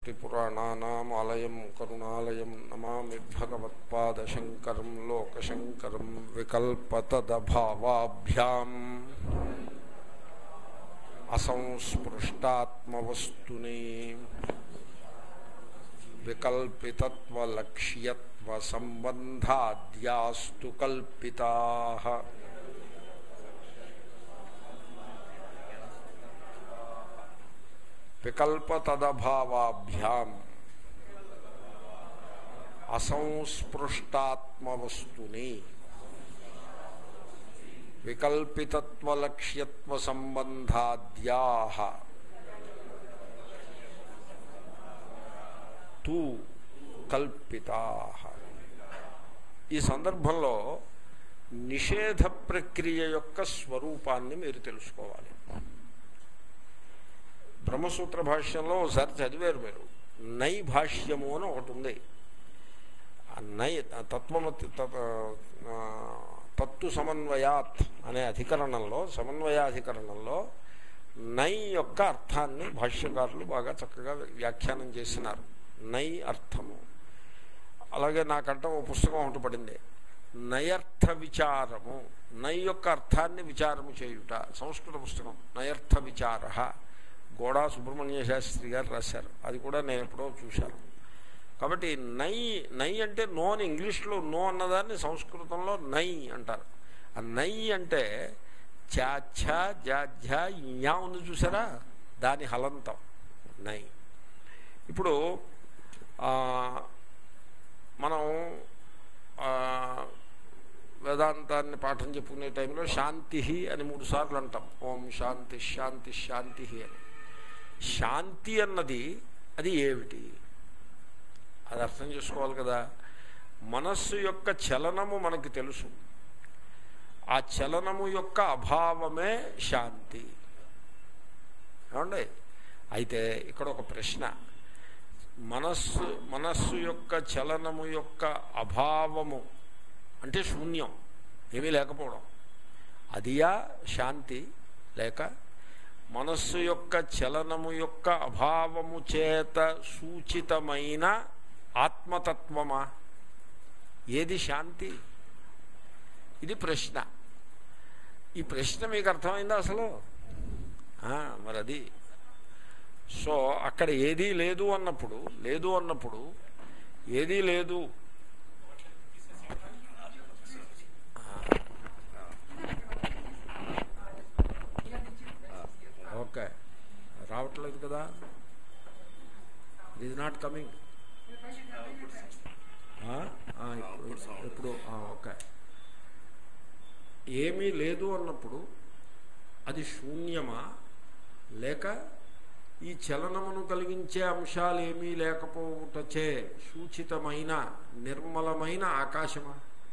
స్మృతిపురాణానామాలయం కరుణాలయం నమామి భగవత్పాదశంకరం లోకశంకరం వికల్పతదభావాభ్యాం అసంస్పృష్టాత్మవస్తుని వికల్పితత్వలక్ష్యత్వ సంబంధాద్యాస్తు కల్పితా వికల్పతదభావాభ్యాం అసంస్పృష్టాత్మవస్తుని వికల్పితత్వలక్ష్యత్వ సంబంధాద్యా తూ కల్పితా ఈ సందర్భంలో నిషేధ ప్రక్రియ యొక్క స్వరూపాన్ని మీరు తెలుసుకోవాలి బ్రహ్మసూత్ర భాష్యంలో ఒకసారి చదివారు మీరు నై భాష్యము అని ఒకటి ఉంది ఆ నై తత్వమతి తత్తు సమన్వయాత్ అనే అధికరణంలో సమన్వయాధికరణంలో నై యొక్క అర్థాన్ని భాష్యకారులు బాగా చక్కగా వ్యాఖ్యానం చేసినారు నై అర్థము అలాగే నాకంట ఓ పుస్తకం ఒకటి పడింది నయర్థ విచారము నై యొక్క అర్థాన్ని విచారము చేయుట సంస్కృత పుస్తకం నయర్థ విచార గోడా సుబ్రహ్మణ్య శాస్త్రి గారు రాశారు అది కూడా నేను ఎప్పుడో చూశాను కాబట్టి నై నై అంటే నో అని ఇంగ్లీష్లో నో అన్నదాన్ని సంస్కృతంలో నై అంటారు ఆ నై అంటే చాఛ జాఝ యా ఉంది చూసారా దాని హలంతం నై ఇప్పుడు మనం వేదాంతాన్ని పాఠం చెప్పుకునే టైంలో శాంతి అని మూడు సార్లు అంటాం ఓం శాంతి శాంతి శాంతి అని శాంతి అన్నది అది ఏమిటి అది అర్థం చేసుకోవాలి కదా మనస్సు యొక్క చలనము మనకి తెలుసు ఆ చలనము యొక్క అభావమే శాంతి ఏమండి అయితే ఇక్కడ ఒక ప్రశ్న మనస్సు మనస్సు యొక్క చలనము యొక్క అభావము అంటే శూన్యం ఏమీ లేకపోవడం అదియా శాంతి లేక మనస్సు యొక్క చలనము యొక్క అభావము చేత సూచితమైన ఆత్మతత్వమా ఏది శాంతి ఇది ప్రశ్న ఈ ప్రశ్న మీకు అర్థమైందా అసలు మరి అది సో అక్కడ ఏదీ లేదు అన్నప్పుడు లేదు అన్నప్పుడు ఏదీ లేదు ఓకే రావట్లేదు కదా ఇట్ ఈజ్ నాట్ కమింగ్ ఇప్పుడు ఓకే ఏమీ లేదు అన్నప్పుడు అది శూన్యమా లేక ఈ చలనమును కలిగించే అంశాలు ఏమీ లేకపోవుటచే సూచితమైన నిర్మలమైన ఆకాశమా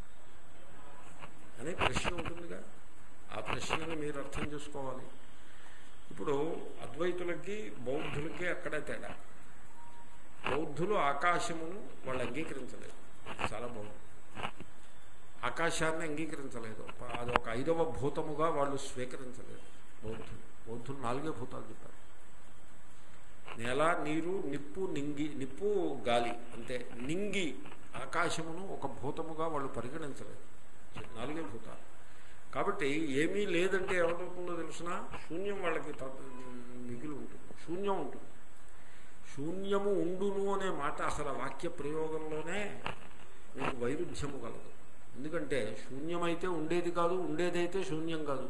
అనే ప్రశ్న ఉంటుందిగా ఆ ప్రశ్నని మీరు అర్థం చేసుకోవాలి ఇప్పుడు అద్వైతులకి బౌద్ధులకి అక్కడే తేడా బౌద్ధులు ఆకాశమును వాళ్ళు అంగీకరించలేదు చాలా బాగుంది ఆకాశాన్ని అంగీకరించలేదు అది ఒక ఐదవ భూతముగా వాళ్ళు స్వీకరించలేదు బౌద్ధులు బౌద్ధులు నాలుగే భూతాలు చెప్పారు నేల నీరు నిప్పు నింగి నిప్పు గాలి అంతే నింగి ఆకాశమును ఒక భూతముగా వాళ్ళు పరిగణించలేదు నాలుగే భూతాలు కాబట్టి ఏమీ లేదంటే ఏమవుతుందో తెలిసిన శూన్యం వాళ్ళకి మిగిలి ఉంటుంది శూన్యం ఉంటుంది శూన్యము ఉండును అనే మాట అసలు వాక్య ప్రయోగంలోనే మీకు వైరుధ్యము కలదు ఎందుకంటే శూన్యమైతే ఉండేది కాదు ఉండేదైతే శూన్యం కాదు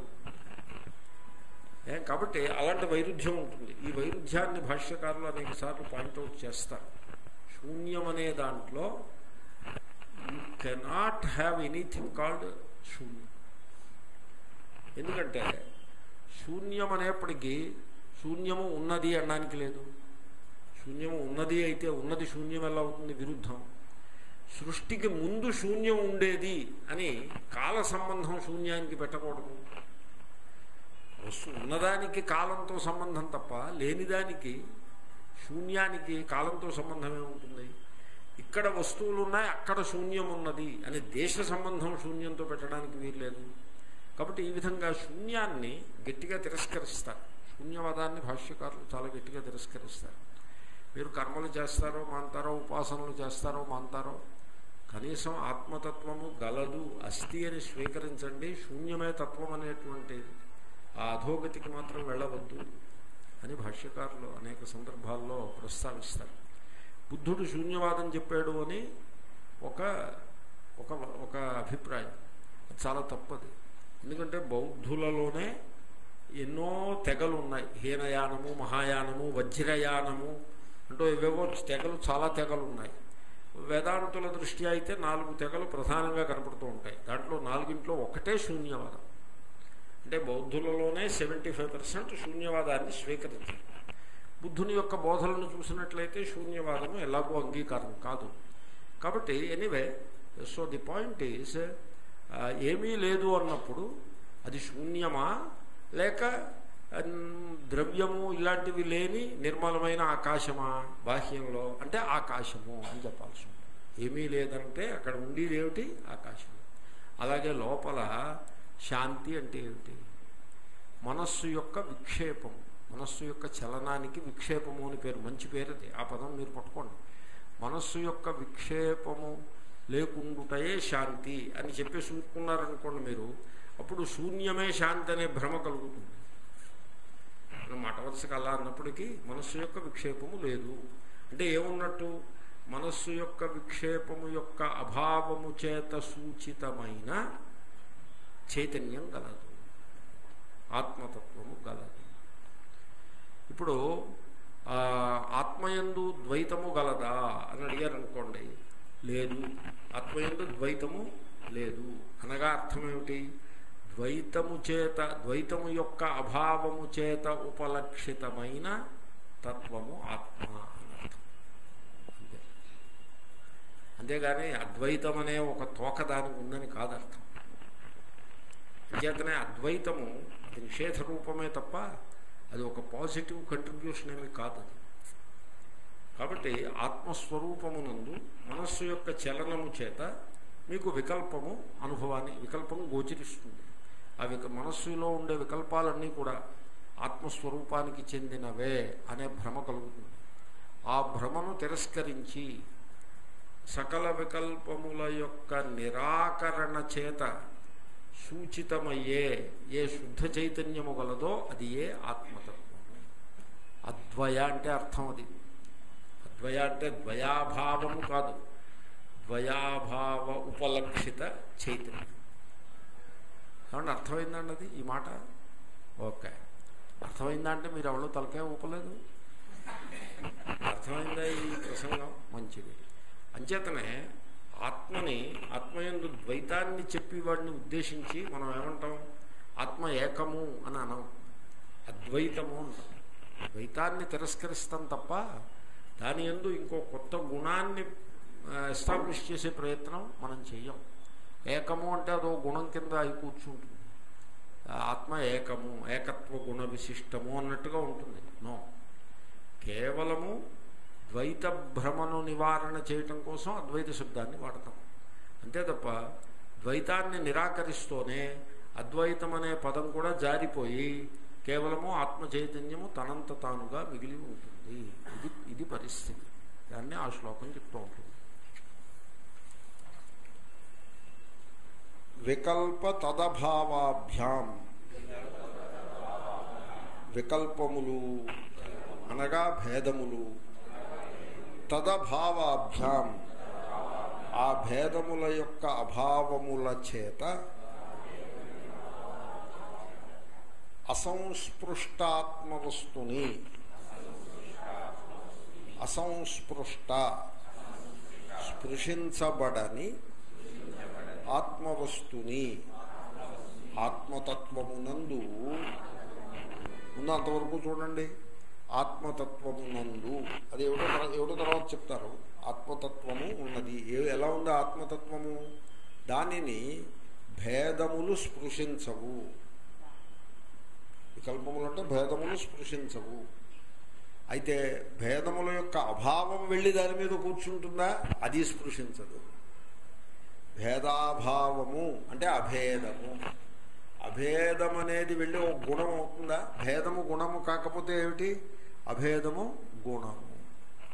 కాబట్టి అలాంటి వైరుధ్యం ఉంటుంది ఈ వైరుధ్యాన్ని భాష్యకారులు అనేక సార్లు పాయింట్అవుట్ చేస్తారు శూన్యం అనే దాంట్లో you cannot have anything called శూన్యం ఎందుకంటే శూన్యం అనేప్పటికీ శూన్యము ఉన్నది అనడానికి లేదు శూన్యము ఉన్నది అయితే ఉన్నది శూన్యం ఎలా అవుతుంది విరుద్ధం సృష్టికి ముందు శూన్యం ఉండేది అని కాల సంబంధం శూన్యానికి పెట్టకూడదు ఉన్నదానికి కాలంతో సంబంధం తప్ప లేనిదానికి శూన్యానికి కాలంతో సంబంధమే ఉంటుంది ఇక్కడ వస్తువులు ఉన్నాయి అక్కడ శూన్యం ఉన్నది అని దేశ సంబంధం శూన్యంతో పెట్టడానికి వీల్లేదు కాబట్టి ఈ విధంగా శూన్యాన్ని గట్టిగా తిరస్కరిస్తారు శూన్యవాదాన్ని భాష్యకారులు చాలా గట్టిగా తిరస్కరిస్తారు మీరు కర్మలు చేస్తారో మాంతారో ఉపాసనలు చేస్తారో మాంతారో కనీసం ఆత్మతత్వము గలదు అస్థి అని స్వీకరించండి శూన్యమే తత్వం అనేటువంటి ఆ అధోగతికి మాత్రం వెళ్ళవద్దు అని భాష్యకారులు అనేక సందర్భాల్లో ప్రస్తావిస్తారు బుద్ధుడు శూన్యవాదం చెప్పాడు అని ఒక ఒక ఒక అభిప్రాయం అది చాలా తప్పది ఎందుకంటే బౌద్ధులలోనే ఎన్నో తెగలు ఉన్నాయి హీనయానము మహాయానము వజ్రయానము అంటూ ఇవేవో తెగలు చాలా తెగలు ఉన్నాయి వేదాంతుల దృష్ట్యా అయితే నాలుగు తెగలు ప్రధానంగా కనపడుతూ ఉంటాయి దాంట్లో నాలుగింట్లో ఒకటే శూన్యవాదం అంటే బౌద్ధులలోనే సెవెంటీ ఫైవ్ పర్సెంట్ శూన్యవాదాన్ని స్వీకరించారు బుద్ధుని యొక్క బోధనను చూసినట్లయితే శూన్యవాదము ఎలాగో అంగీకారం కాదు కాబట్టి anyway so the point is ఏమీ లేదు అన్నప్పుడు అది శూన్యమా లేక ద్రవ్యము ఇలాంటివి లేని నిర్మలమైన ఆకాశమా బాహ్యంలో అంటే ఆకాశము అని చెప్పాల్సి ఉంటుంది ఏమీ లేదంటే అక్కడ ఉండేది ఏమిటి ఆకాశం అలాగే లోపల శాంతి అంటే ఏమిటి మనస్సు యొక్క విక్షేపం మనస్సు యొక్క చలనానికి విక్షేపము అని పేరు మంచి పేరు అది ఆ పదం మీరు పట్టుకోండి మనస్సు యొక్క విక్షేపము లేకుండుటయే శాంతి అని చెప్పేసి ఊరుకున్నారనుకోండి మీరు అప్పుడు శూన్యమే శాంతి అనే భ్రమ కలుగుతుంది మఠవలసకి అలా అన్నప్పటికీ మనస్సు యొక్క విక్షేపము లేదు అంటే ఏమున్నట్టు మనస్సు యొక్క విక్షేపము యొక్క అభావము చేత సూచితమైన చైతన్యం గలదు ఆత్మతత్వము గలదు ఇప్పుడు ఆత్మయందు ద్వైతము గలదా అని అడిగారు అనుకోండి లేదు ఆత్మయందు ద్వైతము లేదు అనగా అర్థమేమిటి ద్వైతము చేత ద్వైతము యొక్క అభావము చేత ఉపలక్షితమైన తత్వము ఆత్మ అనర్థం అంతే అంతేగాని అద్వైతం అనే ఒక తోక దానికి ఉందని కాదర్థం అంచేతనే అద్వైతము అది నిషేధ రూపమే తప్ప అది ఒక పాజిటివ్ కంట్రిబ్యూషన్ ఏమి కాదు అది కాబట్టి ఆత్మస్వరూపమునందు మనస్సు యొక్క చలనము చేత మీకు వికల్పము అనుభవాన్ని వికల్పము గోచరిస్తుంది ఆ విక మనస్సులో ఉండే వికల్పాలన్నీ కూడా ఆత్మస్వరూపానికి చెందినవే అనే భ్రమ కలుగుతుంది ఆ భ్రమను తిరస్కరించి సకల వికల్పముల యొక్క నిరాకరణ చేత సూచితమయ్యే ఏ శుద్ధ చైతన్యము గలదో అది ఏ ఆత్మతత్వము అద్వయ అంటే అర్థం అది అద్వయ అంటే ద్వయాభావము కాదు ద్వయాభావ ఉపలక్షిత చైతన్యం కాబట్టి అర్థమైందండి అది ఈ మాట ఓకే అర్థమైందా అంటే మీరు ఎవరో తలకాయ ఊపలేదు అర్థమైందా ఈ ప్రసంగం మంచిది అంచేతనే ఆత్మని ఆత్మయందు ద్వైతాన్ని చెప్పి వాడిని ఉద్దేశించి మనం ఏమంటాం ఆత్మ ఏకము అని అనం అద్వైతము అంటాం ద్వైతాన్ని తిరస్కరిస్తాం తప్ప దాని ఎందు ఇంకో కొత్త గుణాన్ని ఎస్టాబ్లిష్ చేసే ప్రయత్నం మనం చెయ్యం ఏకము అంటే అదో గుణం కింద అయి కూర్చుంటుంది ఆత్మ ఏకము ఏకత్వ గుణ విశిష్టము అన్నట్టుగా ఉంటుంది నో కేవలము ద్వైత భ్రమను నివారణ చేయటం కోసం అద్వైత శబ్దాన్ని వాడతాం అంతే తప్ప ద్వైతాన్ని నిరాకరిస్తూనే అద్వైతం అనే పదం కూడా జారిపోయి కేవలము ఆత్మ చైతన్యము తనంత తానుగా మిగిలి ఉంటుంది ఇది ఇది పరిస్థితి దాన్ని ఆ శ్లోకం చెప్తూ ఉంటుంది వికల్ప తదభావాభ్యాం వికల్పములు అనగా భేదములు తదభావాభ్యాం ఆ భేదముల యొక్క అభావముల చేత అసంస్పృష్టాత్మవస్తుని అసంస్పృష్ట స్పృశించబడని ఆత్మవస్తుని ఆత్మతత్వమునందు ముందు అంతవరకు చూడండి ఆత్మతత్వమునందు అది ఏమిటో తర్వా- ఏమిటో తర్వాత చెప్తారు ఆత్మతత్వము ఉన్నది ఏ- ఎలా ఉంది ఆత్మతత్వము దానిని భేదములు స్పృశించవు వికల్పములు అంటే భేదములు స్పృశించవు అయితే భేదముల యొక్క అభావం వెళ్ళి దాని మీద కూర్చుంటుందా అది స్పృశించదు భేదాభావము అంటే అభేదము అభేదం అనేది వెళ్ళి ఒక గుణం అవుతుందా భేదము గుణము కాకపోతే ఏమిటి అభేదము గుణము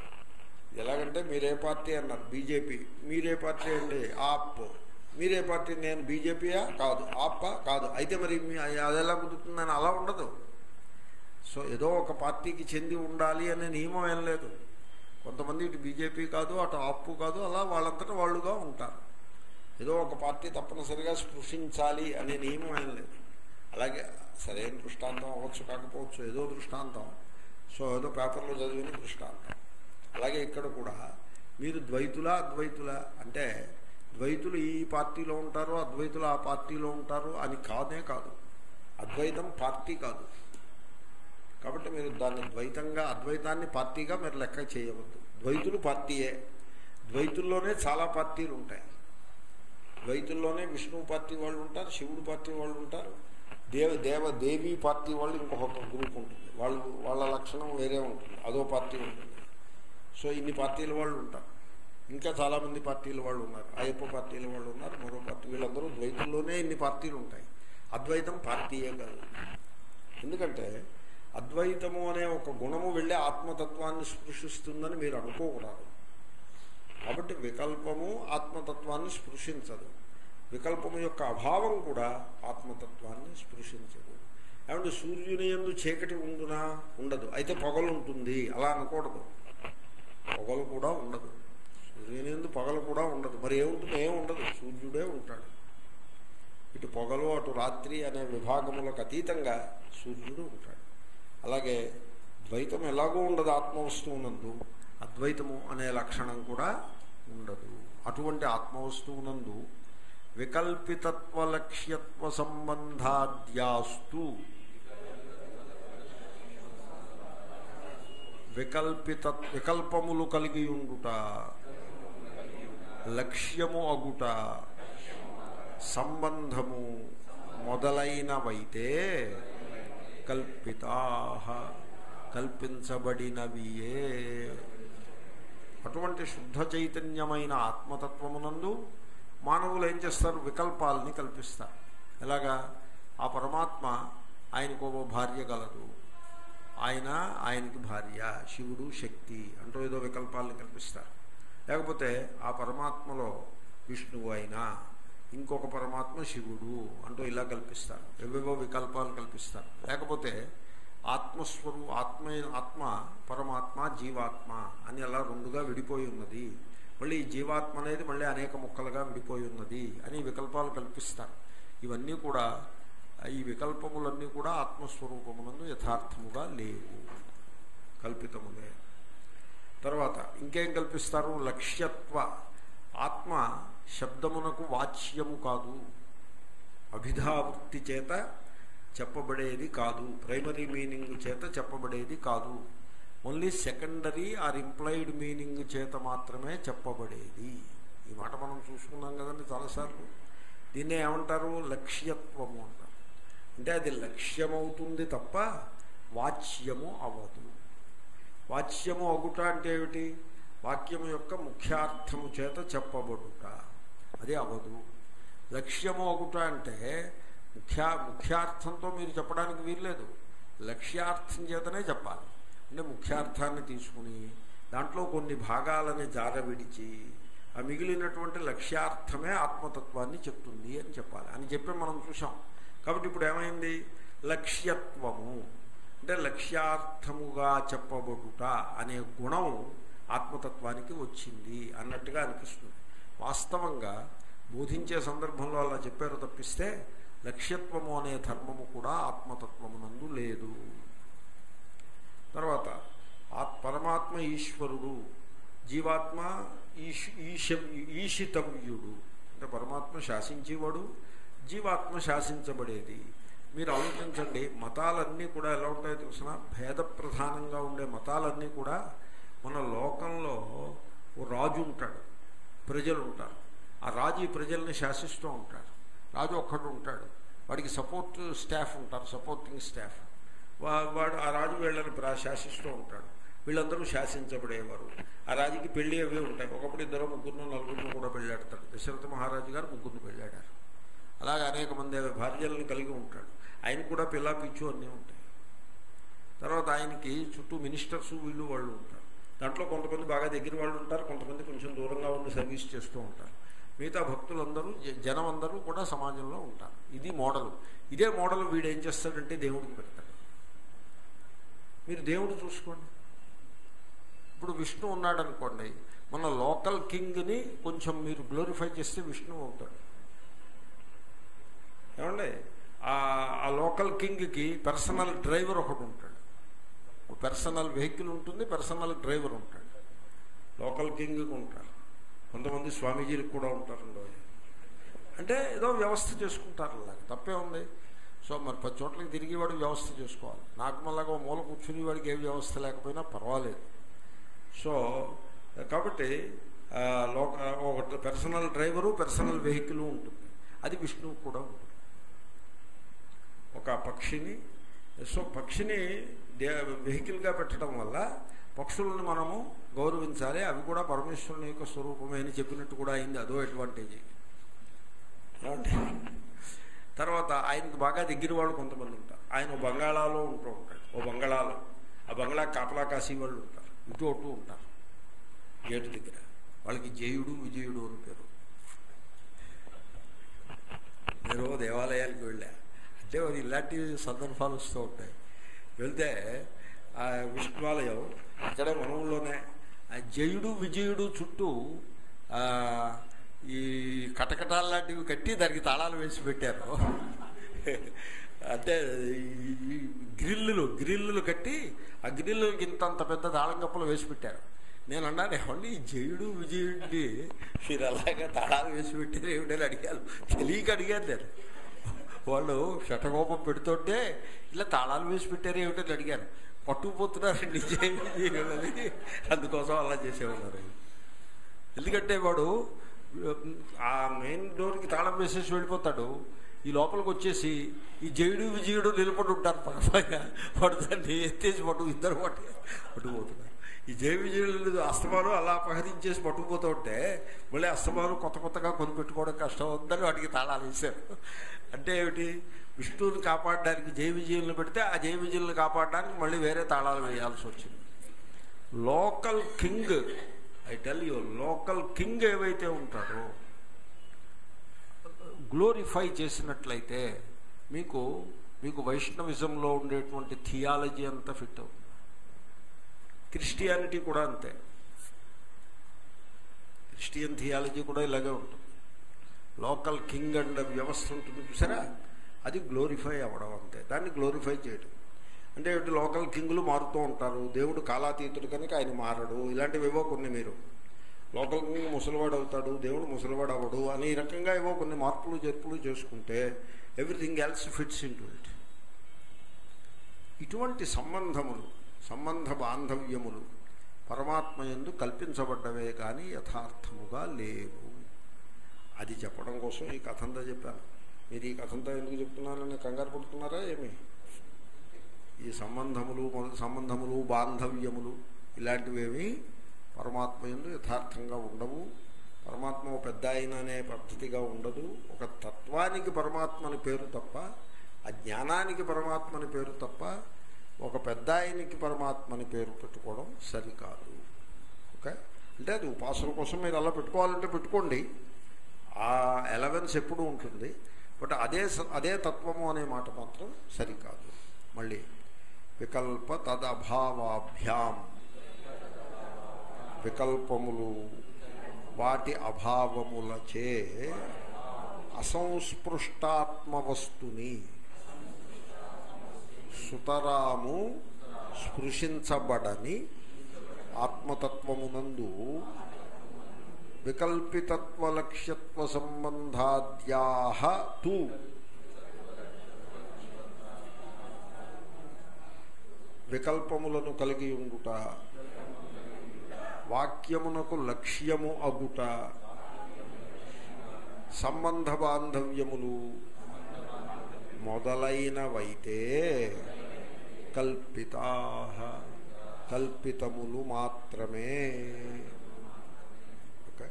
ఎలాగంటే మీరే పార్టీ అన్నారు బీజేపీ మీరే పార్టీ అండి ఆప్ మీరే పార్టీ నేను బీజేపీయా కాదు ఆప్పా కాదు అయితే మరి మీ- అది ఎలా కుదురుతుందని అలా ఉండదు సో ఏదో ఒక పార్టీకి చెంది ఉండాలి అనే నియమం ఏం లేదు కొంతమంది ఇటు బీజేపీ కాదు అటు ఆపు కాదు అలా వాళ్ళంతటా వాళ్ళుగా ఉంటారు ఏదో ఒక పార్టీ తప్పనిసరిగా స్పృశించాలి అనే నియమం ఏం లేదు అలాగే సరైన దృష్టాంతం అవ్వచ్చు కాకపోవచ్చు ఏదో దృష్టాంతం సో ఏదో పేపర్లో చదివిన దృష్టాంతం అలాగే ఇక్కడ కూడా మీరు ద్వైతులా అద్వైతులా అంటే ద్వైతులు ఈ పార్టీలో ఉంటారు అద్వైతులు ఆ పార్టీలో ఉంటారు అని కాదే కాదు అద్వైతం పార్టీ కాదు కాబట్టి మీరు దాన్ని ద్వైతంగా అద్వైతాన్ని పార్టీగా మీరు లెక్క చేయవద్దు ద్వైతులు పార్టీయే ద్వైతుల్లోనే చాలా పార్టీలు ఉంటాయి ద్వైతుల్లోనే విష్ణువు పార్టీ వాళ్ళు ఉంటారు శివుడు పార్టీ వాళ్ళు ఉంటారు దేవ దేవ దేవీ పార్టీ వాళ్ళు ఇంకొక గ్రూప్ ఉంటుంది వాళ్ళు వాళ్ళ లక్షణం వేరే ఉంటుంది అదో పార్టీ ఉంటుంది సో ఇన్ని పార్టీల వాళ్ళు ఉంటారు ఇంకా చాలామంది పార్టీల వాళ్ళు ఉన్నారు అయ్యప్ప పార్టీల వాళ్ళు ఉన్నారు మరో పార్టీ వీళ్ళందరూ ద్వైతుల్లోనే ఇన్ని పార్టీలు ఉంటాయి అద్వైతం పార్టీయే కాదు ఎందుకంటే అద్వైతము అనే ఒక గుణము వెళ్ళి ఆత్మతత్వాన్ని స్పృశిస్తుందని మీరు అనుకోకూడదు కాబట్టి వికల్పము ఆత్మతత్వాన్ని స్పృశించదు వికల్పము యొక్క అభావం కూడా ఆత్మతత్వాన్ని స్పృశించదు ఏమంటే సూర్యుని ఎందు చీకటి ఉండునా ఉండదు అయితే పొగలు ఉంటుంది అలా అనకూడదు పొగలు కూడా ఉండదు సూర్యుని ఎందు పగలు కూడా ఉండదు మరి ఏముంటుంది ఏం ఉండదు సూర్యుడే ఉంటాడు ఇటు పొగలు అటు రాత్రి అనే విభాగములకు అతీతంగా సూర్యుడు ఉంటాడు అలాగే ద్వైతం ఎలాగో ఉండదు ఆత్మవస్తువునందు అద్వైతము అనే లక్షణం కూడా ఉండదు అటువంటి ఆత్మవస్తువునందు వికల్పితత్వ లక్ష్యత్వ సంబంధాద్యాస్తు వికల్పిత వికల్పములు కలిగి ఉండుట లక్ష్యము అగుట సంబంధము మొదలైనవైతే కల్పితా కల్పించబడినవియే అటువంటి శుద్ధ చైతన్యమైన ఆత్మతత్వమునందు మానవులు ఏం చేస్తారు వికల్పాలని కల్పిస్తారు ఎలాగా ఆ పరమాత్మ ఆయనకు ఓ భార్య గలదు ఆయన ఆయనకి భార్య శివుడు శక్తి అంటూ ఏదో వికల్పాలను కల్పిస్తారు లేకపోతే ఆ పరమాత్మలో విష్ణువు అయినా ఇంకొక పరమాత్మ శివుడు అంటూ ఇలా కల్పిస్తారు ఎవేవో వికల్పాలు కల్పిస్తారు లేకపోతే ఆత్మస్వరు ఆత్మ ఆత్మ పరమాత్మ జీవాత్మ అని అలా రెండుగా విడిపోయి ఉన్నది మళ్ళీ ఈ జీవాత్మ అనేది మళ్ళీ అనేక ముక్కలుగా విడిపోయి ఉన్నది అని వికల్పాలు కల్పిస్తారు ఇవన్నీ కూడా ఈ వికల్పములన్నీ కూడా ఆత్మస్వరూపమునందు యథార్థముగా లేవు కల్పితములే తర్వాత ఇంకేం కల్పిస్తారు లక్ష్యత్వ ఆత్మ శబ్దమునకు వాచ్యము కాదు అభిధావృత్తి చేత చెప్పబడేది కాదు ప్రైమరీ మీనింగ్ చేత చెప్పబడేది కాదు only secondary or implied meaning చేత మాత్రమే చెప్పబడేది ఈ మాట మనం చూసుకున్నాం కదండి చాలాసార్లు దీన్నే ఏమంటారు లక్ష్యత్వము అంటారు అంటే అది లక్ష్యమవుతుంది తప్ప వాచ్యము అవ్వదు వాచ్యము అగుట అంటే ఏమిటి వాక్యము యొక్క ముఖ్యార్థము చేత చెప్పబడుట అది అవదు లక్ష్యము అగుట అంటే ముఖ్యా ముఖ్యార్థంతో మీరు చెప్పడానికి వీల్లేదు లక్ష్యార్థం చేతనే చెప్పాలి అంటే ముఖ్యార్థాన్ని తీసుకుని దాంట్లో కొన్ని భాగాలని జార విడిచి ఆ మిగిలినటువంటి లక్ష్యార్థమే ఆత్మతత్వాన్ని చెప్తుంది అని చెప్పాలి అని చెప్పి మనం చూసాం కాబట్టి ఇప్పుడు ఏమైంది లక్ష్యత్వము అంటే లక్ష్యార్థముగా చెప్పబడుట అనే గుణం ఆత్మతత్వానికి వచ్చింది అన్నట్టుగా అనిపిస్తుంది వాస్తవంగా బోధించే సందర్భంలో అలా చెప్పారు తప్పిస్తే లక్ష్యత్వము అనే ధర్మము కూడా ఆత్మతత్వమునందు లేదు తర్వాత ఆత్ పరమాత్మ ఈశ్వరుడు జీవాత్మ ఈశ్ ఈశ ఈశితవ్యుడు అంటే పరమాత్మ శాసించేవాడు జీవాత్మ శాసించబడేది మీరు ఆలోచించండి మతాలన్నీ కూడా ఎలా ఉంటాయో తెలిసిన భేద ప్రధానంగా ఉండే మతాలన్నీ కూడా మన లోకంలో ఓ రాజు ఉంటాడు ప్రజలు ఉంటారు ఆ రాజు ఈ ప్రజల్ని శాసిస్తూ ఉంటాడు రాజు ఒక్కడు ఉంటాడు వాడికి సపోర్ట్ స్టాఫ్ ఉంటారు సపోర్టింగ్ స్టాఫ్ వాడు ఆ రాజు వీళ్ళని ప్రా- శాసిస్తూ ఉంటాడు వీళ్ళందరూ శాసించబడేవారు ఆ రాజుకి పెళ్లి అవి ఉంటాయి ఒకప్పుడు ఇద్దరు ముగ్గురు నలుగురిని కూడా పెళ్ళాడతాడు దశరథ మహారాజు గారు ముగ్గురిని పెళ్ళాడారు అలాగే అనేక మంది భార్యలను కలిగి ఉంటాడు ఆయన కూడా పిల్ల పిచ్చు అన్నీ ఉంటాయి తర్వాత ఆయనకి చుట్టూ మినిస్టర్స్ వీళ్ళు వాళ్ళు ఉంటారు దాంట్లో కొంతమంది బాగా దగ్గర వాళ్ళు ఉంటారు కొంతమంది కొంచెం దూరంగా ఉండి సర్వీస్ చేస్తూ ఉంటారు మిగతా భక్తులందరూ జ- జనం అందరూ కూడా సమాజంలో ఉంటారు ఇది మోడల్ ఇదే మోడల్ వీడు ఏం చేస్తాడంటే దేవుడికి పెడతాడు మీరు దేవుడు చూసుకోండి ఇప్పుడు విష్ణు ఉన్నాడు అనుకోండి మన లోకల్ కింగ్ని కొంచెం మీరు గ్లోరిఫై చేస్తే విష్ణు అవుతాడు ఏమండి ఆ- ఆ లోకల్ కింగ్కి పర్సనల్ డ్రైవర్ ఒకడు ఉంటాడు పర్సనల్ వెహికల్ ఉంటుంది పర్సనల్ డ్రైవర్ ఉంటాడు లోకల్ కింగ్కి ఉంటారు కొంతమంది స్వామీజీలకు కూడా ఉంటారండి అంటే ఏదో వ్యవస్థ చేసుకుంటారు అలాగే తప్పే ఉంది సో మరి పది చోట్లకి తిరిగి వాడు వ్యవస్థ చేసుకోవాలి నాకు మళ్ళాగా ఓ మూల కూర్చుని వాడికి ఏ వ్యవస్థ లేకపోయినా పర్వాలేదు సో కాబట్టి ఆ, లోక ఒక పర్సనల్ డ్రైవరు పర్సనల్ వెహికల్ ఉంటుంది అది విష్ణువు కూడా ఉంటుంది ఒక పక్షిని సో పక్షిని దే వెహికల్గా పెట్టడం వల్ల పక్షులను మనము గౌరవించాలి అవి కూడా పరమేశ్వరుని యొక్క స్వరూపమే అని చెప్పినట్టు కూడా అయింది అదో అడ్వాంటేజ్ ఏమండి తర్వాత ఆయనకు బాగా దగ్గర వాళ్ళు కొంతమంది ఉంటారు ఆయన ఓ బంగాళాలో ఉంటూ ఉంటాడు ఓ బంగాళాలో ఆ బంగాళా కాపలా కాసీ వాళ్ళు ఉంటారు ఇటు అటు ఉంటారు గేటు దగ్గర వాళ్ళకి జయుడు విజయుడు అని పేరు నేను దేవాలయానికి వెళ్ళా అంటే మరి ఇలాంటి సందర్భాలు వస్తూ ఉంటాయి వెళ్తే ఆ విష్ణువాలయం అక్కడే మన ఊళ్ళోనే ఆ జయుడు విజయుడు చుట్టూ ఆ, ఈ కటకటాలు లాంటివి కట్టి దానికి తాళాలు వేసి పెట్టారు అంటే ఈ ఈ గ్రిల్లులు గ్రిల్లులు కట్టి ఆ గ్రిల్లులకి ఇంతంత పెద్ద తాళం కప్పలు వేసి పెట్టారు నేను అన్నాను ఏమండి ఈ జయుడు విజయుడిని మీరు అలాగే తాళాలు వేసి పెట్టారు ఏమిటని అడిగాను తెలియక అడిగాను నేను వాళ్ళు శటకోపం పెడుతుంటే ఇలా తాళాలు వేసి పెట్టారు ఏమిటని అడిగాను పట్టుకుపోతున్నారండి జయ విజయులని అందుకోసం అలా చేసేవాళ్ళు ఎందుకంటే వాడు ఆ మెయిన్ డోర్కి తాళం వేసేసి వెళ్ళిపోతాడు ఈ లోపలికి వచ్చేసి ఈ జయుడు విజయుడు నిలబడి ఉంటారు పక్కపైన వాడు దాన్ని ఎత్తేసి పట్టు ఇద్దరు పట్టు పట్టుకుపోతున్నారు ఈ జయ విజయుడు అస్తమానం అలా అపహరించేసి పట్టుకుపోతూ ఉంటే మళ్ళీ అస్తమానం కొత్త కొత్తగా కొనిపెట్టుకోవడం కష్టం అవుతుందని వాటికి తాళాలు వేశారు అంటే ఏమిటి విష్ణువుని కాపాడడానికి జయ విజయులను పెడితే ఆ జయ విజయులను కాపాడడానికి మళ్ళీ వేరే తాళాలు వేయాల్సి వచ్చింది local king I tell you local king ఏవైతే ఉంటారో గ్లోరిఫై చేసినట్లయితే మీకు మీకు వైష్ణవిజంలో ఉండేటువంటి థియాలజీ అంతా ఫిట్ అవుతుంది క్రిస్టియానిటీ కూడా అంతే క్రిస్టియన్ థియాలజీ కూడా ఇలాగే ఉంటుంది లోకల్ కింగ్ అండ్ వ్యవస్థ ఉంటుంది చూసారా అది గ్లోరిఫై అవ్వడం అంతే దాన్ని గ్లోరిఫై చేయడం అంటే ఇటు లోకల్ కింగులు మారుతూ ఉంటారు దేవుడు కాలాతీతుడు కనుక ఆయన మారడు ఇలాంటివి ఏవో కొన్ని మీరు లోకల్ కింగ్ ముసలివాడు అవుతాడు దేవుడు ముసలివాడు అవ్వడు అని ఈ రకంగా ఏవో కొన్ని మార్పులు జర్పులు చేసుకుంటే everything else fits in it ఇటువంటి సంబంధములు సంబంధ బాంధవ్యములు పరమాత్మ ఎందు కల్పించబడ్డవే కానీ యథార్థముగా లేవు అది చెప్పడం కోసం ఈ కథంతా చెప్పాను మీరు ఈ కథంతా ఎందుకు చెప్తున్నారని కంగారు పడుతున్నారా ఏమి ఈ సంబంధములు మొదటి సంబంధములు బాంధవ్యములు ఇలాంటివేమి పరమాత్మ ఎందు యథార్థంగా ఉండవు పరమాత్మ ఓ పెద్ద ఆయన అనే పద్ధతిగా ఉండదు ఒక తత్వానికి పరమాత్మని పేరు తప్ప ఆ జ్ఞానానికి పరమాత్మని పేరు తప్ప ఒక పెద్ద ఆయనకి పరమాత్మని పేరు పెట్టుకోవడం సరికాదు ఓకే అంటే అది ఉపాసన కోసం మీరు అలా పెట్టుకోవాలంటే పెట్టుకోండి ఆ ఎలవెన్స్ ఎప్పుడు ఉంటుంది బట్ అదే స- అదే తత్వము అనే మాట మాత్రం సరికాదు మళ్ళీ వికల్ప తదభావాభ్యాం వికల్పములు వాటి అభావములచే అసంస్పృష్టాత్మ వస్తుని సుతరాము స్పృశించబడని ఆత్మతత్వమునందు వికల్పితత్వలక్ష్యత్వ సంబంధాద్యా తు వికల్పములను కలిగి ఉండుట వాక్యమునకు లక్ష్యము అగుట సంబంధ బాంధవ్యములు మొదలైనవైతే కల్పితా కల్పితములు మాత్రమే ఓకే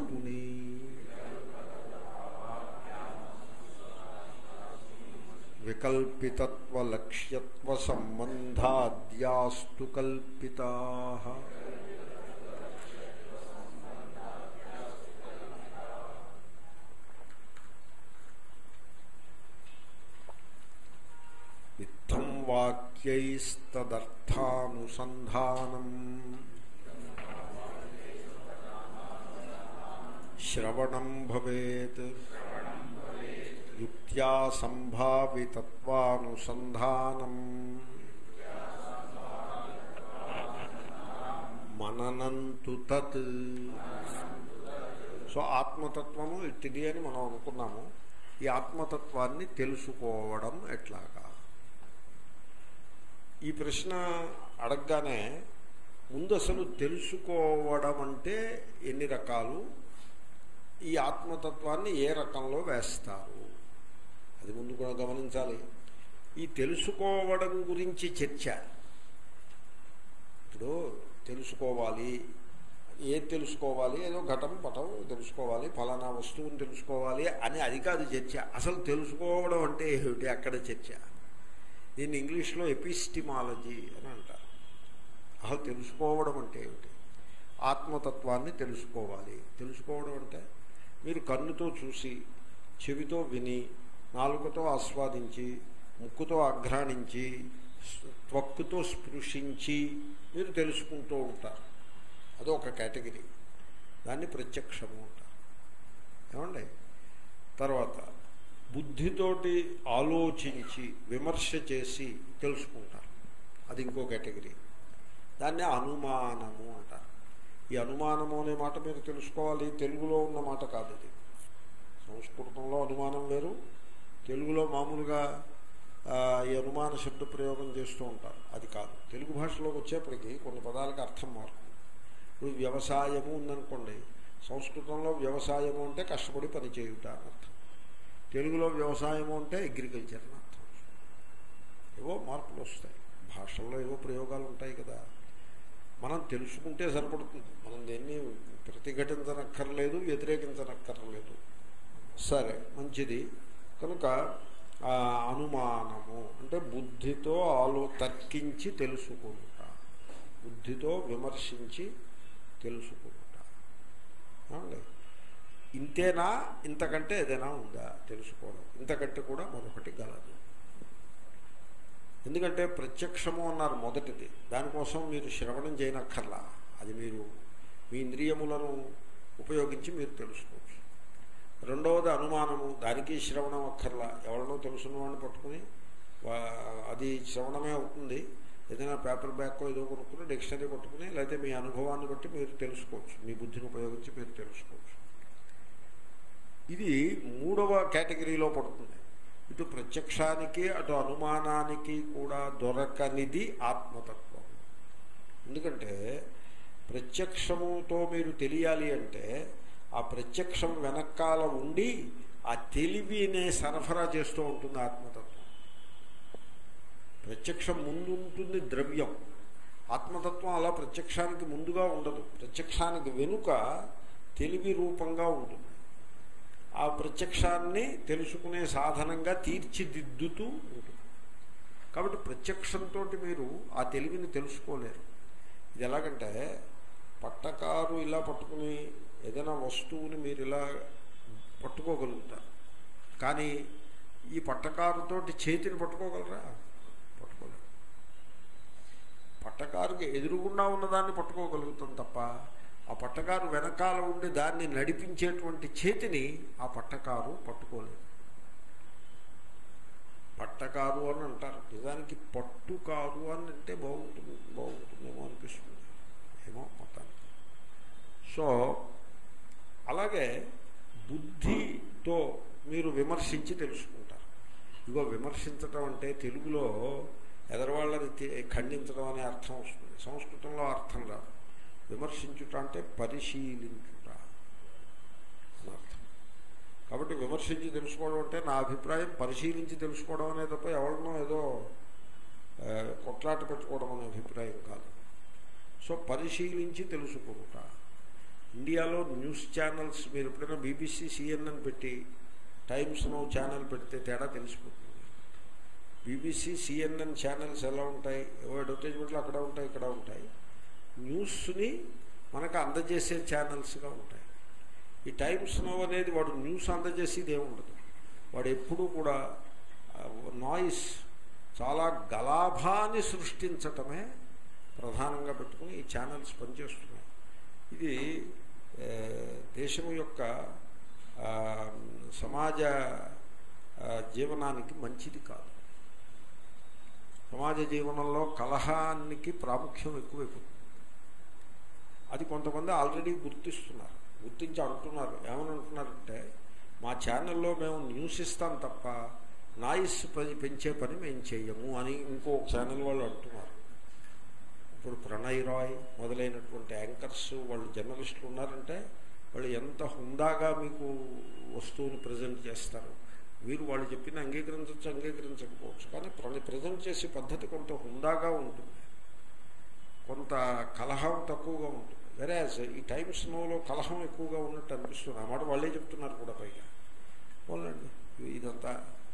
వికల్పతదభావాభ్యామసంస్పృష్టాత్మవస్తుని వికల్పితత్వలక్ష్యత్వ సంబంధాద్యాస్తు కల్పితా ఇత్థం వాక్యైస్తదర్థానుసంధానం శ్రవణం భవేత్ యుక్త్యా సంభావితత్వానుసంధానం మననంతు తత్ సో ఆత్మతత్వము ఇట్టిది అని మనం అనుకున్నాము ఈ ఆత్మతత్వాన్ని తెలుసుకోవడం ఎట్లాగా ఈ ప్రశ్న అడగగానే ముందు అసలు తెలుసుకోవడం అంటే ఎన్ని రకాలు ఈ ఆత్మతత్వాన్ని ఏ రకంలో వేస్తారు అది ముందు కూడా గమనించాలి ఈ తెలుసుకోవడం గురించి చర్చ ఇప్పుడు తెలుసుకోవాలి ఏది తెలుసుకోవాలి ఏదో ఘటం పటం తెలుసుకోవాలి ఫలానా వస్తువుని తెలుసుకోవాలి అని అది కాదు చర్చ అసలు తెలుసుకోవడం అంటే ఏమిటి అక్కడ చర్చ దీన్ని ఇంగ్లీష్లో ఎపిస్టిమాలజీ అని అంటారు అసలు తెలుసుకోవడం అంటే ఏమిటి ఆత్మతత్వాన్ని తెలుసుకోవాలి తెలుసుకోవడం అంటే మీరు కన్నుతో చూసి చెవితో విని నాలుగుతో ఆస్వాదించి ముక్కుతో అఘ్రాణించి త్వక్కుతో స్పృశించి మీరు తెలుసుకుంటూ ఉంటారు అదొక కేటగిరీ దాన్ని ప్రత్యక్షము అంటారు ఏమండి తర్వాత బుద్ధితోటి ఆలోచించి విమర్శ చేసి తెలుసుకుంటారు అది ఇంకో కేటగిరీ దాన్ని అనుమానము అంటారు ఈ అనుమానము అనే మాట మీరు తెలుసుకోవాలి తెలుగులో ఉన్న మాట కాదు ఇది సంస్కృతంలో అనుమానం వేరు తెలుగులో మామూలుగా ఈ అనుమాన శబ్ద ప్రయోగం చేస్తూ ఉంటారు అది కాదు తెలుగు భాషలోకి వచ్చేప్పటికీ కొన్ని పదాలకు అర్థం మారుతుంది ఇప్పుడు వ్యవసాయము ఉందనుకోండి సంస్కృతంలో వ్యవసాయము అంటే కష్టపడి పని చేయుట అని అర్థం తెలుగులో వ్యవసాయము అంటే అగ్రికల్చర్ అని అర్థం ఏవో మార్పులు వస్తాయి భాషల్లో ఏవో ప్రయోగాలు ఉంటాయి కదా మనం తెలుసుకుంటే సరిపడుతుంది మనం దేన్ని ప్రతిఘటించనక్కర్లేదు వ్యతిరేకించనక్కర్లేదు సరే మంచిది కనుక అనుమానము అంటే బుద్ధితో ఆలో తర్కించి తెలుసుకుంటా బుద్ధితో విమర్శించి తెలుసుకుంటా ఏమండి ఇంతేనా ఇంతకంటే ఏదైనా ఉందా తెలుసుకోవడం ఇంతకంటే కూడా మరొకటి గలదు ఎందుకంటే ప్రత్యక్షము అన్నారు మొదటిది దానికోసం మీరు శ్రవణం చేయనక్కర్లా అది మీరు మీ ఇంద్రియములను ఉపయోగించి మీరు తెలుసుకోవచ్చు రెండవది అనుమానము దానికి శ్రవణం అక్కర్లా ఎవరినో తెలుసున్న వాడిని పట్టుకుని అది శ్రవణమే అవుతుంది ఏదైనా పేపర్ బ్యాగ్ ఏదో కొనుక్కుని డిక్షనరీ పట్టుకుని లేకపోతే మీ అనుభవాన్ని బట్టి మీరు తెలుసుకోవచ్చు మీ బుద్ధిని ఉపయోగించి మీరు తెలుసుకోవచ్చు ఇది మూడవ కేటగిరీలో పడుతుంది ఇటు ప్రత్యక్షానికి అటు అనుమానానికి కూడా దొరకనిది ఆత్మతత్వం ఎందుకంటే ప్రత్యక్షముతో మీరు తెలియాలి అంటే ఆ ప్రత్యక్షం వెనకాల ఉండి ఆ తెలివినే సరఫరా చేస్తూ ఉంటుంది ఆత్మతత్వం ప్రత్యక్షం ముందు ఉంటుంది ద్రవ్యం ఆత్మతత్వం అలా ప్రత్యక్షానికి ముందుగా ఉండదు ప్రత్యక్షానికి వెనుక తెలివి రూపంగా ఉంటుంది ఆ ప్రత్యక్షాన్ని తెలుసుకునే సాధనంగా తీర్చిదిద్దుతూ ఉంటుంది కాబట్టి ప్రత్యక్షంతో మీరు ఆ తెలివిని తెలుసుకోలేరు ఇది ఎలాగంటే పట్టకారు ఇలా పట్టుకుని ఏదైనా వస్తువుని మీరు ఇలా పట్టుకోగలుగుతారు కానీ ఈ పట్టకారుతోటి చేతిని పట్టుకోగలరా పట్టుకోలేరు పట్టకారుకి ఎదురుగుండా ఉన్నదాన్ని పట్టుకోగలుగుతాం తప్ప ఆ పట్టకారు వెనకాల ఉండి దాన్ని నడిపించేటువంటి చేతిని ఆ పట్టకారు పట్టుకోలేదు పట్టకారు అని అంటారు నిజానికి పట్టుకారు అని అంటే బాగుంటుంది బాగుంటుందేమో అనిపిస్తుంది ఏమో మొత్తానికి సో అలాగే బుద్ధితో మీరు విమర్శించి తెలుసుకుంటారు ఇగో విమర్శించటం అంటే తెలుగులో ఎదరవాళ్ళని ఖండించడం అనే అర్థం వస్తుంది సంస్కృతంలో అర్థం రాదు విమర్శించుట అంటే పరిశీలించుట అని అర్థం కాబట్టి విమర్శించి తెలుసుకోవడం అంటే నా అభిప్రాయం పరిశీలించి తెలుసుకోవడం అనే తప్ప ఎవరినో ఏదో కొట్లాట పెట్టుకోవడం అనే అభిప్రాయం కాదు సో పరిశీలించి తెలుసుకుంట ఇండియాలో న్యూస్ ఛానల్స్ మీరు ఎప్పుడైనా బీబీసీ సిఎన్ఎన్ పెట్టి టైమ్స్ నో ఛానల్ పెడితే తేడా తెలిసిపోతుంది బీబీసీ సిఎన్ఎన్ ఛానల్స్ ఎలా ఉంటాయి ఏవో అడ్వర్టైజ్మెంట్లు అక్కడ ఉంటాయి ఇక్కడ ఉంటాయి న్యూస్ని మనకు అందజేసే ఛానల్స్గా ఉంటాయి ఈ టైమ్స్ నో అనేది వాడు న్యూస్ అందజేసేది ఏముండదు వాడు ఎప్పుడూ కూడా నాయిస్ చాలా గలాభాన్ని సృష్టించటమే ప్రధానంగా పెట్టుకుని ఈ ఛానల్స్ పనిచేస్తున్నాయి ఇది ఆ, దేశం యొక్క ఆ, సమాజ ఆ, జీవనానికి మంచిది కాదు సమాజ జీవనంలో కలహానికి ప్రాముఖ్యం ఎక్కువైపోతుంది అది కొంతమంది ఆల్రెడీ గుర్తిస్తున్నారు గుర్తించి అంటున్నారు ఏమని అంటున్నారంటే మా ఛానల్లో మేము న్యూస్ ఇస్తాం తప్ప నాయిస్ పని పెంచే పని మేము చెయ్యము అని ఇంకో ఛానల్ వాళ్ళు అంటున్నారు ఇప్పుడు ప్రణయ్ రాయ్ మొదలైనటువంటి యాంకర్స్ వాళ్ళు జర్నలిస్టులు ఉన్నారంటే వాళ్ళు ఎంత హుందాగా మీకు వస్తువుని ప్రజెంట్ చేస్తారు వీరు వాళ్ళు చెప్పిన అంగీకరించవచ్చు అంగీకరించకపోవచ్చు కానీ ప్ర- ప్రజెంట్ చేసే పద్ధతి కొంత హుందాగా ఉంటుంది కొంత కలహం తక్కువగా ఉంటుంది వేరే ఈ టైమ్స్ నోలో కలహం ఎక్కువగా ఉన్నట్టు అనిపిస్తుంది అన్నమాట వాళ్ళే చెప్తున్నారు కూడా పైగా పోలండి ఇదంతా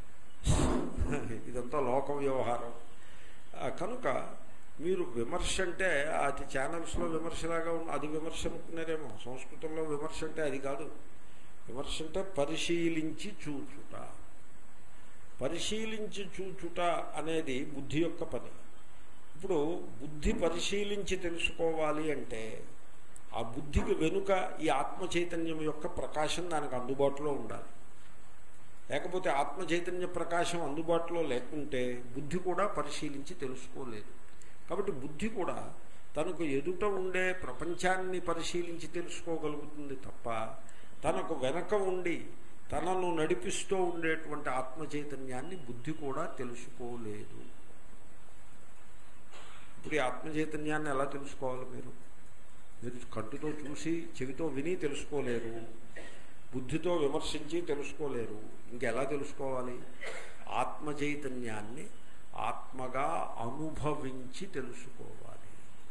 ఇదంతా లోక వ్యవహారం ఆ, కనుక మీరు విమర్శ అంటే అది ఛానల్స్లో విమర్శలాగా ఉన్న అది విమర్శ అనుకున్నారేమో సంస్కృతంలో విమర్శ అంటే అది కాదు విమర్శ అంటే పరిశీలించి చూచుట పరిశీలించి చూచుట అనేది బుద్ధి యొక్క పని ఇప్పుడు బుద్ధి పరిశీలించి తెలుసుకోవాలి అంటే ఆ బుద్ధికి వెనుక ఈ ఆత్మ చైతన్యం యొక్క ప్రకాశం దానికి అందుబాటులో ఉండాలి లేకపోతే ఆత్మ చైతన్య ప్రకాశం అందుబాటులో లేకుంటే బుద్ధి కూడా పరిశీలించి తెలుసుకోలేదు కాబట్టి బుద్ధి కూడా తనకు ఎదుట ఉండే ప్రపంచాన్ని పరిశీలించి తెలుసుకోగలుగుతుంది తప్ప తనకు వెనక ఉండి తనను నడిపిస్తూ ఉండేటువంటి ఆత్మ చైతన్యాన్ని బుద్ధి కూడా తెలుసుకోలేదు ఇప్పుడు ఈ ఆత్మ చైతన్యాన్ని ఎలా తెలుసుకోవాలి మీరు మీరు కంటితో చూసి చెవితో విని తెలుసుకోలేరు బుద్ధితో విమర్శించి తెలుసుకోలేరు ఇంకెలా తెలుసుకోవాలి ఆత్మ చైతన్యాన్ని ఆత్మగా అనుభవించి తెలుసుకోవాలి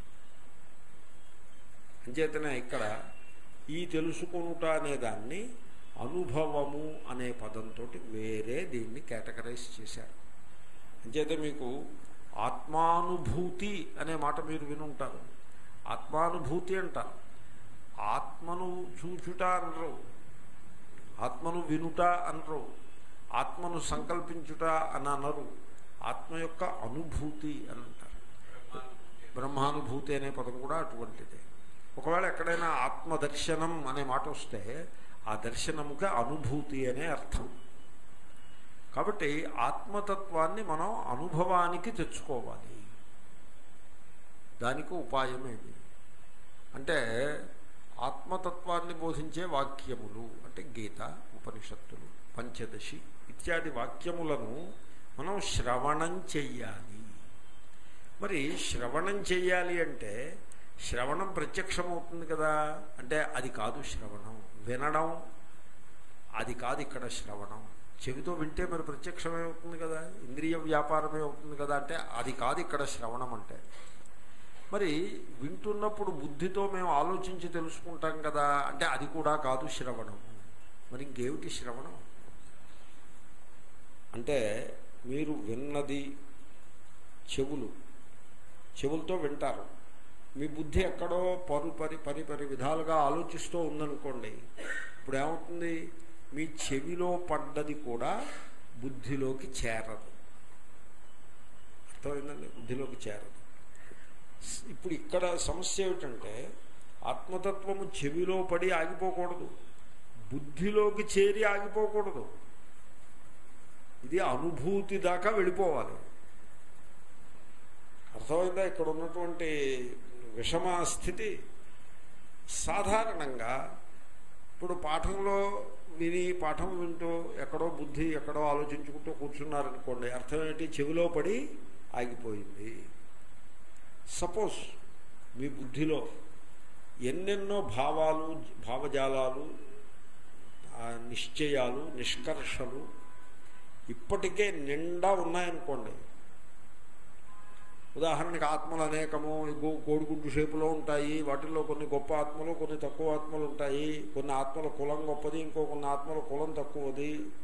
అంచేతనే ఇక్కడ ఈ తెలుసుకొనుట అనే దాన్ని అనుభవము అనే పదంతో వేరే దీన్ని కేటగరైజ్ చేశారు అంచేత మీకు ఆత్మానుభూతి అనే మాట మీరు వినుంటారు ఆత్మానుభూతి అంటారు ఆత్మను చూచుట అనరు ఆత్మను వినుట అనరు ఆత్మను సంకల్పించుట అని అనరు ఆత్మ యొక్క అనుభూతి అని అంటారు బ్రహ్మానుభూతి అనే పదం కూడా అటువంటిదే ఒకవేళ ఎక్కడైనా ఆత్మదర్శనం అనే మాట వస్తే ఆ దర్శనముకి అనుభూతి అనే అర్థం కాబట్టి ఆత్మతత్వాన్ని మనం అనుభవానికి తెచ్చుకోవాలి దానికి ఉపాయం ఏమి అంటే ఆత్మతత్వాన్ని బోధించే వాక్యములు అంటే గీత ఉపనిషత్తులు పంచదశి ఇత్యాది వాక్యములను మనం శ్రవణం చెయ్యాలి మరి శ్రవణం చెయ్యాలి అంటే శ్రవణం ప్రత్యక్షమవుతుంది కదా అంటే అది కాదు శ్రవణం వినడం అది కాదు ఇక్కడ శ్రవణం చెవితో వింటే మరి ప్రత్యక్షమే అవుతుంది కదా ఇంద్రియ వ్యాపారమే అవుతుంది కదా అంటే అది కాదు ఇక్కడ శ్రవణం అంటే మరి వింటున్నప్పుడు బుద్ధితో మేము ఆలోచించి తెలుసుకుంటాం కదా అంటే అది కూడా కాదు శ్రవణం మరి ఇంకేమిటి శ్రవణం అంటే మీరు విన్నది చెవులు చెవులతో వింటారు మీ బుద్ధి ఎక్కడో పరు పరి పరి పరి విధాలుగా ఆలోచిస్తూ ఉందనుకోండి ఇప్పుడు ఏమవుతుంది మీ చెవిలో పడ్డది కూడా బుద్ధిలోకి చేరదు అర్థమైందండి బుద్ధిలోకి చేరదు ఇప్పుడు ఇక్కడ సమస్య ఏమిటంటే ఆత్మతత్వము చెవిలో పడి ఆగిపోకూడదు బుద్ధిలోకి చేరి ఆగిపోకూడదు ఇది అనుభూతి దాకా వెళ్ళిపోవాలి అర్థమైందా ఇక్కడ ఉన్నటువంటి విషమ స్థితి సాధారణంగా ఇప్పుడు పాఠంలో విని పాఠం వింటూ ఎక్కడో బుద్ధి ఎక్కడో ఆలోచించుకుంటూ కూర్చున్నారనుకోండి అర్థం ఏంటి చెవిలో పడి ఆగిపోయింది సపోజ్ మీ బుద్ధిలో ఎన్నెన్నో భావాలు భావజాలాలు ఆ నిశ్చయాలు నిష్కర్షలు ఇప్పటికే నిండా ఉన్నాయనుకోండి ఉదాహరణకి ఆత్మలు అనేకము గో కోడిగుడ్డు షేపులో ఉంటాయి వాటిల్లో కొన్ని గొప్ప ఆత్మలు కొన్ని తక్కువ ఆత్మలు ఉంటాయి కొన్ని ఆత్మల కులం గొప్పది ఇంకో కొన్ని ఆత్మల కులం తక్కువది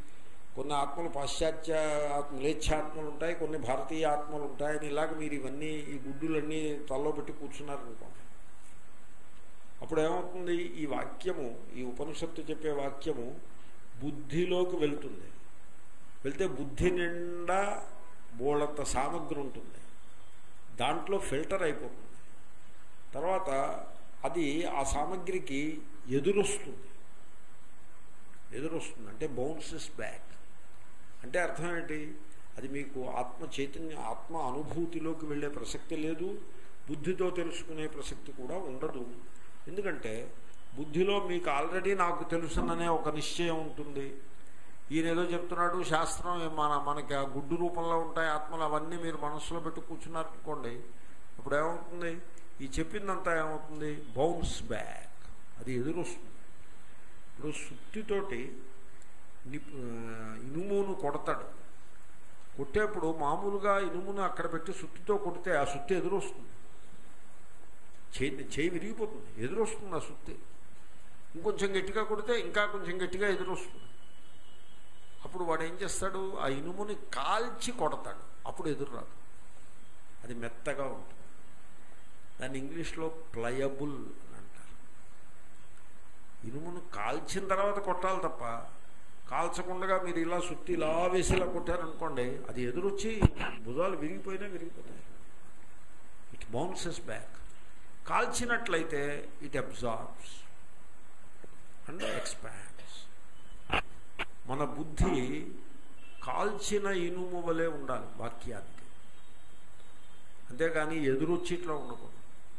కొన్ని ఆత్మలు పాశ్చాత్య ఆత్మ మ్లేచ్ఛాత్మలు ఉంటాయి కొన్ని భారతీయ ఆత్మలు ఉంటాయని ఇలాగ మీరు ఇవన్నీ ఈ గుడ్డులన్నీ తల్లో పెట్టి కూర్చున్నారనుకోండి అప్పుడు ఏమవుతుంది ఈ వాక్యము ఈ ఉపనిషత్తు చెప్పే వాక్యము బుద్ధిలోకి వెళ్తుంది వెళ్తే బుద్ధి నిండా బోళంత సామగ్రి ఉంటుంది దాంట్లో ఫిల్టర్ అయిపోతుంది తర్వాత అది ఆ సామగ్రికి ఎదురొస్తుంది ఎదురొస్తుంది అంటే బౌన్సెస్ బ్యాక్ అంటే అర్థం ఏంటి అది మీకు ఆత్మ చైతన్య ఆత్మ అనుభూతిలోకి వెళ్ళే ప్రసక్తి లేదు బుద్ధితో తెలుసుకునే ప్రసక్తి కూడా ఉండదు ఎందుకంటే బుద్ధిలో మీకు ఆల్రెడీ నాకు తెలుసుననే ఒక నిశ్చయం ఉంటుంది ఈయన ఏదో చెప్తున్నాడు శాస్త్రం మన మనకి ఆ గుడ్డు రూపంలో ఉంటాయి ఆత్మలు అవన్నీ మీరు మనస్సులో పెట్టి కూర్చున్నారనుకోండి అప్పుడు ఏమవుతుంది ఈ చెప్పిందంతా ఏమవుతుంది బౌన్స్ బ్యాక్ అది ఎదురొస్తుంది ఇప్పుడు సుత్తితోటి నిప్- ఆ, ఇనుమును కొడతాడు కొట్టేప్పుడు మామూలుగా ఇనుమును అక్కడ పెట్టి సుత్తితో కొడితే ఆ సుత్తి ఎదురొస్తుంది చేయి చేయి విరిగిపోతుంది ఎదురొస్తుంది ఆ సుత్తి ఇంకొంచెం గట్టిగా కొడితే ఇంకా కొంచెం గట్టిగా ఎదురొస్తుంది అప్పుడు వాడు ఏం చేస్తాడు ఆ ఇనుముని కాల్చి కొడతాడు అప్పుడు ఎదురు రాదు అది మెత్తగా ఉంటుంది దాన్ని ఇంగ్లీష్లో ప్లయబుల్ అని అంటారు ఇనుమును కాల్చిన తర్వాత కొట్టాలి తప్ప కాల్చకుండా మీరు ఇలా సుత్తి ఇలా వేసి ఇలా కొట్టారనుకోండి అది ఎదురొచ్చి భుజాలు విరిగిపోయినా విరిగిపోతాయి ఇట్ బౌన్సెస్ బ్యాక్ కాల్చినట్లయితే ఇట్ అబ్జార్బ్స్ అండ్ ఎక్స్పాండ్స్ మన బుద్ధి కాల్చిన ఇనుము వలె ఉండాలి వాక్యానికి అంతేగాని ఎదురొచ్చి ఇట్లా ఉండకూడదు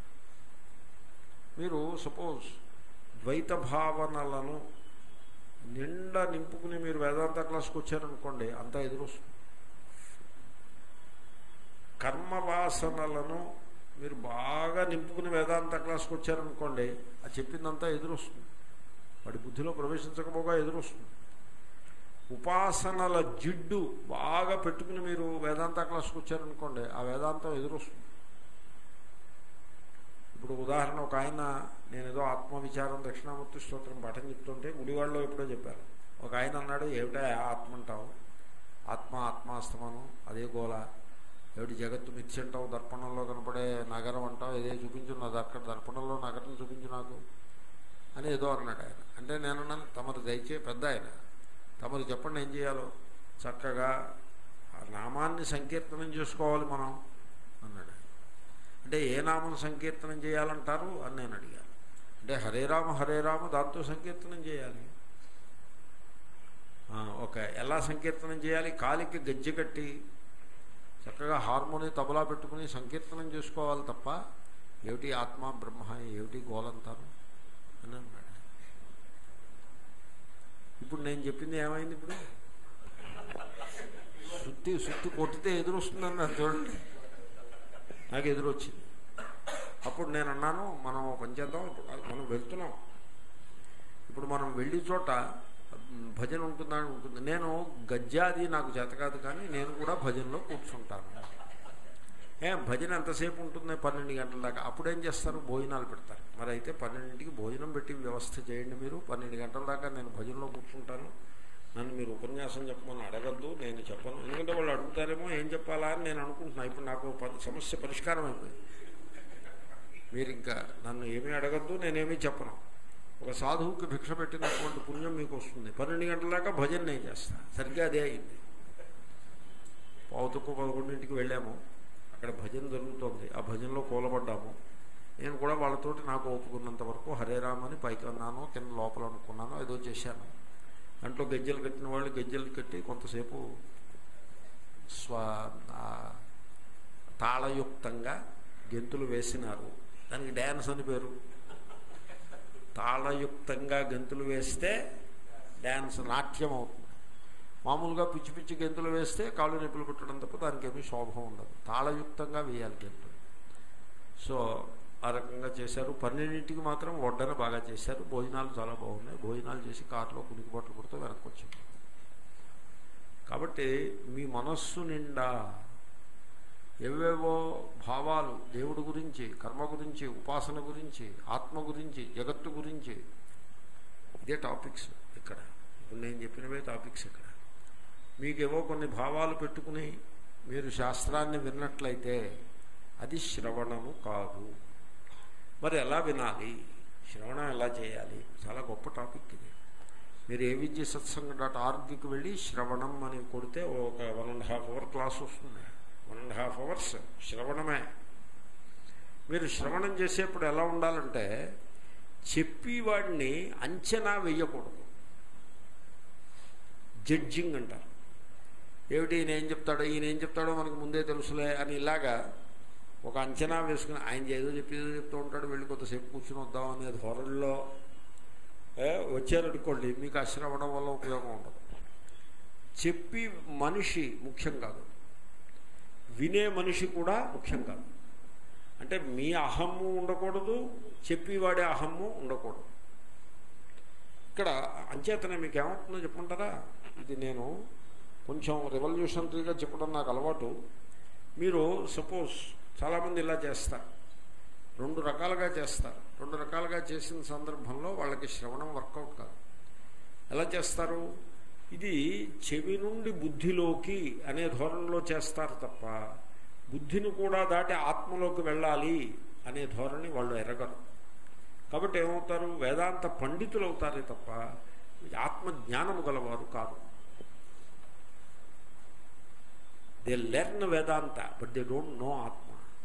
మీరు సపోజ్ ద్వైత భావనలను నిండా నింపుకుని మీరు వేదాంత క్లాస్కి వచ్చారనుకోండి అంతా ఎదురొస్తుంది కర్మవాసనలను మీరు బాగా నింపుకుని వేదాంత క్లాస్కి వచ్చారనుకోండి అది చెప్పిందంతా ఎదురొస్తుంది వాడి బుద్ధిలో ప్రవేశించకపోగా ఎదురొస్తుంది ఉపాసనల జిడ్డు బాగా పెట్టుకుని మీరు వేదాంత క్లాస్కి వచ్చారనుకోండి ఆ వేదాంతం ఎదురొస్తుంది ఇప్పుడు ఉదాహరణ ఒక ఆయన నేను ఏదో ఆత్మవిచారం దక్షిణామూర్తి స్తోత్రం పాఠం చెప్తుంటే గుడివాడలో ఎప్పుడో చెప్పారు ఒక ఆయన అన్నాడు ఏమిటా ఆత్మ అంటావు ఆత్మ ఆత్మాస్తమనం అదే గోల ఏమిటి జగత్తు మిథ్య అంటావు దర్పణంలో కనపడే నగరం అంటావు ఇదే చూపించు నా అక్కడ దర్పణంలో నగరం చూపించు నాకు అని ఏదో అన్నాడు ఆయన అంటే నేనున్నాను తమరు దయచే పెద్ద ఆయన తమరు చెప్పండి ఏం చేయాలో చక్కగా ఆ నామాన్ని సంకీర్తనం చేసుకోవాలి మనం అన్నాడు ఆయన. అంటే ఏ నామం సంకీర్తనం చేయాలంటారు అని నేను అడిగాను అంటే హరే రామ హరే రామ దాంతో సంకీర్తనం చేయాలి ఆ, ఓకే ఎలా సంకీర్తనం చేయాలి కాలికి గజ్జె కట్టి చక్కగా హార్మోని తబలా పెట్టుకుని సంకీర్తనం చేసుకోవాలి తప్ప ఏమిటి ఆత్మ బ్రహ్మ ఏమిటి గోలంతారు అని అన్నాడు ఇప్పుడు నేను చెప్పింది ఏమైంది ఇప్పుడు సుత్తి సుత్తి కొట్టితే ఎదురొస్తుందన్నారు చూడండి నాకు ఎదురొచ్చింది అప్పుడు నేను అన్నాను మనం ఓ పని చేద్దాం ఇప్పుడు మనం వెళ్తున్నాం ఇప్పుడు మనం వెళ్ళి చోట మ్, భజన ఉంటుందని ఉంటుంది నేను గజ్జాది నాకు చేత కాదు కానీ నేను కూడా భజనలో కూర్చుంటాను ఏ భజన ఎంతసేపు ఉంటుంది పన్నెండు గంటల దాకా అప్పుడేం చేస్తారు భోజనాలు పెడతారు మరి అయితే పన్నెండింటికి భోజనం పెట్టి వ్యవస్థ చేయండి మీరు పన్నెండు గంటల దాకా నేను భజనలో కూర్చుంటాను నన్ను మీరు ఉపన్యాసం చెప్పమని అడగద్దు నేను చెప్పను ఎందుకంటే వాళ్ళు అడుగుతారేమో ఏం చెప్పాలా అని నేను అనుకుంటున్నాను ఇప్పుడు నాకు ప- సమస్య పరిష్కారం అయిపోయింది మీరు ఇంకా నన్ను ఏమీ అడగద్దు నేనేమీ చెప్పను ఒక సాధువుకి భిక్ష పెట్టినటువంటి పుణ్యం మీకు వస్తుంది పన్నెండు గంటల దాకా భజన నేను చేస్తాను సరిగ్గా అదే అయింది పావుతుక్కు పదకొండింటికి వెళ్ళాము అక్కడ భజన జరుగుతోంది ఆ భజనలో కూలబడ్డాము నేను కూడా వాళ్ళతోటి నాకు ఒప్పుకున్నంత వరకు హరే రామ్ అని పైకి అన్నాను కింద లోపల అనుకున్నాను ఏదో చేశాను దాంట్లో గజ్జలు కట్టిన వాళ్ళు గజ్జలు కట్టి కొంతసేపు స్వ ఆ, తాళయుక్తంగా గెంతులు వేసినారు దానికి డ్యాన్స్ అని పేరు తాళయుక్తంగా గెంతులు వేస్తే డ్యాన్స్ నాట్యం అవుతుంది మామూలుగా పిచ్చి పిచ్చి గెంతులు వేస్తే కాళ్ళు నొప్పులు కుట్టడం తప్ప దానికి ఏమీ శోభం ఉండదు తాళయుక్తంగా వేయాలి గెంతులు సో ఆ రకంగా చేశారు పన్నెండింటికి మాత్రం వడ్డన బాగా చేశారు భోజనాలు చాలా బాగున్నాయి భోజనాలు చేసి కారులో కునికి బట్టలు కుడుతూ వెనక్కి వచ్చాం కాబట్టి మీ మనస్సు నిండా ఏవేవో భావాలు దేవుడి గురించి కర్మ గురించి ఉపాసన గురించి ఆత్మ గురించి జగత్తు గురించి ఇదే టాపిక్స్ ఇక్కడ ఇప్పుడు నేను చెప్పినవే టాపిక్స్ ఇక్కడ మీకేవో కొన్ని భావాలు పెట్టుకుని మీరు శాస్త్రాన్ని విన్నట్లయితే అది శ్రవణము కాదు మరి ఎలా వినాలి శ్రవణం ఎలా చేయాలి చాలా గొప్ప టాపిక్ ఇది మీరు ఏ విద్య సత్సంగ డాట్ ఆర్గ్కి వెళ్ళి శ్రవణం అని కొడితే ఒక one and half hour class వస్తుంది వన్ అండ్ హాఫ్ అవర్స్ శ్రవణమే మీరు శ్రవణం చేసేప్పుడు ఎలా ఉండాలంటే చెప్పేవాడిని అంచనా వేయకూడదు జడ్జింగ్ అంటారు ఏమిటి ఈయన ఏం చెప్తాడో ఈయన ఏం చెప్తాడో మనకు ముందే తెలుసులే అని ఇలాగా ఒక అంచనా వేసుకుని ఆయన ఏదో చెప్పి ఏదో చెప్తూ ఉంటాడు వెళ్ళి కొంతసేపు కూర్చుని వద్దాం అనే ధోరణిలో వచ్చారనుకోండి మీకు అశ్రవణం వల్ల ఉపయోగం ఉండదు చెప్పి మనిషి ముఖ్యం కాదు వినే మనిషి కూడా ముఖ్యం కాదు అంటే మీ అహమ్ము ఉండకూడదు చెప్పేవాడే అహమ్ము ఉండకూడదు ఇక్కడ అంచేతనే మీకు ఏమవుతుందో చెప్పమంటారా ఇది నేను కొంచెం రెవల్యూషనరీగా చెప్పడం నాకు అలవాటు మీరు సపోజ్ చాలామంది ఇలా చేస్తారు రెండు రకాలుగా చేస్తారు రెండు రకాలుగా చేసిన సందర్భంలో వాళ్ళకి శ్రవణం వర్కౌట్ కాదు ఎలా చేస్తారు ఇది చెవి నుండి బుద్ధిలోకి అనే ధోరణిలో చేస్తారు తప్ప బుద్ధిని కూడా దాటి ఆత్మలోకి వెళ్ళాలి అనే ధోరణి వాళ్ళు ఎరగరు కాబట్టి ఏమవుతారు వేదాంత పండితులు అవుతారే తప్ప ఆత్మ జ్ఞానము గలవారు కాదు they learn Vedanta but they don't know ఆత్మ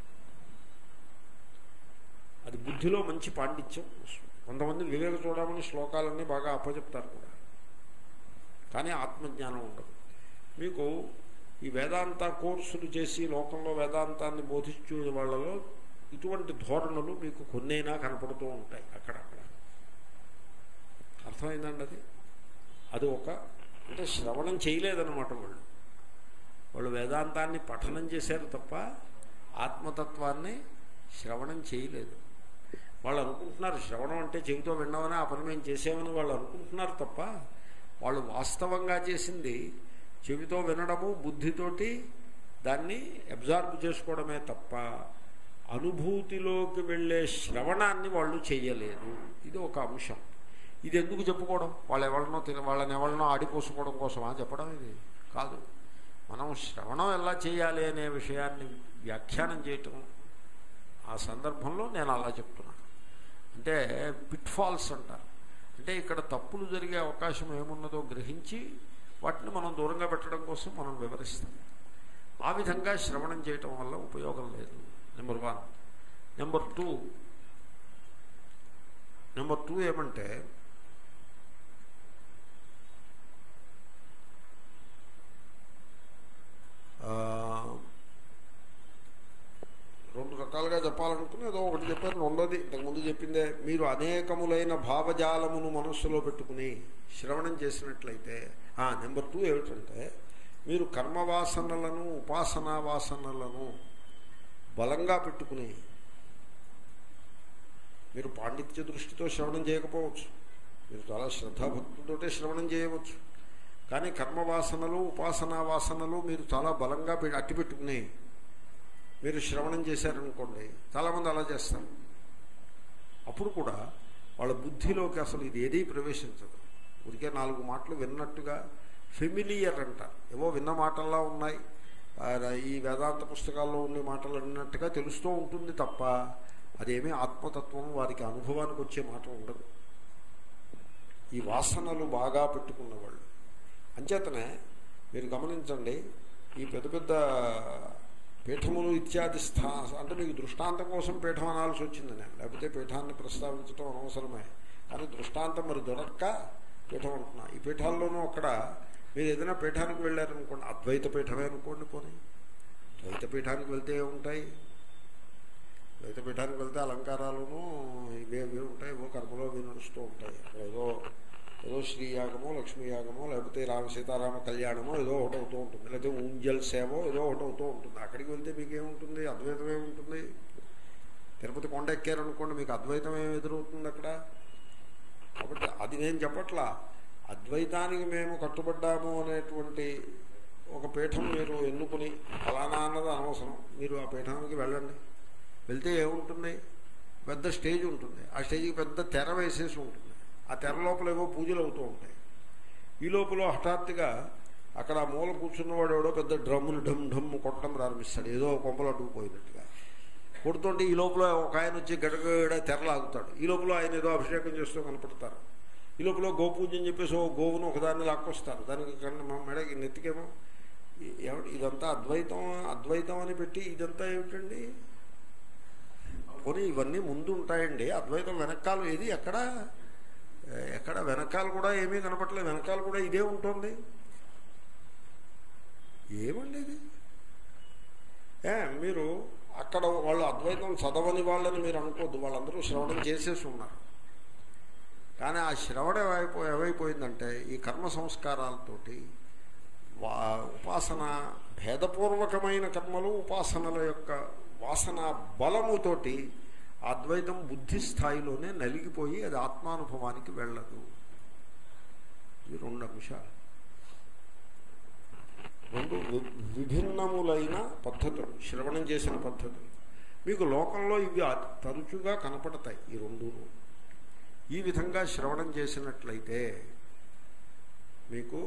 అది బుద్ధిలో మంచి పాండిత్యం కొంతమంది వివేక చూడమని శ్లోకాలన్నీ బాగా అప్పచెప్తారు కూడా కానీ ఆత్మజ్ఞానం ఉండదు మీకు ఈ వేదాంత కోర్సులు చేసి లోకంలో వేదాంతాన్ని బోధించే వాళ్ళలో ఇటువంటి ధోరణులు మీకు కొన్నైనా కనపడుతూ ఉంటాయి అక్కడక్కడ అర్థమైందండి అది అది ఒక అంటే శ్రవణం చేయలేదన్నమాట వాళ్ళు వాళ్ళు వేదాంతాన్ని పఠనం చేశారు తప్ప ఆత్మతత్వాన్ని శ్రవణం చేయలేదు వాళ్ళు అనుకుంటున్నారు శ్రవణం అంటే చెవితో విన్నామని ఆ పని మేము చేసామని వాళ్ళు అనుకుంటున్నారు తప్ప వాళ్ళు వాస్తవంగా చేసింది చెవితో వినడము బుద్ధితోటి దాన్ని అబ్జార్బ్ చేసుకోవడమే తప్ప అనుభూతిలోకి వెళ్ళే శ్రవణాన్ని వాళ్ళు చేయలేదు ఇది ఒక అంశం ఇది ఎందుకు చెప్పుకోవడం వాళ్ళు ఎవరినో తిన వాళ్ళని ఎవరినో ఆడిపోసుకోవడం కోసమా చెప్పడం ఇది కాదు మనం శ్రవణం ఎలా చేయాలి అనే విషయాన్ని వ్యాఖ్యానం చేయటం ఆ సందర్భంలో నేను అలా చెప్తున్నాను అంటే పిట్ ఫాల్స్ అంటారు అంటే ఇక్కడ తప్పులు జరిగే అవకాశం ఏమున్నదో గ్రహించి వాటిని మనం దూరంగా పెట్టడం కోసం మనం వివరిస్తాం ఆ విధంగా శ్రవణం చేయటం వల్ల ఉపయోగం లేదు number one number two number two ఏమంటే రెండు రకాలుగా చెప్పాలనుకుని ఏదో ఒకటి చెప్పారు రెండోది ఇంతకుముందు చెప్పిందే మీరు అనేకములైన భావజాలమును మనస్సులో పెట్టుకుని శ్రవణం చేసినట్లయితే నెంబర్ టూ ఏమిటంటే మీరు కర్మవాసనలను ఉపాసనా వాసనలను బలంగా పెట్టుకుని మీరు పాండిత్య దృష్టితో శ్రవణం చేయకపోవచ్చు మీరు చాలా శ్రద్ధాభక్తులతోటే శ్రవణం చేయవచ్చు కానీ కర్మవాసనలు ఉపాసనా వాసనలు మీరు చాలా బలంగా అట్టి పెట్టుకుని మీరు శ్రవణం చేశారనుకోండి చాలామంది అలా చేస్తారు అప్పుడు కూడా వాళ్ళ బుద్ధిలోకి అసలు ఇది ఏదీ ప్రవేశించదు ఉరికే నాలుగు మాటలు విన్నట్టుగా ఫెమిలియర్ అంటారు ఏవో విన్న మాటల్లా ఉన్నాయి ఈ వేదాంత పుస్తకాల్లో ఉండే మాటలు అన్నట్టుగా తెలుస్తూ ఉంటుంది తప్ప అదేమీ ఆత్మతత్వం వారికి అనుభవానికి వచ్చే మాట ఉండదు ఈ వాసనలు బాగా పెట్టుకున్న వాళ్ళు అంచేతనే మీరు గమనించండి ఈ పెద్ద పెద్ద పీఠములు ఇత్యాది స్థా అంటే మీకు దృష్టాంతం కోసం పీఠం అనాల్సి వచ్చింది నేను లేకపోతే పీఠాన్ని ప్రస్తావించడం అనవసరమే కానీ దృష్టాంతం మరి దొరక్క పీఠం అంటున్నా ఈ పీఠాల్లోనూ అక్కడ మీరు ఏదైనా పీఠానికి వెళ్ళారనుకోండి అద్వైత పీఠమే అనుకోండి పోనీ ద్వైత పీఠానికి వెళ్తే ఉంటాయి ద్వైత పీఠానికి వెళ్తే అలంకారాలను ఇవే ఇవే ఉంటాయి ఏవో కర్మలో ఇవి నడుస్తూ ఉంటాయి అక్కడ ఏదో ఏదో శ్రీయాగమో లక్ష్మీయాగమో లేకపోతే రామ సీతారామ కళ్యాణమో ఏదో ఒకటి అవుతూ ఉంటుంది లేకపోతే ఊంజల్ సేవో ఏదో ఒకటి అవుతూ ఉంటుంది అక్కడికి వెళ్తే మీకేముంటుంది అద్వైతం ఏముంటుంది తిరుపతి కొండ ఎక్కారనుకోండి మీకు అద్వైతం ఏమి ఎదురవుతుంది అక్కడ కాబట్టి అది నేను చెప్పట్లా అద్వైతానికి మేము కట్టుబడ్డాము అనేటువంటి ఒక పీఠం మీరు ఎన్నుకుని ఫలానా అన్నది అనవసరం మీరు ఆ పీఠానికి వెళ్ళండి వెళ్తే ఏముంటుంది పెద్ద స్టేజ్ ఉంటుంది ఆ స్టేజ్కి పెద్ద తెర వేసేసి ఉంటుంది ఆ తెర లోపల ఏవో పూజలు అవుతూ ఉంటాయి ఈ లోపల హఠాత్తుగా అక్కడ ఆ మూల కూర్చున్నవాడు ఎవడో పెద్ద డ్రమ్ములు ఢమ్ ఢమ్ కొట్టడం ప్రారంభిస్తాడు ఏదో కొంపలు అడ్డుకుపోయినట్టుగా కొడుతుంటే ఈ లోపల ఒక ఆయన వచ్చి గడగడ తెరలాగుతాడు ఈ లోపల ఆయన ఏదో అభిషేకం చేస్తూ కనపడతారు ఈ లోపల గోపూజ అని చెప్పేసి ఓ గోవును ఒకదాన్ని లాక్కొస్తారు దానికి కన్నా మా మెడకి నెత్తికేమో ఈ- ఎవడు ఇదంతా అద్వైతం అద్వైతం అని పెట్టి ఇదంతా ఏమిటండి పోనీ ఇవన్నీ ముందు ఉంటాయండి అద్వైతం వెనకాల ఏది ఎక్కడ ఎక్కడ వెనకాల కూడా ఏమీ కనపట్లేదు వెనకాల కూడా ఇదే ఉంటుంది ఏమండి ఇది ఏ మీరు అక్కడ వాళ్ళు అద్వైతం చదవని వాళ్ళని మీరు అనుకోద్దు వాళ్ళందరూ శ్రవణం చేసేసి ఉన్నారు కానీ ఆ శ్రవణ ఏమైపో ఏమైపోయిందంటే ఈ కర్మ సంస్కారాలతోటి వా ఉపాసన భేదపూర్వకమైన కర్మలు ఉపాసనల యొక్క వాసన బలముతోటి అద్వైతం బుద్ధి స్థాయిలోనే నలిగిపోయి అది ఆత్మానుభవానికి వెళ్ళదు ఈ రెండు అంశాలు రెండు వి- విభిన్నములైన పద్ధతులు శ్రవణం చేసిన పద్ధతులు మీకు లోకంలో ఇవి అతి తరచుగా కనపడతాయి ఈ రెండును ఈ విధంగా శ్రవణం చేసినట్లయితే మీకు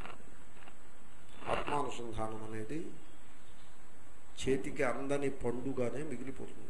ఆత్మానుసంధానం అనేది చేతికి అందని పండుగానే మిగిలిపోతుంది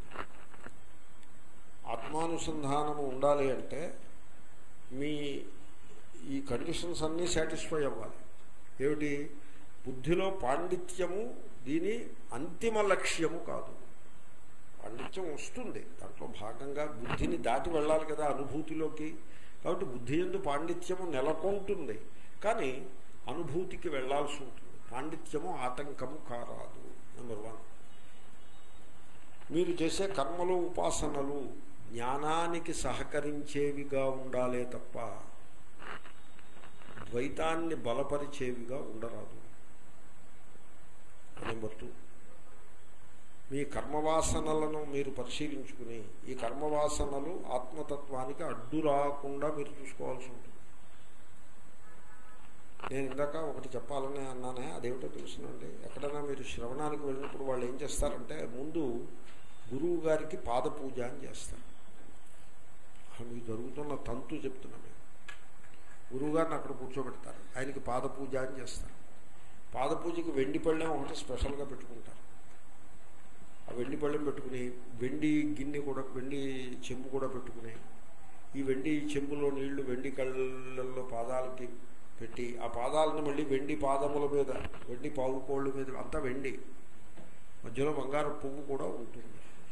ఆత్మానుసంధానము ఉండాలి అంటే మీ ఈ కండిషన్స్ అన్నీ సాటిస్ఫై అవ్వాలి ఏమిటి బుద్ధిలో పాండిత్యము దీని అంతిమ లక్ష్యము కాదు పాండిత్యం వస్తుంది దాంట్లో భాగంగా బుద్ధిని దాటి వెళ్ళాలి కదా అనుభూతిలోకి కాబట్టి బుద్ధి ఎందు పాండిత్యము నెలకొంటుంది కానీ అనుభూతికి వెళ్ళాల్సి ఉంటుంది పాండిత్యము ఆటంకము కారాదు నెంబర్ వన్ మీరు చేసే కర్మలు ఉపాసనలు జ్ఞానానికి సహకరించేవిగా ఉండాలే తప్ప ద్వైతాన్ని బలపరిచేవిగా ఉండరాదు నెంబర్ టూ మీ కర్మవాసనలను మీరు పరిశీలించుకుని ఈ కర్మవాసనలు ఆత్మతత్వానికి అడ్డు రాకుండా మీరు చూసుకోవాల్సి ఉంటుంది నేను ఇందాక ఒకటి చెప్పాలని అన్నానే అదేమిటో తెలుసునండి ఎక్కడైనా మీరు శ్రవణానికి వెళ్ళినప్పుడు వాళ్ళు ఏం చేస్తారంటే ముందు గురువు గారికి పాద పూజ అని చేస్తారు అసలు మీకు జరుగుతున్న తంతు చెప్తున్నాను నేను గురువు గారిని అక్కడ కూర్చోబెడతారు ఆయనకి పాద పూజ అని చేస్తారు పాద పూజకి వెండి పళ్ళెం ఒకటి స్పెషల్గా పెట్టుకుంటారు ఆ వెండి పళ్ళెం పెట్టుకుని వెండి గిన్నె కూడా వెండి చెంబు కూడా పెట్టుకుని ఈ వెండి చెంబులో నీళ్లు వెండి కళ్ళల్లో పాదాలకి పెట్టి ఆ పాదాలను మళ్ళీ వెండి పాదముల మీద వెండి పావుకోళ్ళ మీద అంతా వెండి మధ్యలో బంగారు పువ్వు కూడా ఉంటుంది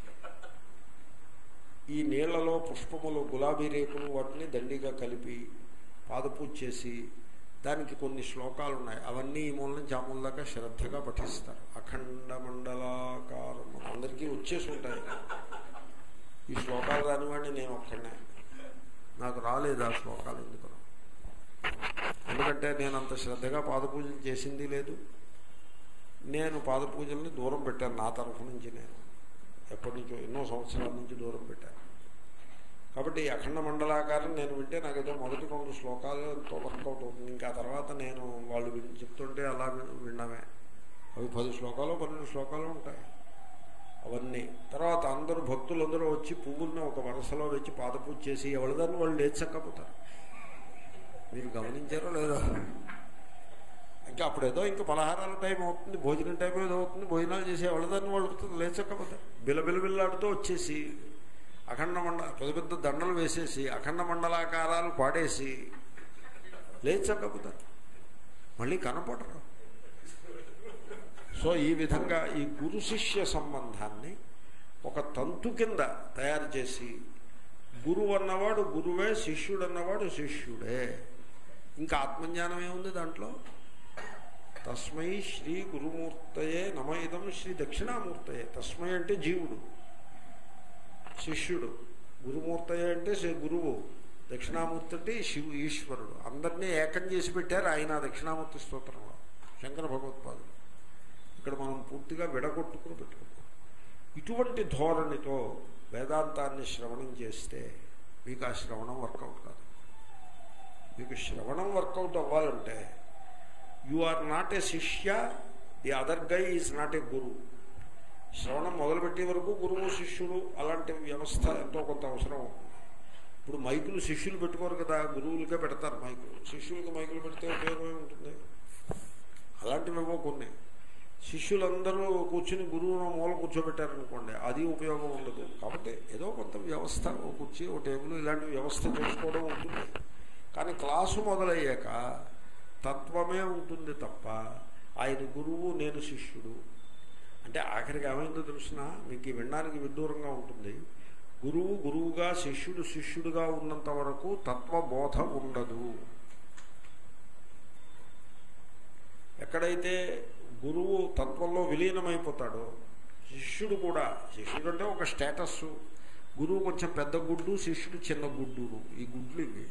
ఈ నీళ్లలో పుష్పములు గులాబీ రేకులు వాటిని దండిగా కలిపి పాదపూజ చేసి దానికి కొన్ని శ్లోకాలు ఉన్నాయి అవన్నీ ఈ మూల నుంచి ఆ మూల దాకా శ్రద్ధగా పఠిస్తారు అఖండ మండలాకారం అందరికీ వచ్చేసి ఉంటాయి ఈ శ్లోకాలు రానివాడిని నేను ఒక్కడే నాకు రాలేదు ఆ శ్లోకాలు ఎందుకు ఎందుకంటే నేను అంత శ్రద్ధగా పాదపూజలు చేసింది లేదు నేను పాదపూజల్ని దూరం పెట్టాను నా తరఫు నుంచి నేను ఎప్పటి నుంచో ఎన్నో సంవత్సరాల నుంచి దూరం పెట్టాను కాబట్టి ఈ అఖండ మండలాకారం నేను వింటే నాకు ఏదో మొదటి రెండు శ్లోకాలతో వర్కౌట్ అవుతుంది ఇంకా తర్వాత నేను వాళ్ళు విన్ చెప్తుంటే అలా వి- వినడమే అవి పది శ్లోకాలు పన్నెండు శ్లోకాలు ఉంటాయి అవన్నీ తర్వాత అందరూ భక్తులందరూ వచ్చి పువ్వులను ఒక వరుసలో వచ్చి పాదపూజ చేసి ఎవరిదాన్ని వాళ్ళు లేచక్కపోతారు మీరు గమనించారో లేదో ఇంకా అప్పుడు ఏదో ఇంకా పలహారాల టైం అవుతుంది భోజనం టైం ఏదో అవుతుంది భోజనాలు చేసే వాళ్ళదాన్ని వాళ్ళు లేచకపోతారు బిలబిల బిల్లాడుతూ వచ్చేసి అఖండ మండ పెద్ద పెద్ద దండలు వేసేసి అఖండ మండలాకారాలు పాడేసి లేచకపోతారు మళ్ళీ కనపడరు సో ఈ విధంగా ఈ గురు శిష్య సంబంధాన్ని ఒక తంతు కింద తయారు చేసి గురువు అన్నవాడు గురువే శిష్యుడు అన్నవాడు శిష్యుడే ఇంకా ఆత్మజ్ఞానం ఏముంది దాంట్లో తస్మై శ్రీ గురుమూర్తయే నమ ఇదం శ్రీ దక్షిణామూర్తయే తస్మై అంటే జీవుడు శిష్యుడు గురుమూర్తయ్య అంటే శ్రీ గురువు దక్షిణామూర్తి అంటే శివు ఈశ్వరుడు అందరినీ ఏకం చేసి పెట్టారు ఆయన దక్షిణామూర్తి స్తోత్రంలో శంకర భగవత్పాదులు ఇక్కడ మనం పూర్తిగా విడగొట్టుకుని పెట్టుకుంటాం ఇటువంటి ధోరణితో వేదాంతాన్ని శ్రవణం చేస్తే మీకు ఆ శ్రవణం వర్కౌట్ కాదు మీకు శ్రవణం వర్కౌట్ అవ్వాలంటే you are not a shishya the other guy is not a guru శ్రవణం మొదలుపెట్టే వరకు గురువు శిష్యుడు అలాంటి వ్యవస్థ ఎంతో కొంత అవసరం అవుతుంది ఇప్పుడు మైకులు శిష్యులు పెట్టుకోరు కదా గురువులకే పెడతారు మైకులు శిష్యులకి మైకులు పెడితే ఉపయోగం ఉంటుంది ఇలాంటివేవో కొన్ని శిష్యులందరూ కూర్చుని గురువును మూల కూర్చోబెట్టారనుకోండి అది ఉపయోగం ఉండదు కాబట్టి ఏదో కొంత వ్యవస్థ ఓ కుర్చీ ఓ టేబుల్ ఇలాంటి వ్యవస్థ చేసుకోవడం ఉంటుంది కానీ క్లాసు మొదలయ్యాక తత్వమే ఉంటుంది తప్ప ఆయన గురువు నేను శిష్యుడు అంటే ఆఖరికి ఏమైందో తెలుసిన మీకు ఈ వినడానికి విడ్డూరంగా ఉంటుంది గురువు గురువుగా శిష్యుడు శిష్యుడుగా ఉన్నంత వరకు తత్వబోధ ఉండదు ఎక్కడైతే గురువు తత్వంలో విలీనమైపోతాడో శిష్యుడు కూడా శిష్యుడు అంటే ఒక స్టేటస్ గురువు కొంచెం పెద్ద గుడ్డు శిష్యుడు చిన్న గుడ్డు ఈ గుడ్లు ఇవి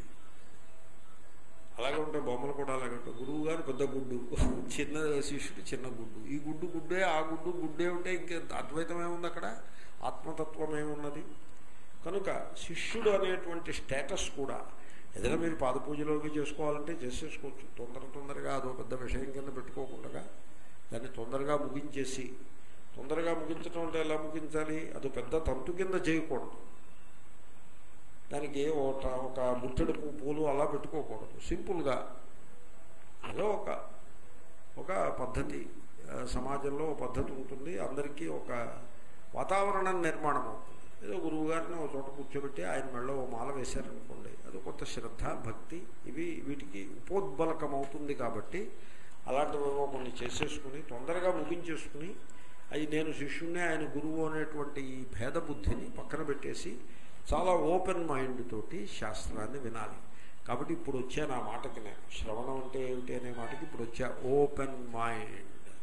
అలాగే ఉంటాయి బొమ్మలు కూడా అలాగే ఉంటాయి గురువు గారు పెద్ద గుడ్డు చిన్న శిష్యుడు చిన్న గుడ్డు ఈ గుడ్డు గుడ్డే ఆ గుడ్డు గుడ్డే ఉంటే ఇంకే అద్వైతం ఏముంది అక్కడ ఆత్మతత్వం ఏమున్నది కనుక శిష్యుడు అనేటువంటి స్టేటస్ కూడా ఏదైనా మీరు పాదపూజలోకి చేసుకోవాలంటే చేసేసుకోవచ్చు తొందర తొందరగా అదో పెద్ద విషయం కింద పెట్టుకోకుండా దాన్ని తొందరగా ముగించేసి తొందరగా ముగించడం అంటే ఎలా ముగించాలి అది పెద్ద తంతు కింద చేయకూడదు దానికి ఒక ఒక ముట్టడి పూలు అలా పెట్టుకోకూడదు సింపుల్గా అదో ఒక ఒక పద్ధతి సమాజంలో ఒక పద్ధతి ఉంటుంది అందరికీ ఒక వాతావరణం నిర్మాణం అవుతుంది ఏదో గురువు గారిని ఒక చోట కూర్చోబెట్టి ఆయన మెళ్ళ ఓ మాల వేశారనుకోండి అది కొత్త శ్రద్ధ భక్తి ఇవి వీటికి ఉపోద్బలకం అవుతుంది కాబట్టి అలాంటివేవో కొన్ని చేసేసుకుని తొందరగా ముగించేసుకుని అది నేను శిష్యుణ్ణి ఆయన గురువు అనేటువంటి ఈ భేద బుద్ధిని పక్కన పెట్టేసి చాలా ఓపెన్ మైండ్ తోటి శాస్త్రాన్ని వినాలి కాబట్టి ఇప్పుడు వచ్చా నా మాటకి నేను శ్రవణం అంటే ఏమిటి అనే మాటకి ఇప్పుడు వచ్చా ఓపెన్ మైండ్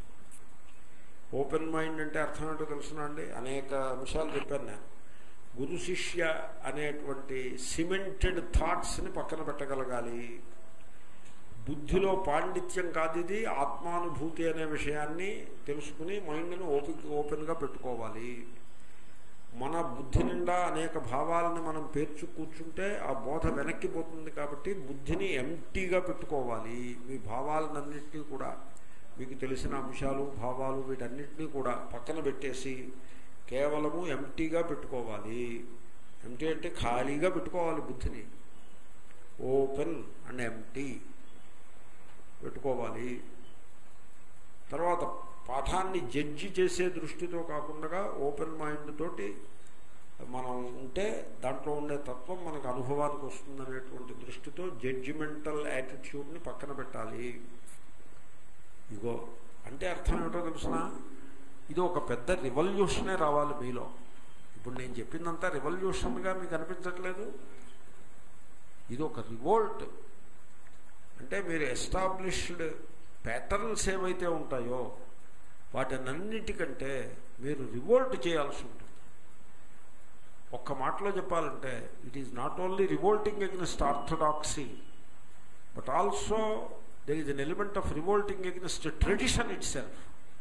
ఓపెన్ మైండ్ అంటే అర్థం ఏంటో తెలుసునా అండి అనేక అంశాలు చెప్పాను నేను గురు శిష్య అనేటువంటి సిమెంటెడ్ థాట్స్ని పక్కన పెట్టగలగాలి బుద్ధిలో పాండిత్యం కాదు ఇది ఆత్మానుభూతి అనే విషయాన్ని తెలుసుకుని మైండ్ని ఓపెన్ ఓపెన్గా పెట్టుకోవాలి మన బుద్ధి నిండా అనేక భావాలను మనం పేర్చు కూర్చుంటే ఆ బోధ వెనక్కి పోతుంది కాబట్టి బుద్ధిని ఎంటీగా పెట్టుకోవాలి మీ భావాలన్నింటినీ కూడా మీకు తెలిసిన అంశాలు భావాలు వీటన్నిటినీ కూడా పక్కన పెట్టేసి కేవలము ఎంటీగా పెట్టుకోవాలి ఎంటీ అంటే ఖాళీగా పెట్టుకోవాలి బుద్ధిని ఓపెన్ అండ్ ఎంటీ పెట్టుకోవాలి తర్వాత పాఠాన్ని జడ్జి చేసే దృష్టితో కాకుండా ఓపెన్ మైండ్ తోటి మనం ఉంటే దాంట్లో ఉండే తత్వం మనకు అనుభవానికి వస్తుందనేటువంటి దృష్టితో జడ్జిమెంటల్ యాటిట్యూడ్ని పక్కన పెట్టాలి ఇగో అంటే అర్థం ఏమిటో తెలుసిన ఇది ఒక పెద్ద రివల్యూషనే రావాలి మీలో ఇప్పుడు నేను చెప్పిందంతా రివల్యూషన్గా మీకు అనిపించట్లేదు ఇది ఒక రివోల్ట్ అంటే మీరు ఎస్టాబ్లిష్డ్ ప్యాటర్న్స్ ఏవైతే ఉంటాయో వాటినన్నిటికంటే మీరు రివోల్ట్ చేయాల్సి ఉంటుంది ఒక్క మాటలో చెప్పాలంటే it is not only revolting against orthodoxy but also there is an element of revolting against tradition itself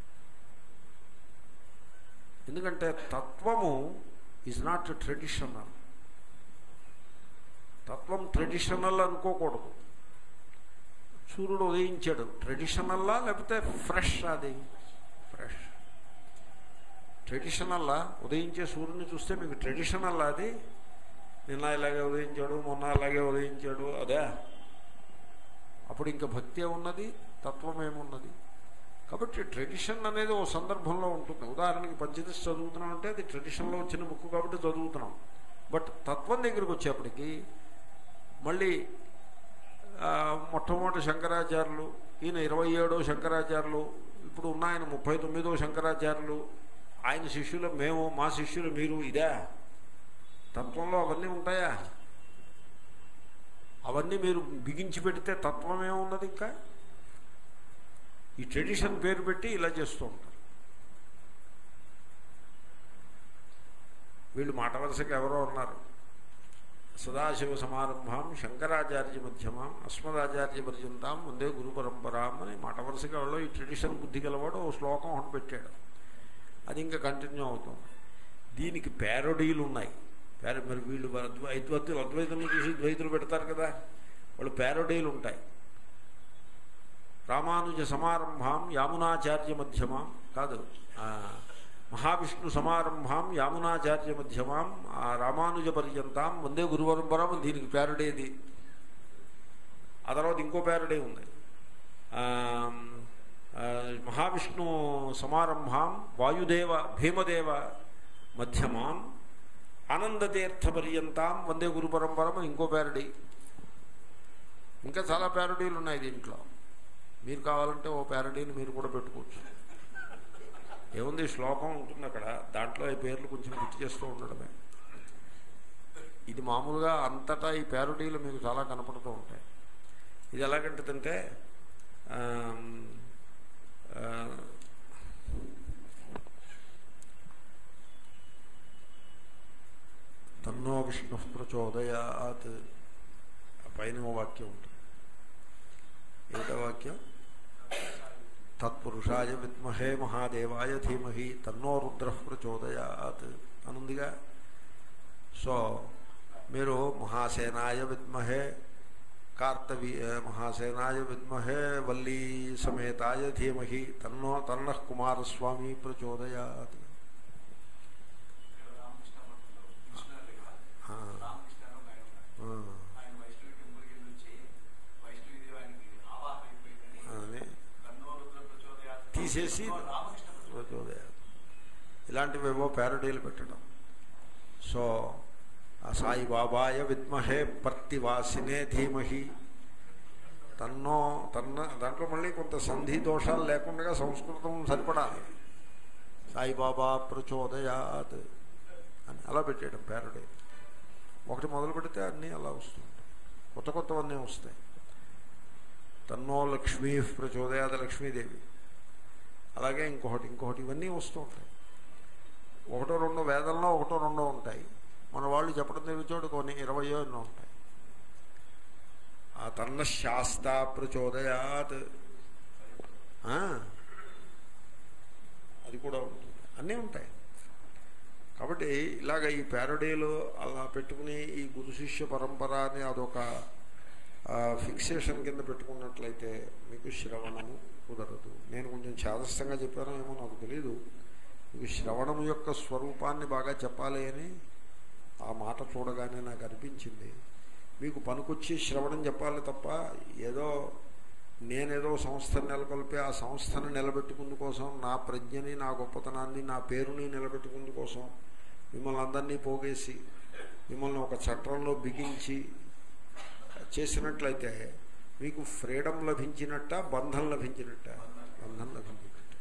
ఎందుకంటే తత్వము ఈజ్ నాట్ ట్రెడిషనల్ తత్వం ట్రెడిషనల్ అనుకోకూడదు సూర్యుడు ఉదయించాడు ట్రెడిషనల్లా లేకపోతే ఫ్రెష్ అది ఫ్రెష్ ట్రెడిషనల్లా ఉదయించే సూర్యుని చూస్తే మీకు ట్రెడిషనల్లా అది నిన్న ఇలాగే ఉదయించాడు మొన్న అలాగే ఉదయించాడు అదే అప్పుడు ఇంకా భక్తి ఉన్నది తత్వం ఏమున్నది కాబట్టి ట్రెడిషన్ అనేది ఓ సందర్భంలో ఉంటుంది ఉదాహరణకి పంచదశ చదువుతున్నాం అంటే అది ట్రెడిషన్లో వచ్చిన బుక్ కాబట్టి చదువుతున్నాం బట్ తత్వం దగ్గరికి వచ్చేప్పటికి మళ్ళీ మొట్టమొదటి శంకరాచార్యులు ఈయన ఇరవై ఏడో శంకరాచార్యులు ఇప్పుడు ఉన్న ఆయన ముప్పై తొమ్మిదో శంకరాచార్యులు ఆయన శిష్యులు మేము మా శిష్యులు మీరు ఇదే తత్వంలో అవన్నీ ఉంటాయా అవన్నీ మీరు బిగించి పెడితే తత్వం ఏమున్నది ఇంకా ఈ ట్రెడిషన్ పేరు పెట్టి ఇలా చేస్తూ ఉంటారు వీళ్ళు మాట వరుసకి ఎవరో ఉన్నారు సదాశివ సమారంభం శంకరాచార్య మధ్యమం అస్మదాచార్య పర్యంతం ముందే గురు పరంపరాం అని మాట వరుసగా వాళ్ళు ఈ ట్రెడిషన్ బుద్ధి గలవాడు ఓ శ్లోకం ఒకటి పెట్టాడు అది ఇంకా కంటిన్యూ అవుతుంది దీనికి ప్యారడీలు ఉన్నాయి ప్యార మరి వీళ్ళు అద్వైతులు అద్వైతులను చూసి ద్వైతులు పెడతారు కదా వాళ్ళు ప్యారడీలు ఉంటాయి రామానుజ సమారంభాం యామునాచార్య మధ్యమాం కాదు మహావిష్ణు సమారంభాం యామునాచార్య మధ్యమాం రామానుజ పర్యంతాం వందే గురువరంపరం దీనికి ప్యారడేది ఆ తర్వాత ఇంకో ప్యారడే ఉంది ఆ, మహావిష్ణు సమారంభాం వాయుదేవ భీమదేవ మధ్యమాం ఆనందతీర్థ పర్యంతాం వందే గురు పరంపరం అని ఇంకో ప్యారడీ ఇంకా చాలా ప్యారడీలు ఉన్నాయి దీంట్లో మీరు కావాలంటే ఓ ప్యారడీని మీరు కూడా పెట్టుకోవచ్చు ఏముంది శ్లోకం ఉంటుంది అక్కడ దాంట్లో ఈ పేర్లు కొంచెం గుర్తు చేస్తూ ఉండడమే ఇది మామూలుగా అంతటా ఈ ప్యారడీలు మీకు చాలా కనపడుతూ ఉంటాయి ఇది ఎలాగంటుందంటే ఆమ్, ఆ, తన్నో విష్ణు ప్రచోదయాత్ ఆ పైన ఓ వాక్యం ఉంటుంది ఏమిటో వాక్యం తత్పురుషాయ విద్మహే మహాదేవాయ ధీమహి తన్నో రుద్ర ప్రచోదయాత్ అనుందిగా సో మీరు మహాసేనాయ విద్మహే కార్తవీ మహాసేనాయ విద్మహే వల్లీ సమేతాయ ధీమహి తన్నో తన్న కుమారస్వామి ప్రచోదయాత్ రామకృష్ణ భక్తులు కృష్ణుడు కాదు. ఆ, రామకృష్ణ అని ఒక ఆయన ఉన్నాడు. ఆ, ఆయన వైష్ణవి టెంపుల్కి వెళ్ళి వచ్చి వైష్ణవిదేవి ఆయనకి ఆవాహన అయిపోయిందని అని కన్నోరుద్ర ప్రచోదయాత్ తీసేసి రామకృష్ణ భక్తులు. ప్రచోదయాత్ ఇలాంటివేవో ప్యారడీలు పెట్టడం సో ఆ సాయిబాబాయ విద్మహే పర్తివాసినే ధీమహి తన్నో తన్న దాంట్లో మళ్ళీ కొంత సంధి దోషాలు లేకుండా సంస్కృతం సరిపడాలి సాయిబాబా ప్రచోదయాత్ అని అలా పెట్టేయడం ప్యారడీ ఒకటి మొదలు పెడితే అన్నీ అలా వస్తుంటాయి కొత్త కొత్తవన్నీ వస్తాయి తన్నో లక్ష్మీ ప్రచోదయాత్ లక్ష్మీదేవి అలాగే ఇంకొకటి ఇంకొకటి ఇవన్నీ వస్తూ ఉంటాయి ఒకటో రెండో వేదంలో ఒకటో రెండో ఉంటాయి మన వాళ్ళు చెప్పడం తెలివిచోడు కొన్ని ఇరవయో ఎన్నో ఉంటాయి ఆ తన్న శాస్త ప్రచోదయాత్ ఆ, అది కూడా ఉంటుంది అన్నీ ఉంటాయి కాబట్టి ఇలాగ ఈ ప్యారడీలు అలా పెట్టుకుని ఈ గురు శిష్య పరంపర అని అదొక ఫిక్సేషన్ కింద పెట్టుకున్నట్లయితే మీకు శ్రవణము కుదరదు నేను కొంచెం ఛాదస్థంగా చెప్పానో ఏమో నాకు తెలీదు మీకు శ్రవణం యొక్క స్వరూపాన్ని బాగా చెప్పాలి అని ఆ మాట చూడగానే నాకు అనిపించింది మీకు పనికొచ్చి శ్రవణం చెప్పాలి తప్ప ఏదో నేనేదో సంస్థను నెలకొల్పి ఆ సంస్థను నిలబెట్టుకుందు కోసం నా ప్రజ్ఞని నా గొప్పతనాన్ని నా పేరుని నిలబెట్టుకుందు కోసం మిమ్మల్ని అందరినీ పోగేసి మిమ్మల్ని ఒక చట్రంలో బిగించి చేసినట్లయితే మీకు ఫ్రీడమ్ లభించినట్ట బంధం లభించినట్ట బంధం లభించినట్ట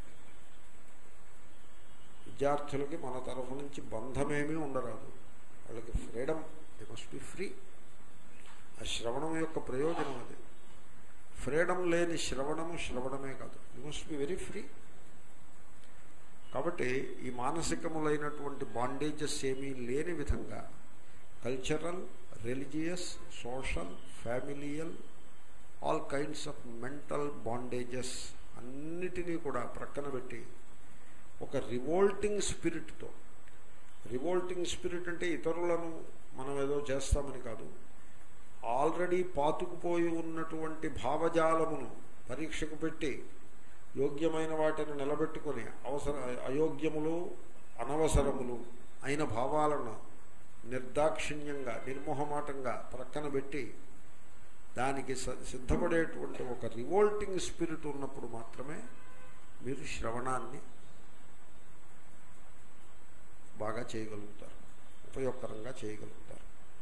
విద్యార్థులకి మన తరఫు నుంచి బంధమేమీ ఉండరాదు వాళ్ళకి freedom they must be free ఆ శ్రవణం యొక్క ప్రయోజనం అది ఫ్రీడమ్ లేని శ్రవణము శ్రవణమే కాదు you must be very free కాబట్టి ఈ మానసికములైనటువంటి బాండేజెస్ ఏమీ లేని విధంగా cultural religious social familial all kinds of mental bondages అన్నిటినీ కూడా ప్రక్కన పెట్టి ఒక రివోల్టింగ్ స్పిరిట్తో రివోల్టింగ్ స్పిరిట్ అంటే ఇతరులను మనం ఏదో చేస్తామని కాదు ఆల్రెడీ పాతుకుపోయి ఉన్నటువంటి భావజాలమును పరీక్షకు పెట్టి యోగ్యమైన వాటిని నిలబెట్టుకొని అవసర అయోగ్యములు అనవసరములు అయిన భావాలను నిర్దాక్షిణ్యంగా నిర్మోహమాటంగా ప్రక్కన పెట్టి దానికి స- సిద్ధపడేటువంటి ఒక రివోల్టింగ్ స్పిరిట్ ఉన్నప్పుడు మాత్రమే మీరు శ్రవణాన్ని బాగా చేయగలుగుతారు ఉపయోగకరంగా చేయగలుగుతారు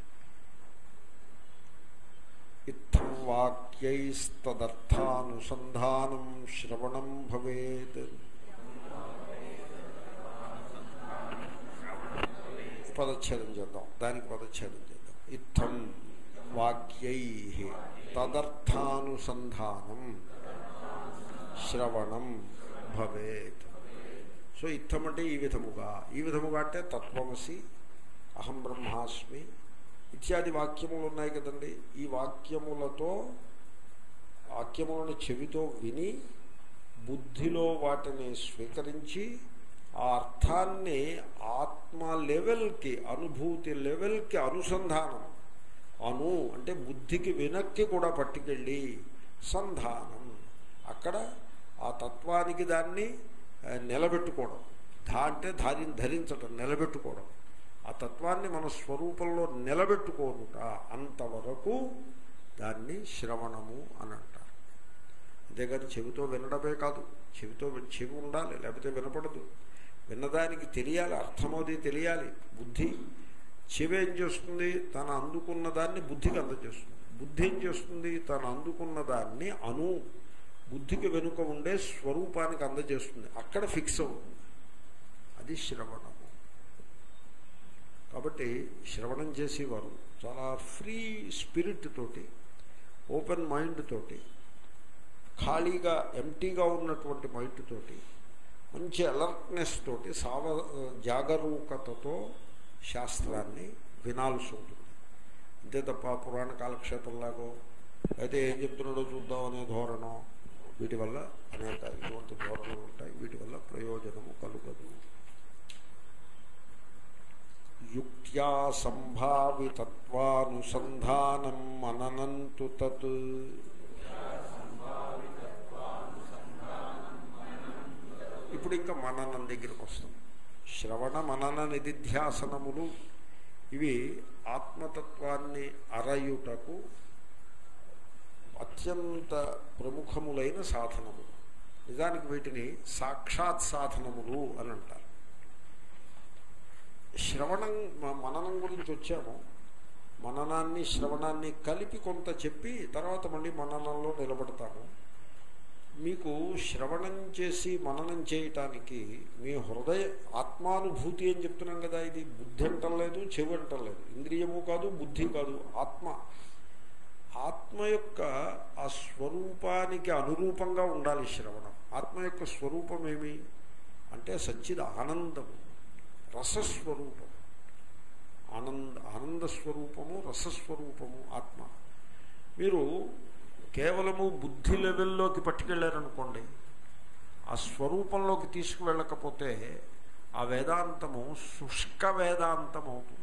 ఇత్థం వాక్యైస్తదర్థానుసంధానం శ్రవణం భవేత్ పదచ్ఛేదం చేద్దాం దానికి పదచ్ఛేదం చేద్దాం ఇత్థం వాక్యై తదర్థానుసంధానం శ్రవణం భవేత్ సో ఇత్థం అంటే ఈ విధముగా ఈ విధముగా అంటే తత్వమసి అహం బ్రహ్మాస్మి ఇత్యాది వాక్యములు ఉన్నాయి కదండి ఈ వాక్యములతో వాక్యములను చెవితో విని బుద్ధిలో వాటిని స్వీకరించి ఆ అర్థాన్ని ఆత్మ లెవెల్కి అనుభూతి లెవెల్కి అనుసంధానం అను అంటే బుద్ధికి వెనక్కి కూడా పట్టుకెళ్ళి సంధానం అక్కడ ఆ తత్వానికి దాన్ని ఆ, నిలబెట్టుకోవడం ధా అంటే ధారి ధరించటం నిలబెట్టుకోవడం ఆ తత్వాన్ని మన స్వరూపంలో నిలబెట్టుకోనుట అంతవరకు దాన్ని శ్రవణము అని అంటారు అంతేగాని చెవితో వినడమే కాదు చెవితో చెవి ఉండాలి లేకపోతే వినపడదు విన్నదానికి తెలియాలి అర్థమోది తెలియాలి బుద్ధి చెవి ఏం చేస్తుంది తను అందుకున్న దాన్ని బుద్ధికి అందజేస్తుంది బుద్ధి ఏం చేస్తుంది తను అందుకున్న దాన్ని అను బుద్ధికి వెనుక ఉండే స్వరూపానికి అందజేస్తుంది అక్కడ ఫిక్స్ అవుతుంది అది శ్రవణము కాబట్టి శ్రవణం చేసేవారు చాలా ఫ్రీ స్పిరిట్ తోటి ఓపెన్ మైండ్ తోటి ఖాళీగా ఎంటీగా ఉన్నటువంటి మైండ్ తోటి మంచి అలర్ట్నెస్ తోటి సావ జాగరూకతతో శాస్త్రాన్ని వినాల్సి ఉంటుంది అంతే తప్ప పురాణ కాలక్షేపంలాగో అయితే ఏం చెప్తున్నాడో చూద్దాం అనే ధోరణం వీటి వల్ల అనేక ఇటువంటి ధోరణలు ఉంటాయి వీటి వల్ల ప్రయోజనము కలుగదు యుక్త్యా సంభావితత్వానుసంధానం మననంతు తత్ ఇప్పుడు ఇంకా మననం దగ్గరికి వస్తాం శ్రవణ మనన నిధిధ్యాసనములు ఇవి ఆత్మతత్వాన్ని అరయుటకు అత్యంత ప్రముఖములైన సాధనములు నిజానికి వీటిని సాక్షాత్ సాధనములు అని అంటారు శ్రవణం మ- మననం గురించి వచ్చాము మననాన్ని శ్రవణాన్ని కలిపి కొంత చెప్పి తర్వాత మళ్ళీ మననంలో నిలబడతాము మీకు శ్రవణం చేసి మననం చేయటానికి మీ హృదయ ఆత్మానుభూతి అని చెప్తున్నాం కదా ఇది బుద్ధి అంటలేదు చెవి అంటలేదు ఇంద్రియము కాదు బుద్ధి కాదు ఆత్మ ఆత్మ యొక్క ఆ స్వరూపానికి అనురూపంగా ఉండాలి శ్రవణం ఆత్మ యొక్క స్వరూపం ఏమి అంటే సచ్చిద ఆనందము రసస్వరూపం ఆనంద ఆనంద స్వరూపము రసస్వరూపము ఆత్మ మీరు కేవలము బుద్ధి లెవెల్లోకి పట్టుకెళ్ళారనుకోండి ఆ స్వరూపంలోకి తీసుకువెళ్ళకపోతే ఆ వేదాంతము శుష్క వేదాంతం అవుతుంది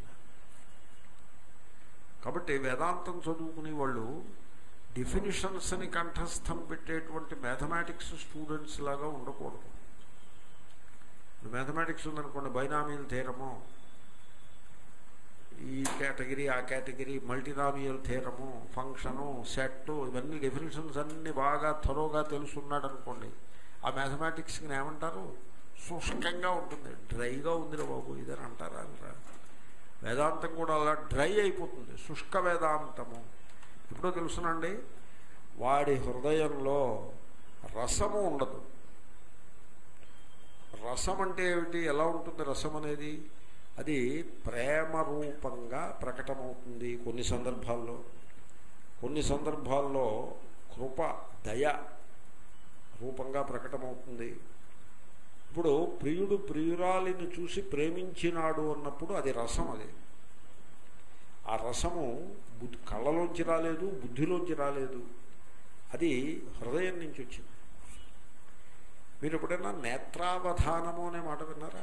కాబట్టి వేదాంతం చదువుకునే వాళ్ళు డెఫినిషన్స్ని కంఠస్థం పెట్టేటువంటి మ్యాథమెటిక్స్ స్టూడెంట్స్ లాగా ఉండకూడదు మ్యాథమెటిక్స్ ఉందనుకోండి బైనామియల్ థేరము ఈ కేటగిరీ ఆ కేటగిరీ మల్టీనామియల్ థేరము ఫంక్షను సెట్ ఇవన్నీ డెఫినేషన్స్ అన్నీ బాగా త్వరగా తెలుసున్నాడు అనుకోండి ఆ మ్యాథమెటిక్స్ని ఏమంటారు శుష్కంగా ఉంటుంది డ్రైగా ఉందిరా బాబు ఇదని అంటారా అనరా వేదాంతం కూడా అలా డ్రై అయిపోతుంది శుష్క వేదాంతము ఎప్పుడో తెలుసునండి వాడి హృదయంలో రసము ఉండదు రసం అంటే ఏమిటి ఎలా ఉంటుంది రసం అనేది అది ప్రేమ రూపంగా ప్రకటమవుతుంది కొన్ని సందర్భాల్లో కొన్ని సందర్భాల్లో కృప దయ రూపంగా ప్రకటమవుతుంది ఇప్పుడు ప్రియుడు ప్రియురాలిని చూసి ప్రేమించినాడు అన్నప్పుడు అది రసం అది ఆ రసము బుద్ధి కళ్ళలోంచి రాలేదు బుద్ధిలోంచి రాలేదు అది హృదయం నుంచి వచ్చింది మీరు ఎప్పుడైనా నేత్రావధానము అనే మాట విన్నారా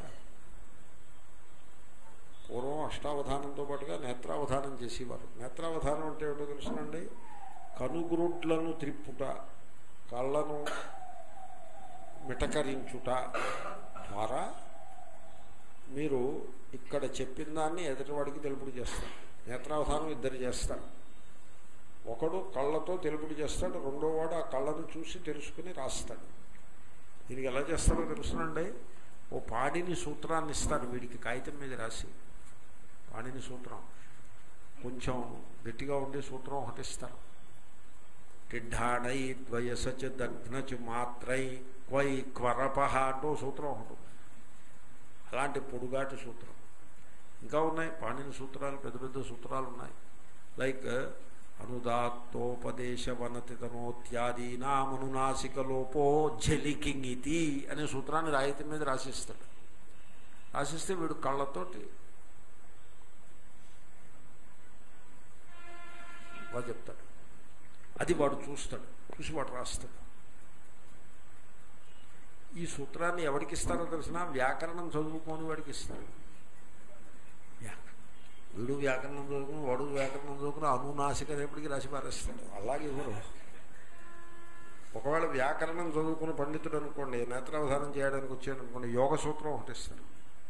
పూర్వం అష్టావధానంతో పాటుగా నేత్రావధానం చేసేవారు నేత్రావధానం అంటే ఏమిటో తెలుసునండి కనుగురుడ్లను త్రిప్పుట కళ్ళను మిటకరించుట ద్వారా మీరు ఇక్కడ చెప్పిన దాన్ని ఎదుటివాడికి తెలుపుడు చేస్తారు నేత్రావధానం ఇద్దరు చేస్తారు ఒకడు కళ్ళతో తెలుపుడు చేస్తాడు రెండో వాడు ఆ కళ్ళను చూసి తెలుసుకుని రాస్తాడు దీనికి ఎలా చేస్తారో తెలుసునండి ఓ పాడిని సూత్రాన్ని ఇస్తారు వీడికి కాగితం మీద రాసి పాడిని సూత్రం కొంచెం గట్టిగా ఉండే సూత్రం ఒకటి ఇస్తారు టిడ్డాడై ద్వయసచ దగ్నచ మాత్రై క్వై క్వరపహ అంటూ సూత్రం ఒకటి ఉంది. అలాంటి పొడుగాటి సూత్రం ఇంకా ఉన్నాయి పాణిని సూత్రాలు పెద్ద పెద్ద సూత్రాలు ఉన్నాయి లైక్ అనుదాత్తోపదేశ వనతితనోత్యాదీనామనునాసిక లోపో జలికింగితి అనే సూత్రాన్ని రాయితీ మీద రాసిస్తాడు రాసిస్తే వీడు కళ్ళతోటి వాడు చెప్తాడు అది వాడు చూస్తాడు చూసి వాడు రాస్తాడు ఈ సూత్రాన్ని ఎవరికి ఇస్తారో తెలిసిన వ్యాకరణం చదువుకోని వాడికి ఇస్తారు వ్యాకరణం వీడు వ్యాకరణం చదువుకుని వాడు వ్యాకరణం చదువుకుని అనునాసిక రేపటికి రాసి పారేస్తాడు అలాగే ఇవ్వరు ఒకవేళ వ్యాకరణం చదువుకుని పండితుడు అనుకోండి నేత్రావధానం చేయడానికి వచ్చాడు అనుకోండి యోగ సూత్రం ఒకటి ఇస్తారు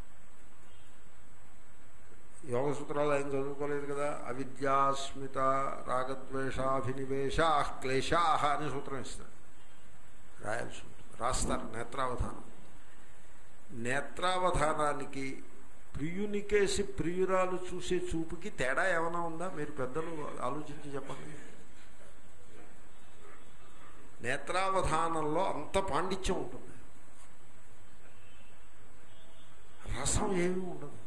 యోగ సూత్రాలు ఆయన చదువుకోలేదు కదా అవిద్యాస్మిత రాగద్వేషాభినివేశ క్లేశా అనే సూత్రం ఇస్తాడు రాయాల్సి ఉంటుంది రాస్తారు నేత్రావధానం నేత్రావధానానికి ప్రియునికేసి ప్రియురాలు చూసే చూపుకి తేడా ఏమైనా ఉందా మీరు పెద్దలు ఆలోచించి చెప్పండి నేత్రావధానంలో అంత పాండిత్యం ఉంటుంది రసం ఏమీ ఉండదు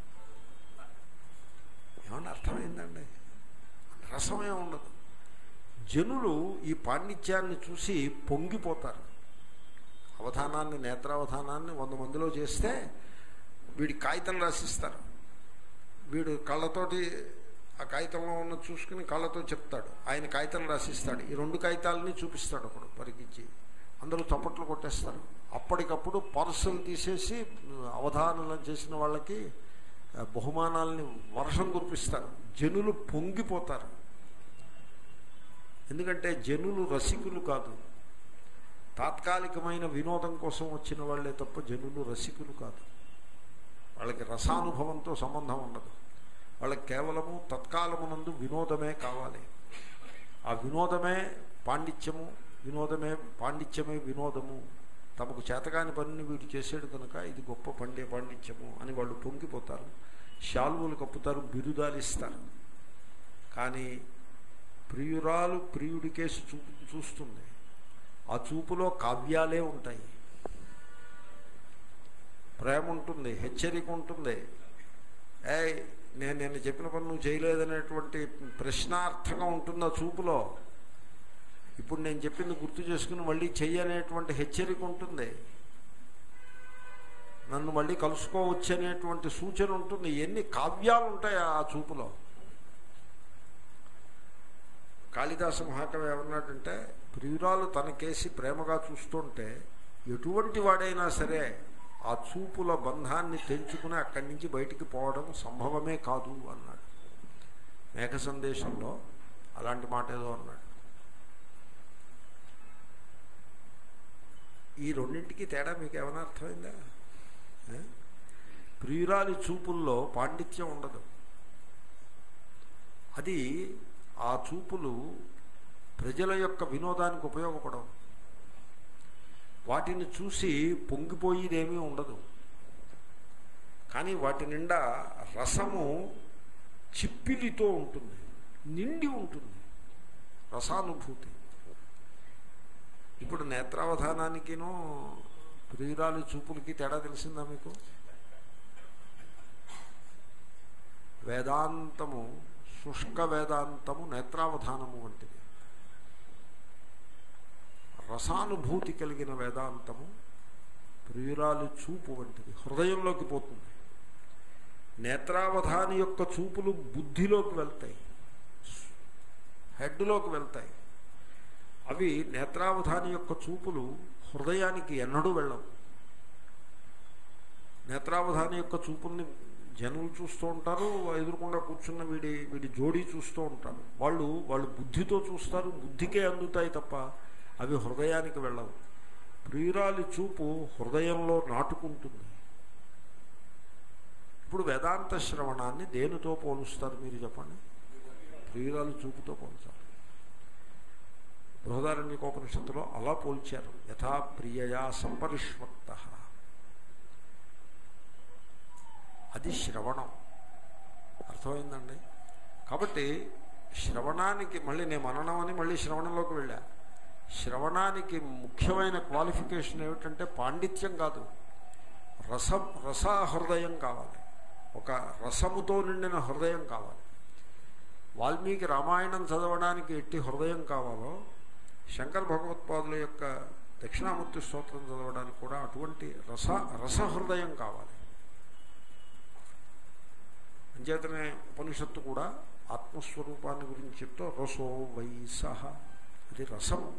ఏమన్నా అర్థమైందండి రసం ఏమి ఉండదు జనులు ఈ పాండిత్యాన్ని చూసి పొంగిపోతారు అవధానాన్ని నేత్రావధానాన్ని వంద మందిలో చేస్తే వీడి కాగితం రాసిస్తారు వీడు కళ్ళతోటి ఆ కాగితంలో ఉన్న చూసుకుని కళ్ళతో చెప్తాడు ఆయన కాగితం రాసిస్తాడు ఈ రెండు కాగితాలని చూపిస్తాడు ఒకడు పరికించి అందరూ చప్పట్లు కొట్టేస్తారు అప్పటికప్పుడు పర్సులు తీసేసి అవధానాలు చేసిన వాళ్ళకి ఆ, బహుమానాలని వర్షం కురిపిస్తారు జనులు పొంగిపోతారు ఎందుకంటే జనులు రసికులు కాదు తాత్కాలికమైన వినోదం కోసం వచ్చిన వాళ్ళే తప్ప జనులు రసికులు కాదు వాళ్ళకి రసానుభవంతో సంబంధం ఉండదు వాళ్ళకి కేవలము తత్కాలమునందు వినోదమే కావాలి ఆ వినోదమే పాండిత్యము వినోదమే పాండిత్యమే వినోదము తమకు చేతకాని పనిని వీడు చేసాడు కనుక ఇది గొప్ప పండే పాండిత్యము అని వాళ్ళు పొంగిపోతారు శాలువులు కప్పుతారు బిరుదాలు ఇస్తారు కానీ ప్రియురాలు ప్రియుడి కేసు చూ చూస్తుంది ఆ చూపులో కావ్యాలే ఉంటాయి ప్రేమ ఉంటుంది హెచ్చరిక ఉంటుంది ఏ నేను నిన్న చెప్పిన పని నువ్వు చేయలేదనేటువంటి ప్రశ్నార్థకం ఉంటుంది ఆ చూపులో ఇప్పుడు నేను చెప్పింది గుర్తు చేసుకుని మళ్ళీ చెయ్యనేటువంటి హెచ్చరిక ఉంటుంది నన్ను మళ్ళీ కలుసుకోవచ్చు అనేటువంటి సూచన ఉంటుంది ఎన్ని కావ్యాలు ఉంటాయి ఆ చూపులో కాళిదాస మహాకవి ఏమన్నాడంటే ప్రియురాలు తనకేసి ప్రేమగా చూస్తుంటే ఎటువంటి వాడైనా సరే ఆ చూపుల బంధాన్ని తెంచుకుని అక్కడి నుంచి బయటికి పోవడం సంభవమే కాదు అన్నాడు మేఘ సందేశంలో అలాంటి మాట ఏదో అన్నాడు ఈ రెండింటికి తేడా మీకు ఏమైనా అర్థమైందా ఏ? ప్రియురాలి చూపుల్లో పాండిత్యం ఉండదు అది ఆ చూపులు ప్రజల యొక్క వినోదానికి ఉపయోగపడవు వాటిని చూసి పొంగిపోయేదేమీ ఉండదు కానీ వాటి నిండా రసము చిప్పిలితో ఉంటుంది నిండి ఉంటుంది రసానుభూతి ఇప్పుడు నేత్రావధానానికినూ ప్రియురాలి చూపులకి తేడా తెలిసిందా మీకు వేదాంతము శుష్క వేదాంతము నేత్రావధానము వంటిది రసానుభూతి కలిగిన వేదాంతము ప్రియురాలి చూపు వంటిది హృదయంలోకి పోతుంది నేత్రావధాని యొక్క చూపులు బుద్ధిలోకి వెళ్తాయి హెడ్లోకి వెళ్తాయి అవి నేత్రావధాని యొక్క చూపులు హృదయానికి ఎన్నడూ వెళ్ళవు నేత్రావధాని యొక్క చూపుల్ని జనులు చూస్తూ ఉంటారు ఎదురుకుండా కూర్చున్న వీడి వీడి జోడీ చూస్తూ ఉంటారు వాళ్ళు వాళ్ళు బుద్ధితో చూస్తారు బుద్ధికే అందుతాయి తప్ప అవి హృదయానికి వెళ్ళవు ప్రియురాలి చూపు హృదయంలో నాటుకుంటుంది ఇప్పుడు వేదాంత శ్రవణాన్ని దేనితో పోలుస్తారు మీరు చెప్పండి ప్రియురాలు చూపుతో పోల్చాలి బృహదారణ్యకోపనిషత్తులో అలా పోల్చారు యథా ప్రియయా సంపరిష్వక్త అది శ్రవణం అర్థమైందండి కాబట్టి శ్రవణానికి మళ్ళీ నేను మననం అని మళ్ళీ శ్రవణంలోకి వెళ్ళా శ్రవణానికి ముఖ్యమైన క్వాలిఫికేషన్ ఏమిటంటే పాండిత్యం కాదు రసం రసహృదయం కావాలి ఒక రసముతో నిండిన హృదయం కావాలి వాల్మీకి రామాయణం చదవడానికి ఎట్టి హృదయం కావాలో శంకర భగవత్పాదుల యొక్క దక్షిణామూర్తి స్తోత్రం చదవడానికి కూడా అటువంటి రస రసహృదయం కావాలి అంచేతనే ఉపనిషత్తు కూడా ఆత్మస్వరూపాన్ని గురించి చెప్తూ రసో వైసహ ఇది రసము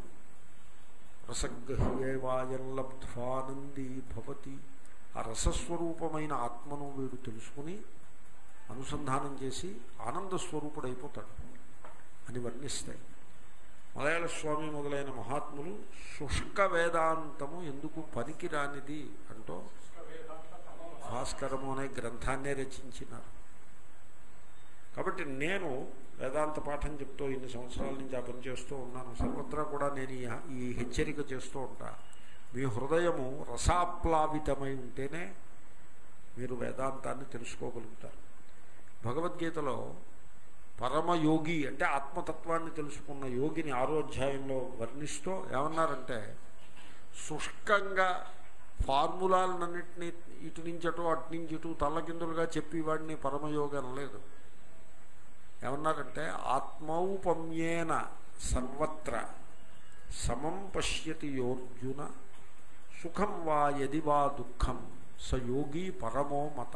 రసగహ్యేవాయం లబ్ధ్వానందీ భవతి ఆ రసస్వరూపమైన ఆత్మను వీడు తెలుసుకుని అనుసంధానం చేసి ఆనంద స్వరూపుడైపోతాడు అని వర్ణిస్తాయి మలయాళ స్వామి మొదలైన మహాత్ములు శుష్క వేదాంతము ఎందుకు పనికిరానిది అంటూ భాస్కరము అనే గ్రంథాన్నే రచించినారు కాబట్టి నేను వేదాంత పాఠం చెప్తూ ఇన్ని సంవత్సరాల నుంచి ఆ పని చేస్తూ ఉన్నాను సర్వత్రా కూడా నేను ఈ- ఈ హెచ్చరిక చేస్తూ ఉంటా మీ హృదయము రసాప్లావితమై ఉంటేనే మీరు వేదాంతాన్ని తెలుసుకోగలుగుతారు భగవద్గీతలో పరమయోగి అంటే ఆత్మతత్వాన్ని తెలుసుకున్న యోగిని ఆరో అధ్యాయంలో వర్ణిస్తూ ఏమన్నారంటే శుష్కంగా ఫార్ములాలన్నింటినీ ఇటు నుంచి అటు అటు నుంచి ఇటు తల్లకిందులుగా చెప్పి వాడిని పరమయోగి అనలేదు ఏమన్నారంటే ఆత్మౌపమ్యేన సర్వత్ర సమం పశ్యతి యోర్జున సుఖం వా యది వా దుఃఖం స యోగి పరమో మత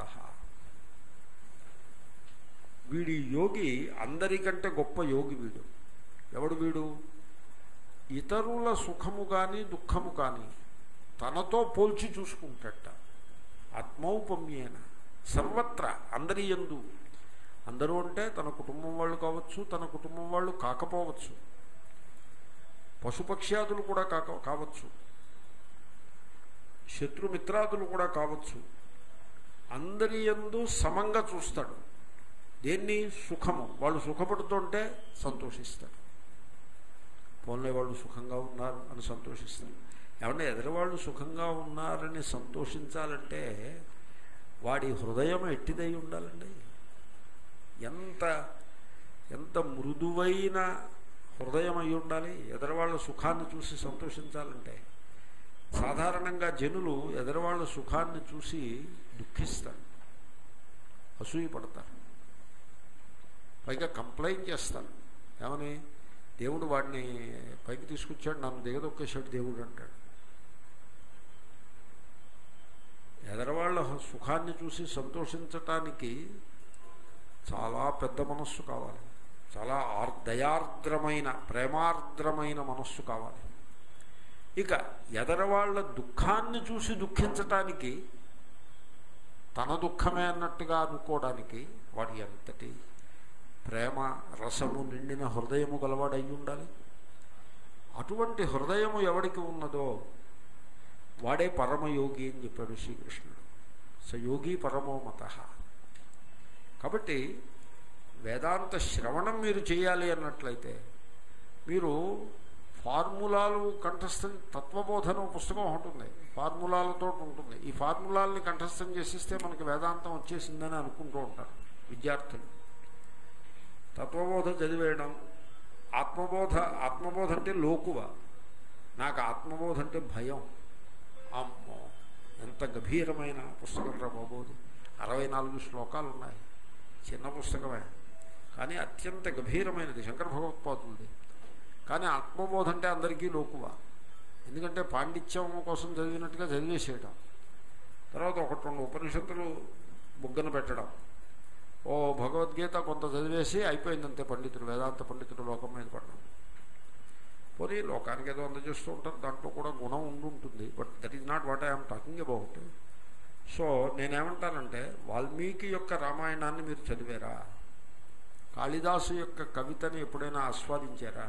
వీడి యోగి అందరికంటే గొప్ప యోగి వీడు ఎవడు వీడు ఇతరుల సుఖము కానీ దుఃఖము కానీ తనతో పోల్చి చూసుకుంటట ఆత్మౌపమ్యేన సర్వత్ర అందరి ఎందు అందరూ అంటే తన కుటుంబం వాళ్ళు కావచ్చు తన కుటుంబం వాళ్ళు కాకపోవచ్చు పశుపక్ష్యాదులు కూడా కాక కావచ్చు శత్రుమిత్రాదులు కూడా కావచ్చు అందరి ఎందు సమంగా చూస్తాడు దేన్ని సుఖము వాళ్ళు సుఖపడుతుంటే సంతోషిస్తాడు పోన్లే వాళ్ళు సుఖంగా ఉన్నారు అని సంతోషిస్తారు ఏమన్నా ఎదురువాళ్ళు సుఖంగా ఉన్నారని సంతోషించాలంటే వాడి హృదయం ఎట్టిదై ఉండాలండి ఎంత ఎంత మృదువైన హృదయం అయి ఉండాలి ఎదరవాళ్ళ సుఖాన్ని చూసి సంతోషించాలంటే సాధారణంగా జనులు ఎదరవాళ్ళ సుఖాన్ని చూసి దుఃఖిస్తారు అసూయ పడతారు పైగా కంప్లైంట్ చేస్తారు ఏమని దేవుడు వాడిని పైకి తీసుకొచ్చాడు నన్ను దిగదొక్కేశాడు దేవుడు అంటాడు ఎదరవాళ్ళ సుఖాన్ని చూసి సంతోషించటానికి చాలా పెద్ద మనస్సు కావాలి చాలా ఆర్ దయార్ద్రమైన ప్రేమార్ద్రమైన మనస్సు కావాలి ఇక ఎదరవాళ్ళ దుఃఖాన్ని చూసి దుఃఖించటానికి తన దుఃఖమే అన్నట్టుగా అనుకోవడానికి వాడి ఎంతటి ప్రేమ రసము నిండిన హృదయము గలవాడై ఉండాలి అటువంటి హృదయము ఎవడికి ఉన్నదో వాడే పరమయోగి అని చెప్పాడు శ్రీకృష్ణుడు స యోగి పరమో మత కాబట్టి వేదాంత శ్రవణం మీరు చేయాలి అన్నట్లయితే మీరు ఫార్ములాలు కంఠస్థం తత్వబోధన పుస్తకం ఉంటుంది ఫార్ములాలతో ఉంటుంది ఈ ఫార్ములాలని కంఠస్థం చేసిస్తే మనకి వేదాంతం వచ్చేసిందని అనుకుంటూ ఉంటారు విద్యార్థులు తత్వబోధ చదివేయడం ఆత్మబోధ ఆత్మబోధ అంటే లోకువ నాకు ఆత్మబోధ అంటే భయం అమ్మో ఎంత గభీరమైన పుస్తకం రా బాబోది అరవై నాలుగు శ్లోకాలు ఉన్నాయి చిన్న పుస్తకమే కానీ అత్యంత గభీరమైనది శంకర భగవత్పాదులది కానీ ఆత్మబోధ అంటే అందరికీ లోకువ ఎందుకంటే పాండిత్యం కోసం చదివినట్టుగా చదివేసేయడం తర్వాత ఒకటి రెండు ఉపనిషత్తులు బుగ్గన పెట్టడం ఓ భగవద్గీత కొంత చదివేసి అయిపోయిందంతే పండితుడు వేదాంత పండితుడు లోకం మీద పడడం పోనీ లోకానికి ఏదో అందజేస్తూ ఉంటారు దాంట్లో కూడా గుణం ఉండుంటుంది but that is not what I'm talking about so నేనేమంటానంటే వాల్మీకి యొక్క రామాయణాన్ని మీరు చదివారా కాళిదాసు యొక్క కవితని ఎప్పుడైనా ఆస్వాదించారా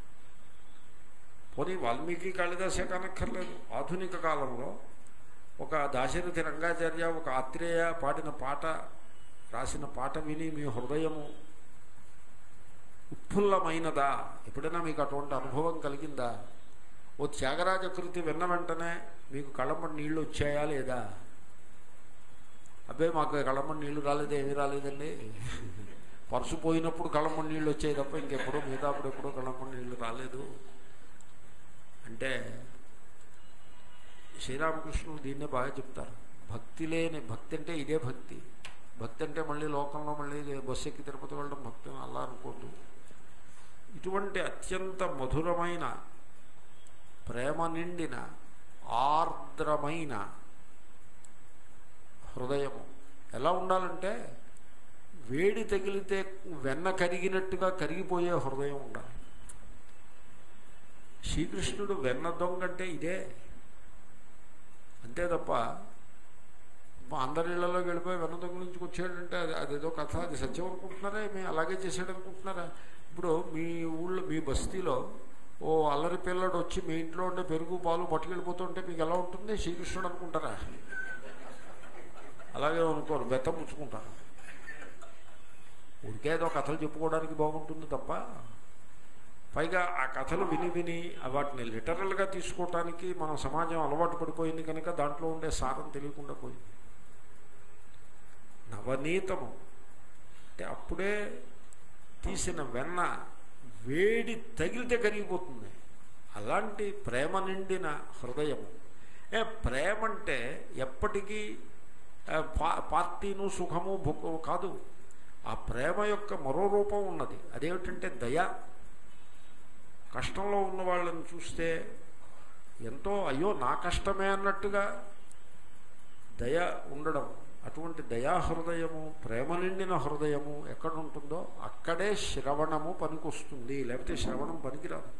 పోనీ వాల్మీకి కాళిదాసే కానక్కర్లేదు ఆధునిక కాలంలో ఒక దాశరథి రంగాచార్య ఒక ఆత్రేయ పాడిన పాట రాసిన పాట విని మీ హృదయము ఉత్ఫుల్లమైనదా ఎప్పుడైనా మీకు అటువంటి అనుభవం కలిగిందా ఓ త్యాగరాజ కృతి విన్న వెంటనే మీకు కళ్ళమ్మడి నీళ్లు వచ్చాయా లేదా అబ్బే మాకు కళ్ళమ్మడి నీళ్లు రాలేదు ఏమీ రాలేదండి పర్సు పోయినప్పుడు కళ్ళమ్మడి నీళ్ళు వచ్చాయి తప్ప ఇంకెప్పుడు మిగతా అప్పుడు ఎప్పుడూ కళ్ళమ్మడి నీళ్లు రాలేదు అంటే శ్రీరామకృష్ణులు దీన్నే బాగా చెప్తారు భక్తి లేని భక్తి అంటే ఇదే భక్తి భక్తి అంటే మళ్ళీ లోకంలో మళ్ళీ బస్సు ఎక్కి తిరుపతి వెళ్ళడం భక్తి అని అలా అనుకోద్దు ఇటువంటి అత్యంత మధురమైన ప్రేమ నిండిన ఆర్ద్రమైన హృదయము ఎలా ఉండాలంటే వేడి తగిలితే వెన్న కరిగినట్టుగా కరిగిపోయే హృదయం ఉండాలి శ్రీకృష్ణుడు వెన్న దొంగ అంటే ఇదే అంతే తప్ప మా అందరి ఇళ్లలోకి వెళ్ళిపోయి వెన్న దొంగ నుంచి వచ్చాడంటే అది అదేదో కథ అది సత్యం అనుకుంటున్నారా మేము అలాగే చేశాడు అనుకుంటున్నారా ఇప్పుడు మీ ఊళ్ళో మీ బస్తీలో ఓ అల్లరి పిల్లడు వచ్చి మీ ఇంట్లో ఉండే పెరుగు పాలు పట్టుకెళ్ళిపోతుంటే మీకు ఎలా ఉంటుంది శ్రీకృష్ణుడు అనుకుంటారా అలాగే అనుకోరు బెత్త పుచ్చుకుంటారు ఊరికేదో కథలు చెప్పుకోవడానికి బాగుంటుంది తప్ప పైగా ఆ కథలు విని విని ఆ వాటిని లిటరల్గా తీసుకోవటానికి మన సమాజం అలవాటు పడిపోయింది కనుక దాంట్లో ఉండే సారం తెలియకుండా పోయింది నవనీతము అంటే అప్పుడే తీసిన వెన్న వేడి తగిలితే కరిగిపోతుంది అలాంటి ప్రేమ నిండిన హృదయము ఏ ప్రేమ అంటే ఎప్పటికీ ఆ, పా- పార్టీను సుఖము భుక్కు కాదు ఆ ప్రేమ యొక్క మరో రూపం ఉన్నది అదేమిటంటే దయ కష్టంలో ఉన్న వాళ్ళని చూస్తే ఎంతో అయ్యో నా కష్టమే అన్నట్టుగా దయ ఉండడం అటువంటి దయా హృదయము ప్రేమ నిండిన హృదయము ఎక్కడ ఉంటుందో అక్కడే శ్రవణము పనికొస్తుంది లేకపోతే శ్రవణం పనికిరాదు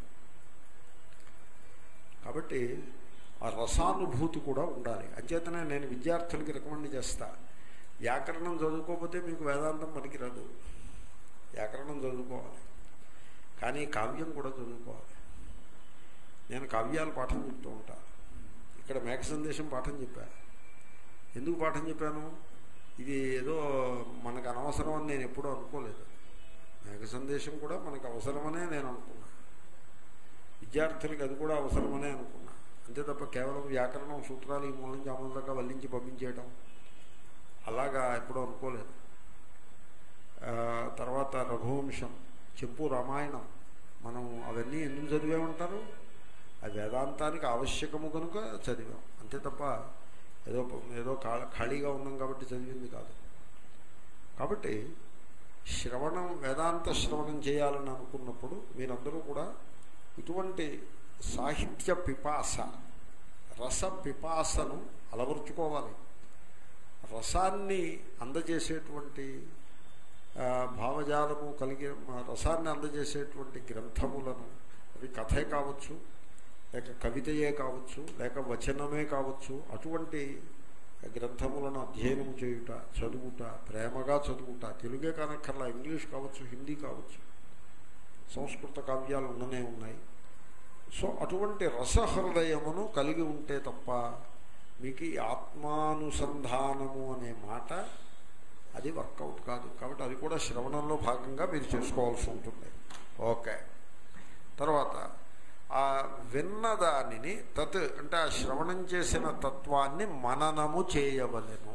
కాబట్టి ఆ రసానుభూతి కూడా ఉండాలి అంచేతనే నేను విద్యార్థులకి రికమెండ్ చేస్తా వ్యాకరణం చదువుకోకపోతే మీకు వేదాంతం పనికిరాదు వ్యాకరణం చదువుకోవాలి కానీ కావ్యం కూడా చదువుకోవాలి నేను కావ్యాలు పాఠం చెప్తూ ఉంటా ఇక్కడ మేఘ సందేశం పాఠం చెప్పా ఎందుకు పాఠం చెప్పాను ఇది ఏదో మనకు అనవసరం అని నేను ఎప్పుడూ అనుకోలేదు మేఘ సందేశం కూడా మనకు అవసరమనే నేను అనుకున్నా విద్యార్థులకి అది కూడా అవసరమనే అనుకున్నా అంతే తప్ప కేవలం వ్యాకరణం సూత్రాలు ఈ మూల నుంచి ఆ మూల దాకా వల్లించి పంపించేయడం అలాగా ఎప్పుడూ అనుకోలేదు ఆ, తర్వాత రఘువంశం చెప్పు రామాయణం మనం అవన్నీ ఎందుకు చదివేమంటారు అది వేదాంతానికి ఆవశ్యకము కనుక చదివాం అంతే తప్ప ఏదో ఏదో ఖా- ఖాళీగా ఉన్నాం కాబట్టి చదివింది కాదు కాబట్టి శ్రవణం వేదాంత శ్రవణం చేయాలని అనుకున్నప్పుడు మీరందరూ కూడా ఇటువంటి సాహిత్య పిపాస రస పిపాసను అలవరుచుకోవాలి రసాన్ని అందజేసేటువంటి ఆ, భావజాలము కలిగి ఆ, రసాన్ని అందజేసేటువంటి గ్రంథములను అవి కథే కావచ్చు లేక కవితయే కావచ్చు లేక వచనమే కావచ్చు అటువంటి గ్రంథములను అధ్యయనం చేయుట చదువుట ప్రేమగా చదువుట తెలుగే కానక్కర్లా ఇంగ్లీష్ కావచ్చు హిందీ కావచ్చు సంస్కృత కావ్యాలు ఉన్ననే ఉన్నాయి సో అటువంటి రసహృదయమును కలిగి ఉంటే తప్ప మీకు ఈ ఆత్మానుసంధానము అనే మాట అది వర్కౌట్ కాదు కాబట్టి అది కూడా శ్రవణంలో భాగంగా మీరు చేసుకోవాల్సి ఉంటుంది ఓకే తర్వాత ఆ విన్న దానిని తత్ అంటే ఆ శ్రవణం చేసిన తత్వాన్ని మననము చేయవలెను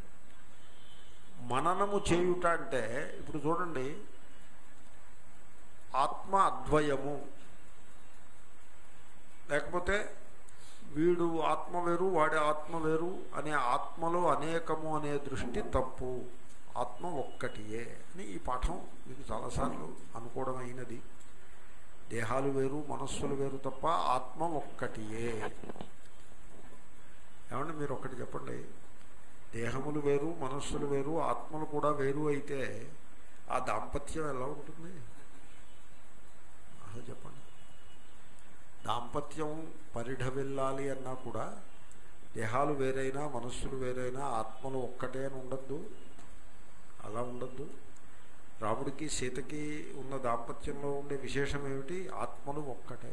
మననము చేయుట అంటే ఇప్పుడు చూడండి ఆత్మ అద్వయము లేకపోతే వీడు ఆత్మ వేరు వాడి ఆత్మ వేరు అనే ఆత్మలో అనేకము అనే దృష్టి తప్పు ఆత్మ ఒక్కటియే అని ఈ పాఠం మీకు చాలాసార్లు అనుకోవడం అయినది దేహాలు వేరు మనస్సులు వేరు తప్ప ఆత్మ ఒక్కటియే ఏమంటే మీరు ఒక్కటి చెప్పండి దేహములు వేరు మనస్సులు వేరు ఆత్మలు కూడా వేరు అయితే ఆ దాంపత్యం ఎలా ఉంటుంది అసలు చెప్పండి దాంపత్యం పరిఢ వెళ్ళాలి అన్నా కూడా దేహాలు వేరైనా మనస్సులు వేరైనా ఆత్మలు ఒక్కటే అని ఉండద్దు అలా ఉండద్దు రాముడికి సీతకి ఉన్న దాంపత్యంలో ఉండే విశేషం ఏమిటి ఆత్మలు ఒక్కటే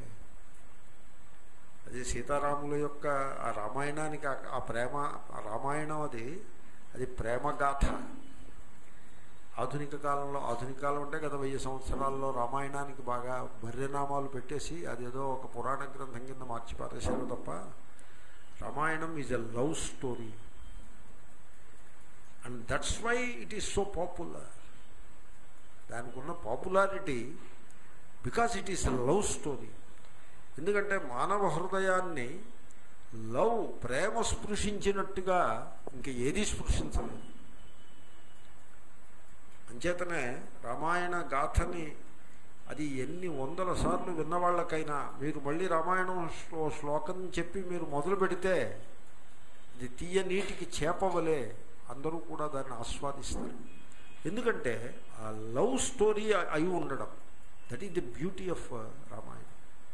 అది సీతారాముల యొక్క ఆ రామాయణానికి ఆ- ఆ ప్రేమ ఆ రామాయణం అది అది ప్రేమగాథ ఆధునిక కాలంలో ఆధునిక కాలం అంటే గత వెయ్యి సంవత్సరాల్లో రామాయణానికి బాగా బర్రెనామాలు పెట్టేసి అదేదో ఒక పురాణ గ్రంథం కింద మార్చి పారేశారు తప్ప Ramayanam is a love story and that's why it is so popular దానికి ఉన్న popularity because it is love story ఎందుకంటే మానవ హృదయాన్ని లవ్ ప్రేమ స్పృశించినట్టుగా ఇంక ఏది స్పృశించలేదు అంచేతనే రామాయణ గాథని అది ఎన్ని వందల సార్లు విన్నవాళ్ళకైనా మీరు మళ్ళీ రామాయణం శ్లో- శ్లోకం చెప్పి మీరు మొదలు పెడితే ఇది తీయ నీటికి చేపవలే అందరూ కూడా దాన్ని ఆస్వాదిస్తారు ఎందుకంటే ఆ లవ్ స్టోరీ అయి ఉండడం that is the beauty of Ramayanam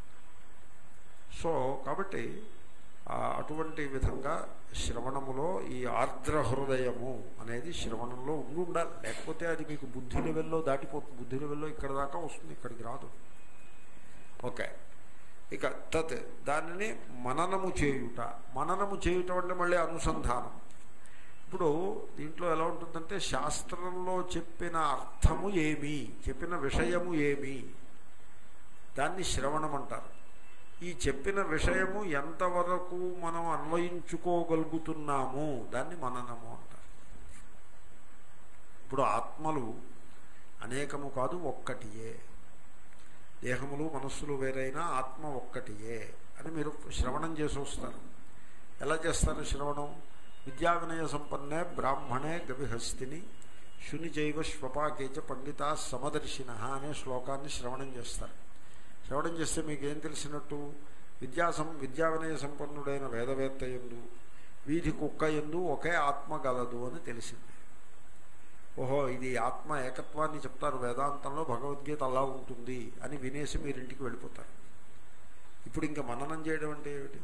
so కాబట్టి ఆ అటువంటి విధంగా శ్రవణములో ఈ ఆర్ద్ర హృదయము అనేది శ్రవణంలో ఉండి ఉండాలి లేకపోతే అది మీకు బుద్ధి లెవెల్లో దాటిపోతుంది బుద్ధి లెవెల్లో ఇక్కడ దాకా వస్తుంది ఇక్కడికి రాదు ఓకే ఇక తత్ దానిని మననము చేయుట మననము చేయుట అంటే మళ్ళీ అనుసంధానం ఇప్పుడు దీంట్లో ఎలా ఉంటుందంటే శాస్త్రంలో చెప్పిన అర్థము ఏమి చెప్పిన విషయము ఏమి దాన్ని శ్రవణం అంటారు ఈ చెప్పిన విషయము ఎంతవరకు మనం అన్వయించుకోగలుగుతున్నాము దాన్ని మననము అంటారు ఇప్పుడు ఆత్మలు అనేకము కాదు ఒక్కటియే దేహములు మనస్సులు వేరైనా ఆత్మ ఒక్కటియే అని మీరు శ్రవణం చేసి వస్తారు ఎలా చేస్తారు శ్రవణం విద్యా వినయ సంపన్నే బ్రాహ్మణే గవిహస్తిని శుని చైవ శ్వపాకేచ పండిత సమదర్శిన అనే శ్లోకాన్ని శ్రవణం చేస్తారు శ్రవణం చేస్తే మీకు ఏం తెలిసినట్టు విద్యాసం విద్యా వినయ సంపన్నుడైన వేదవేత్త ఎందు వీధి కుక్క ఎందు ఒకే ఆత్మ గలదు అని తెలిసింది ఓహో ఇది ఆత్మ ఏకత్వాన్ని చెప్తారు వేదాంతంలో భగవద్గీత అలా ఉంటుంది అని వినేసి మీరు ఇంటికి వెళ్ళిపోతారు ఇప్పుడు ఇంకా మననం చేయడం అంటే ఏమిటి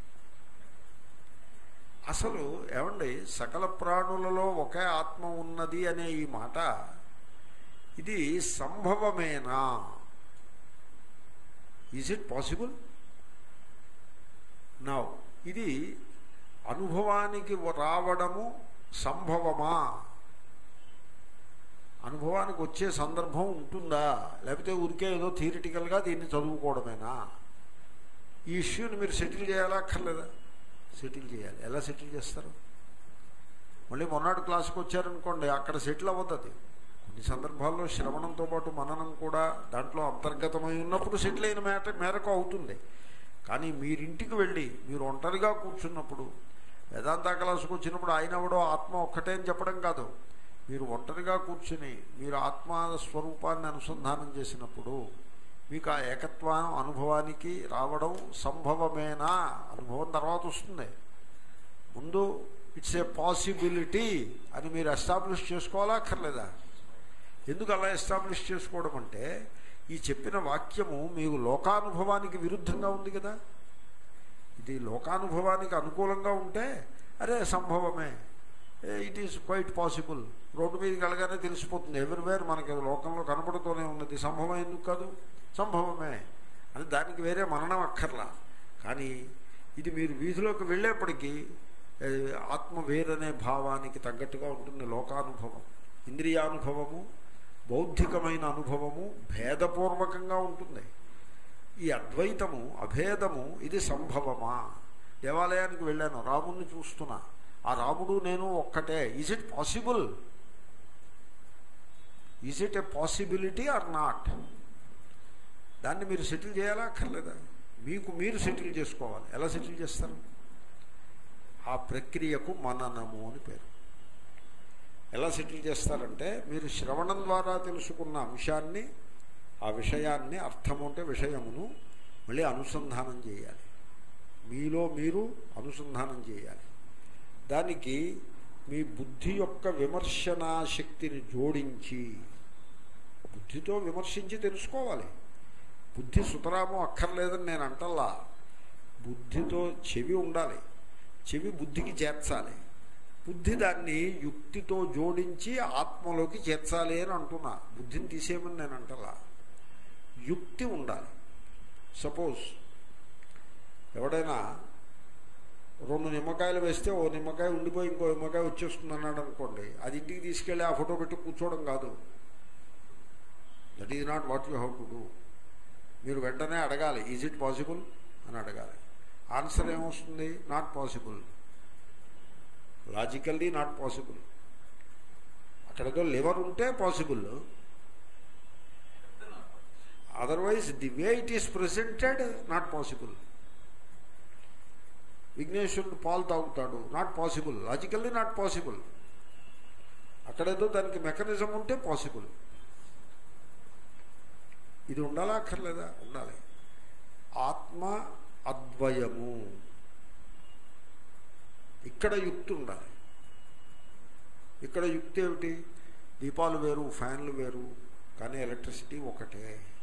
అసలు ఏమండి సకల ప్రాణులలో ఒకే ఆత్మ ఉన్నది అనే ఈ మాట ఇది సంభవమేనా ఈజ్ ఇట్ పాసిబుల్ నౌ ఇది అనుభవానికి రావడము సంభవమా అనుభవానికి వచ్చే సందర్భం ఉంటుందా లేకపోతే ఊరికే ఏదో థియరిటికల్గా దీన్ని చదువుకోవడమేనా ఈ ఇష్యూని మీరు సెటిల్ చేయాలా అక్కర్లేదా సెటిల్ చేయాలి ఎలా సెటిల్ చేస్తారు మళ్ళీ మొన్నటి క్లాస్కి వచ్చారనుకోండి అక్కడ సెటిల్ అవ్వదు అది కొన్ని సందర్భాల్లో శ్రవణంతో పాటు మననం కూడా దాంట్లో అంతర్గతమై ఉన్నప్పుడు సెటిల్ అయిన మేట మేరకు అవుతుంది కానీ మీరింటికి వెళ్ళి మీరు ఒంటరిగా కూర్చున్నప్పుడు వేదాంత క్లాసుకు వచ్చినప్పుడు ఆయన ఎవడో ఆత్మ ఒక్కటే అని చెప్పడం కాదు మీరు ఒంటరిగా కూర్చుని మీరు ఆత్మ స్వరూపాన్ని అనుసంధానం చేసినప్పుడు మీకు ఆ ఏకత్వం అనుభవానికి రావడం సంభవమేనా అనుభవం తర్వాత వస్తుంది ముందు ఇట్స్ ఏ పాసిబిలిటీ అని మీరు ఎస్టాబ్లిష్ చేసుకోవాలా అక్కర్లేదా ఎందుకు అలా ఎస్టాబ్లిష్ చేసుకోవడం అంటే ఈ చెప్పిన వాక్యము మీకు లోకానుభవానికి విరుద్ధంగా ఉంది కదా ఇది లోకానుభవానికి అనుకూలంగా ఉంటే అరే సంభవమే it is quite possible road మీదకి వెళ్ళగానే తెలిసిపోతుంది ఎవ్రీవేర్ మనకి లోకంలో కనపడుతూనే ఉన్నది సంభవం ఎందుకు కాదు సంభవమే అని దానికి వేరే మననం అక్కర్లా కానీ ఇది మీరు వీధిలోకి వెళ్ళేప్పటికీ ఏ, ఆత్మ వేరనే భావానికి తగ్గట్టుగా ఉంటుంది లోకానుభవం ఇంద్రియానుభవము బౌద్ధికమైన అనుభవము భేదపూర్వకంగా ఉంటుంది ఈ అద్వైతము అభేదము ఇది సంభవమా దేవాలయానికి వెళ్ళాను రాముణ్ణి చూస్తున్నా ఆ రాముడు నేను ఒక్కటే is it possible is it a possibility or not దాన్ని మీరు సెటిల్ చేయాలా అక్కర్లేదా మీకు మీరు సెటిల్ చేసుకోవాలి ఎలా సెటిల్ చేస్తారు ఆ ప్రక్రియకు మననము అని పేరు ఎలా సెటిల్ చేస్తారంటే మీరు శ్రవణం ద్వారా తెలుసుకున్న అంశాన్ని ఆ విషయాన్ని అర్థము అంటే విషయమును మళ్ళీ అనుసంధానం చేయాలి మీలో మీరు అనుసంధానం చేయాలి దానికి మీ బుద్ధి యొక్క విమర్శనా శక్తిని జోడించి బుద్ధితో విమర్శించి తెలుసుకోవాలి బుద్ధి సుతరాము అక్కర్లేదని నేను అంటల్లా బుద్ధితో చెవి ఉండాలి చెవి బుద్ధికి చేర్చాలి బుద్ధి దాన్ని యుక్తితో జోడించి ఆత్మలోకి చేర్చాలి అని అంటున్నా బుద్ధిని తీసేయమని నేను అంటలా యుక్తి ఉండాలి సపోజ్ ఎవడైనా రెండు నిమ్మకాయలు వేస్తే ఓ నిమ్మకాయ ఉండిపోయి ఇంకో నిమ్మకాయ వచ్చేస్తుంది అన్నాడు అనుకోండి అది ఇంటికి తీసుకెళ్ళి ఆ ఫోటో పెట్టి కూర్చోవడం కాదు that is not what you how to do మీరు వెంటనే అడగాలి ఈజ్ ఇట్ పాసిబుల్ అని అడగాలి ఆన్సర్ ఏమొస్తుంది not possible logically not possible అక్కడతో లివర్ ఉంటే possible otherwise the way it is presented not possible విఘ్నేశ్వరుడు పాలు తాగుతాడు not possible logically not possible అక్కడేదో దానికి మెకానిజం ఉంటే పాసిబుల్ ఇది ఉండాలా అక్కర్లేదా ఉండాలి ఆత్మ అద్వయము ఇక్కడ యుక్తి ఉండాలి ఇక్కడ యుక్తి ఏమిటి దీపాలు వేరు ఫ్యాన్లు వేరు కానీ ఎలక్ట్రిసిటీ ఒకటే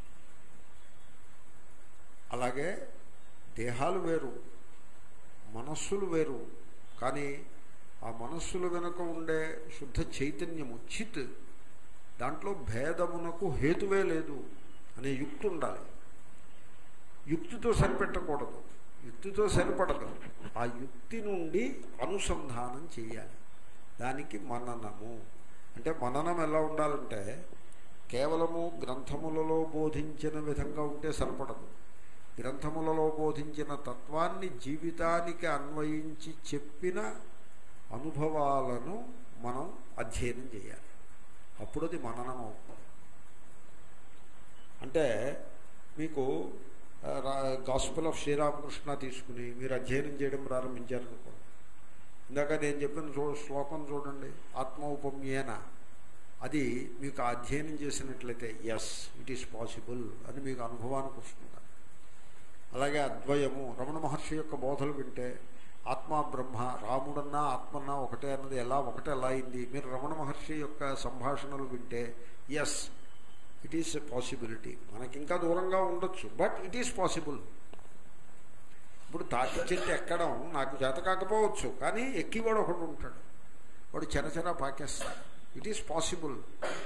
అలాగే దేహాలు వేరు మనస్సులు వేరు కానీ ఆ మనస్సుల వెనుక ఉండే శుద్ధ చైతన్యము చిత్ దాంట్లో భేదమునకు హేతువే లేదు అనే యుక్తి ఉండాలి యుక్తితో సరిపెట్టకూడదు యుక్తితో సరిపడదు ఆ యుక్తి నుండి అనుసంధానం చేయాలి దానికి మననము అంటే మననం ఎలా ఉండాలంటే కేవలము గ్రంథములలో బోధించిన విధంగా ఉంటే సరిపడదు గ్రంథములలో బోధించిన తత్వాన్ని జీవితానికి అన్వయించి చెప్పిన అనుభవాలను మనం అధ్యయనం చేయాలి అప్పుడు అది మననం అవుతుంది అంటే మీకు గాస్పుల్ ఆఫ్ శ్రీరామకృష్ణ తీసుకుని మీరు అధ్యయనం చేయడం ప్రారంభించారనుకోండి ఇందాక నేను చెప్పిన చూ శ్లోకం చూడండి ఆత్మౌపమ్యేన అది మీకు అధ్యయనం చేసినట్లయితే ఎస్ ఇట్ ఈస్ పాసిబుల్ అని మీకు అనుభవానికి వస్తుంది అలాగే అద్వయము రమణ మహర్షి యొక్క బోధలు వింటే ఆత్మ బ్రహ్మ రాముడన్నా ఆత్మన్నా ఒకటే అన్నది ఎలా ఒకటే ఎలా అయింది మీరు రమణ మహర్షి యొక్క సంభాషణలు వింటే yes it is a possibility మనకి ఇంకా దూరంగా ఉండొచ్చు బట్ ఇట్ ఈస్ పాసిబుల్ ఇప్పుడు తాటి చెట్టు ఎక్కడం నాకు చేత కాకపోవచ్చు కానీ ఎక్కివాడు ఒకడు ఉంటాడు వాడు చెరచెర పాకేస్తాడు ఇట్ ఈస్ పాసిబుల్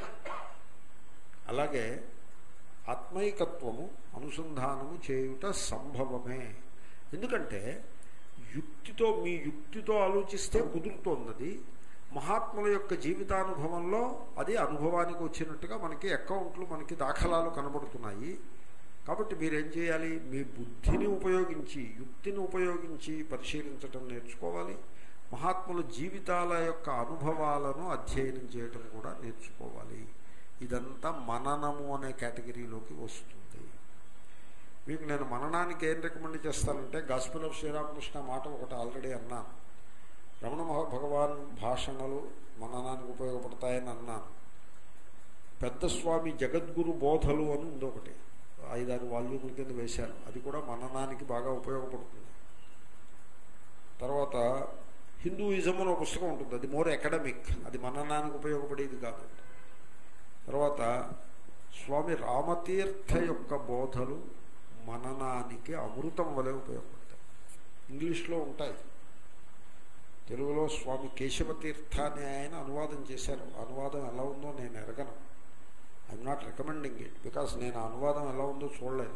అలాగే ఆత్మైకత్వము అనుసంధానము చేయుట సంభవమే ఎందుకంటే యుక్తితో మీ యుక్తితో ఆలోచిస్తే కుదురుతోంది మహాత్ముల యొక్క జీవితానుభవంలో అది అనుభవానికి వచ్చినట్టుగా మనకి అకౌంట్లు మనకి దాఖలాలు కనబడుతున్నాయి కాబట్టి మీరేం చేయాలి మీ బుద్ధిని ఉపయోగించి యుక్తిని ఉపయోగించి పరిశీలించటం నేర్చుకోవాలి మహాత్ముల జీవితాల యొక్క అనుభవాలను అధ్యయనం చేయటం కూడా నేర్చుకోవాలి ఇదంతా మననము అనే కేటగిరీలోకి వస్తుంది మీకు నేను మననానికి ఏం రికమెండ్ చేస్తానంటే గాస్పుల్ ఆఫ్ శ్రీరామకృష్ణ మాట ఒకటి ఆల్రెడీ అన్నాను రమణ మహా భగవాన్ భాషణలు మననానికి ఉపయోగపడతాయని అన్నాను పెద్ద స్వామి జగద్గురు బోధలు అని ఉంది ఒకటి ఐదారు వాల్యూముల కింద వేశారు అది కూడా మననానికి బాగా ఉపయోగపడుతుంది తర్వాత హిందూయిజం అని ఒక పుస్తకం ఉంటుంది అది మోర్ అకాడమిక్ అది మననానికి ఉపయోగపడేది కాదు తర్వాత స్వామి రామతీర్థ యొక్క బోధలు మననానికి అమృతం వలె ఉపయోగపడతాయి ఇంగ్లీష్లో ఉంటాయి తెలుగులో స్వామి కేశవతీర్థ అని ఆయన అనువాదం చేశారు అనువాదం ఎలా ఉందో నేను ఎరగను I'm not recommending it because నేను అనువాదం ఎలా ఉందో చూడలేదు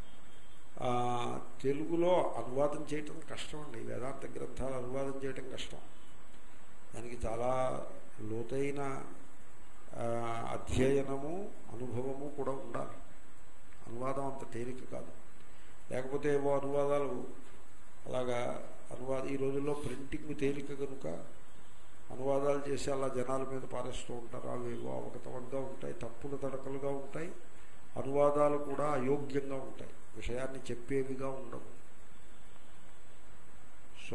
తెలుగులో అనువాదం చేయటం కష్టం అండి వేదాంత గ్రంథాలు అనువాదం చేయటం కష్టం దానికి చాలా లోతైన అధ్యయనము అనుభవము కూడా ఉండాలి అనువాదం అంత తేలిక కాదు లేకపోతే ఏవో అనువాదాలు అలాగా అనువాద ఈ రోజుల్లో ప్రింటింగ్ తేలిక కనుక అనువాదాలు చేసి అలా జనాల మీద పారేస్తూ ఉంటారు అవి ఏవో అవకతవకగా ఉంటాయి తప్పులు తడకలుగా ఉంటాయి అనువాదాలు కూడా అయోగ్యంగా ఉంటాయి విషయాన్ని చెప్పేవిగా ఉండవు సో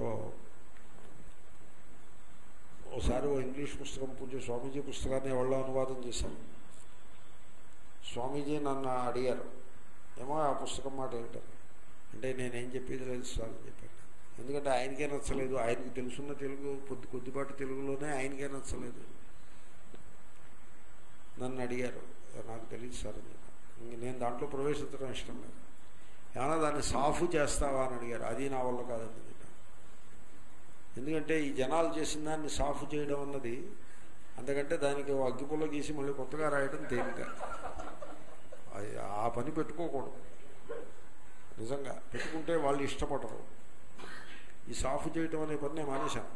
ఒకసారి ఓ ఇంగ్లీష్ పుస్తకం పూజ స్వామీజీ పుస్తకాన్ని ఎవరో అనువాదం చేశాను స్వామీజీ నన్ను అడిగారు ఏమో ఆ పుస్తకం మాట ఏమిటని అంటే నేనేం చెప్పేది లేదు సార్ అని చెప్పాను ఎందుకంటే ఆయనకే నచ్చలేదు ఆయనకి తెలుసున్న తెలుగు కొద్ది కొద్దిపాటి తెలుగులోనే ఆయనకే నచ్చలేదు నన్ను అడిగారు నాకు తెలియదు సార్ అని ఇంక నేను దాంట్లో ప్రవేశించడం ఇష్టం లేదు ఏమన్నా దాన్ని సాఫు చేస్తావా అని అడిగారు అది నా వల్ల కాదని ఎందుకంటే ఈ జనాలు చేసిన దాన్ని సాఫు చేయడం అన్నది అందుకంటే దానికి అగ్గిపుల్ల గీసి మళ్ళీ కొత్తగా రాయడం తేలిక ఆ పని పెట్టుకోకూడదు నిజంగా పెట్టుకుంటే వాళ్ళు ఇష్టపడరు ఈ సాఫ్ చేయటం అనే పని నేను మానేశాను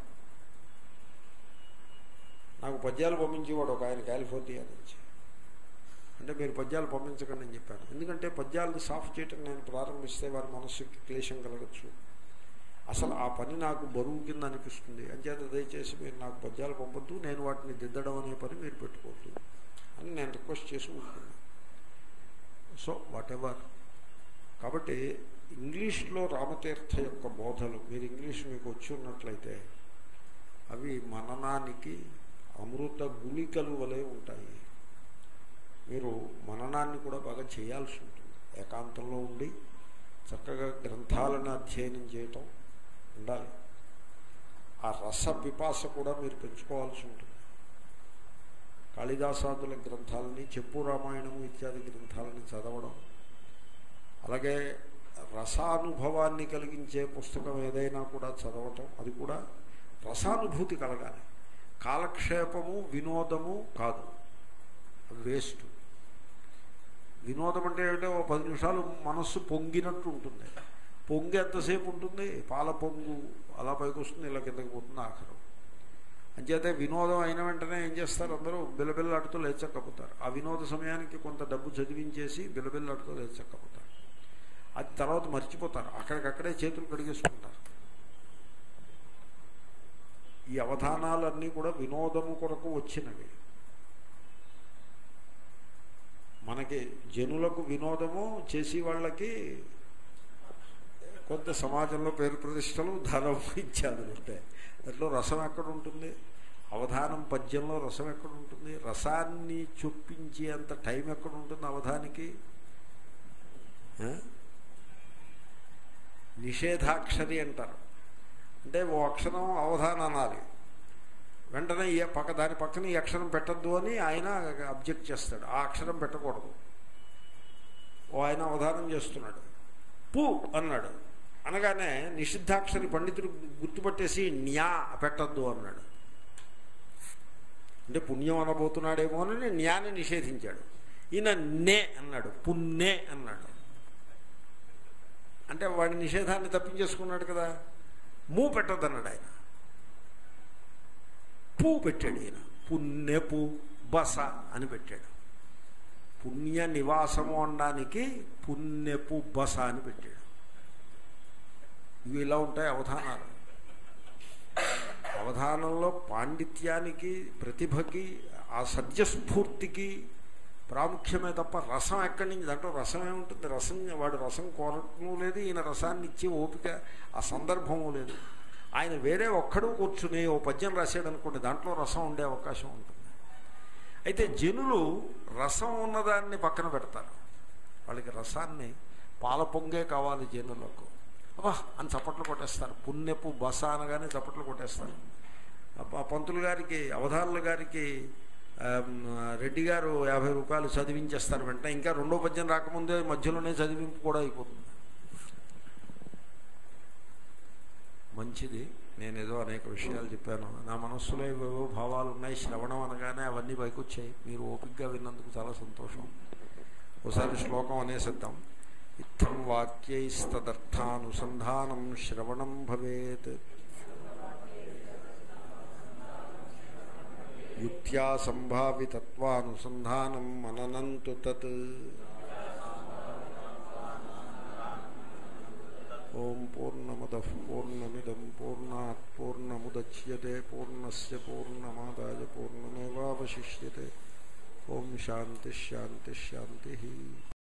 నాకు పద్యాలు పంపించేవాడు ఒక ఆయన కాలిఫోర్నియా నుంచి అంటే మీరు పద్యాలు పంపించకండి అని చెప్పాను ఎందుకంటే పద్యాలను సాఫ్ చేయటం నేను ప్రారంభిస్తే వారి మనస్సుకి క్లేశం కలగచ్చు అసలు ఆ పని నాకు బరువు కింద అనిపిస్తుంది అంచేత దయచేసి మీరు నాకు పద్యాలు పంపొద్దు నేను వాటిని దిద్దడం అనే పని మీరు పెట్టుకోవద్దు అని నేను రిక్వెస్ట్ చేసి ఉంటున్నాను సో వాట్ ఎవర్ కాబట్టి ఇంగ్లీష్లో రామతీర్థ యొక్క బోధలు మీరు ఇంగ్లీష్ మీకు వచ్చి ఉన్నట్లయితే అవి మననానికి అమృత గుళికలు వలె ఉంటాయి మీరు మననాన్ని కూడా బాగా చేయాల్సి ఉంటుంది ఏకాంతంలో ఉండి చక్కగా గ్రంథాలను అధ్యయనం చేయటం ఉండాలి ఆ రస పిపాస కూడా మీరు పెంచుకోవాల్సి ఉంటుంది కాళిదాసాదుల గ్రంథాలని చెప్పు రామాయణము ఇత్యాది గ్రంథాలని చదవడం అలాగే రసానుభవాన్ని కలిగించే పుస్తకం ఏదైనా కూడా చదవటం అది కూడా రసానుభూతి కలగాలి కాలక్షేపము వినోదము కాదు వేస్ట్ వినోదం అంటే ఏమిటో ఓ పది నిమిషాలు మనస్సు పొంగినట్టు ఉంటుంది పొంగి ఎంతసేపు ఉంటుంది పాల పొంగు అలా పైకి వస్తుంది ఇలా కిందకి పోతుంది ఆఖరం అంచేతే వినోదం అయిన వెంటనే ఏం చేస్తారు అందరూ బిలబిల్లాడుతూ లేచక్కపోతారు ఆ వినోద సమయానికి కొంత డబ్బు చదివించేసి బిలబిల్లాడుతూ లేచక్కపోతారు అది తర్వాత మర్చిపోతారు అక్కడికక్కడే చేతులు కడిగేసుకుంటారు ఈ అవధానాలన్నీ కూడా వినోదము కొరకు వచ్చినవి మనకి జనులకు వినోదము చేసి వాళ్ళకి కొంత సమాజంలో పేరు ప్రతిష్టలు ధనం ఇత్యాదులు ఉంటాయి దాంట్లో రసం ఎక్కడ ఉంటుంది అవధానం పద్యంలో రసం ఎక్కడ ఉంటుంది రసాన్ని చొప్పించే అంత టైం ఎక్కడ ఉంటుంది అవధానికి ఆ? నిషేధాక్షరి అంటారు అంటే ఓ అక్షరం అవధానం అనాలి వెంటనే ఈ పక్క దాని పక్కన ఈ అక్షరం పెట్టద్దు అని ఆయన అబ్జెక్ట్ చేస్తాడు ఆ అక్షరం పెట్టకూడదు ఓ ఆయన అవధానం చేస్తున్నాడు పు అన్నాడు అనగానే నిషిద్ధాక్షరి పండితుడు గుర్తుపట్టేసి న్యా పెట్టద్దు అన్నాడు అంటే పుణ్యం అనబోతున్నాడేమో అని న్యాని నిషేధించాడు ఈయన నే అన్నాడు పున్నే అన్నాడు అంటే వాడి నిషేధాన్ని తప్పించేసుకున్నాడు కదా మూ పెట్టద్దు అన్నాడు ఆయన పూ పెట్టాడు ఈయన పుణ్యపు బస అని పెట్టాడు పుణ్య నివాసము అనడానికి పుణ్యపు బస అని పెట్టాడు ఇవి ఇలా ఉంటాయి అవధానాలు అవధానంలో పాండిత్యానికి ప్రతిభకి ఆ సద్యస్ఫూర్తికి ప్రాముఖ్యమే తప్ప రసం ఎక్కడి నుంచి దాంట్లో రసం ఏముంటుంది రసం వాడు రసం కోరటము లేదు ఈయన రసాన్ని ఇచ్చే ఓపిక ఆ సందర్భము లేదు ఆయన వేరే ఒక్కడు కూర్చుని ఓ పద్యం రాశాడు అనుకోండి దాంట్లో రసం ఉండే అవకాశం ఉంటుంది అయితే జనులు రసం ఉన్నదాన్ని పక్కన పెడతారు వాళ్ళకి రసాన్ని పాల పొంగే కావాలి జనులకు అబ్బా అని చప్పట్లు కొట్టేస్తారు పుణ్యపు బస అనగానే చప్పట్లు కొట్టేస్తారు అబ్బా, పంతులు గారికి అవధానుల గారికి ఆమ్, రెడ్డి గారు యాభై రూపాయలు చదివించేస్తారు వెంటనే ఇంకా రెండో పద్యం రాకముందే మధ్యలోనే చదివింపు కూడా అయిపోతుంది మంచిది నేను ఏదో అనేక విషయాలు చెప్పాను నా మనస్సులో ఏవేవో భావాలు ఉన్నాయి శ్రవణం అనగానే అవన్నీ పైకొచ్చాయి మీరు ఓపికగా విన్నందుకు చాలా సంతోషం ఒకసారి శ్లోకం అనేసిద్దాం ఇత్థం వాక్యైస్తదర్థానుసంధానం శ్రవణం భవేత్ యుక్త్యా సంభావితత్వానుసంధానం మననంతు తత్ ఓం పూర్ణమద పూర్ణమిదం పూర్ణాత్ పూర్ణముద్యతే పూర్ణస్ పూర్ణమాదాయ పూర్ణమేవాశిష్యతే ఓం శాంతి శాంతి శాంతి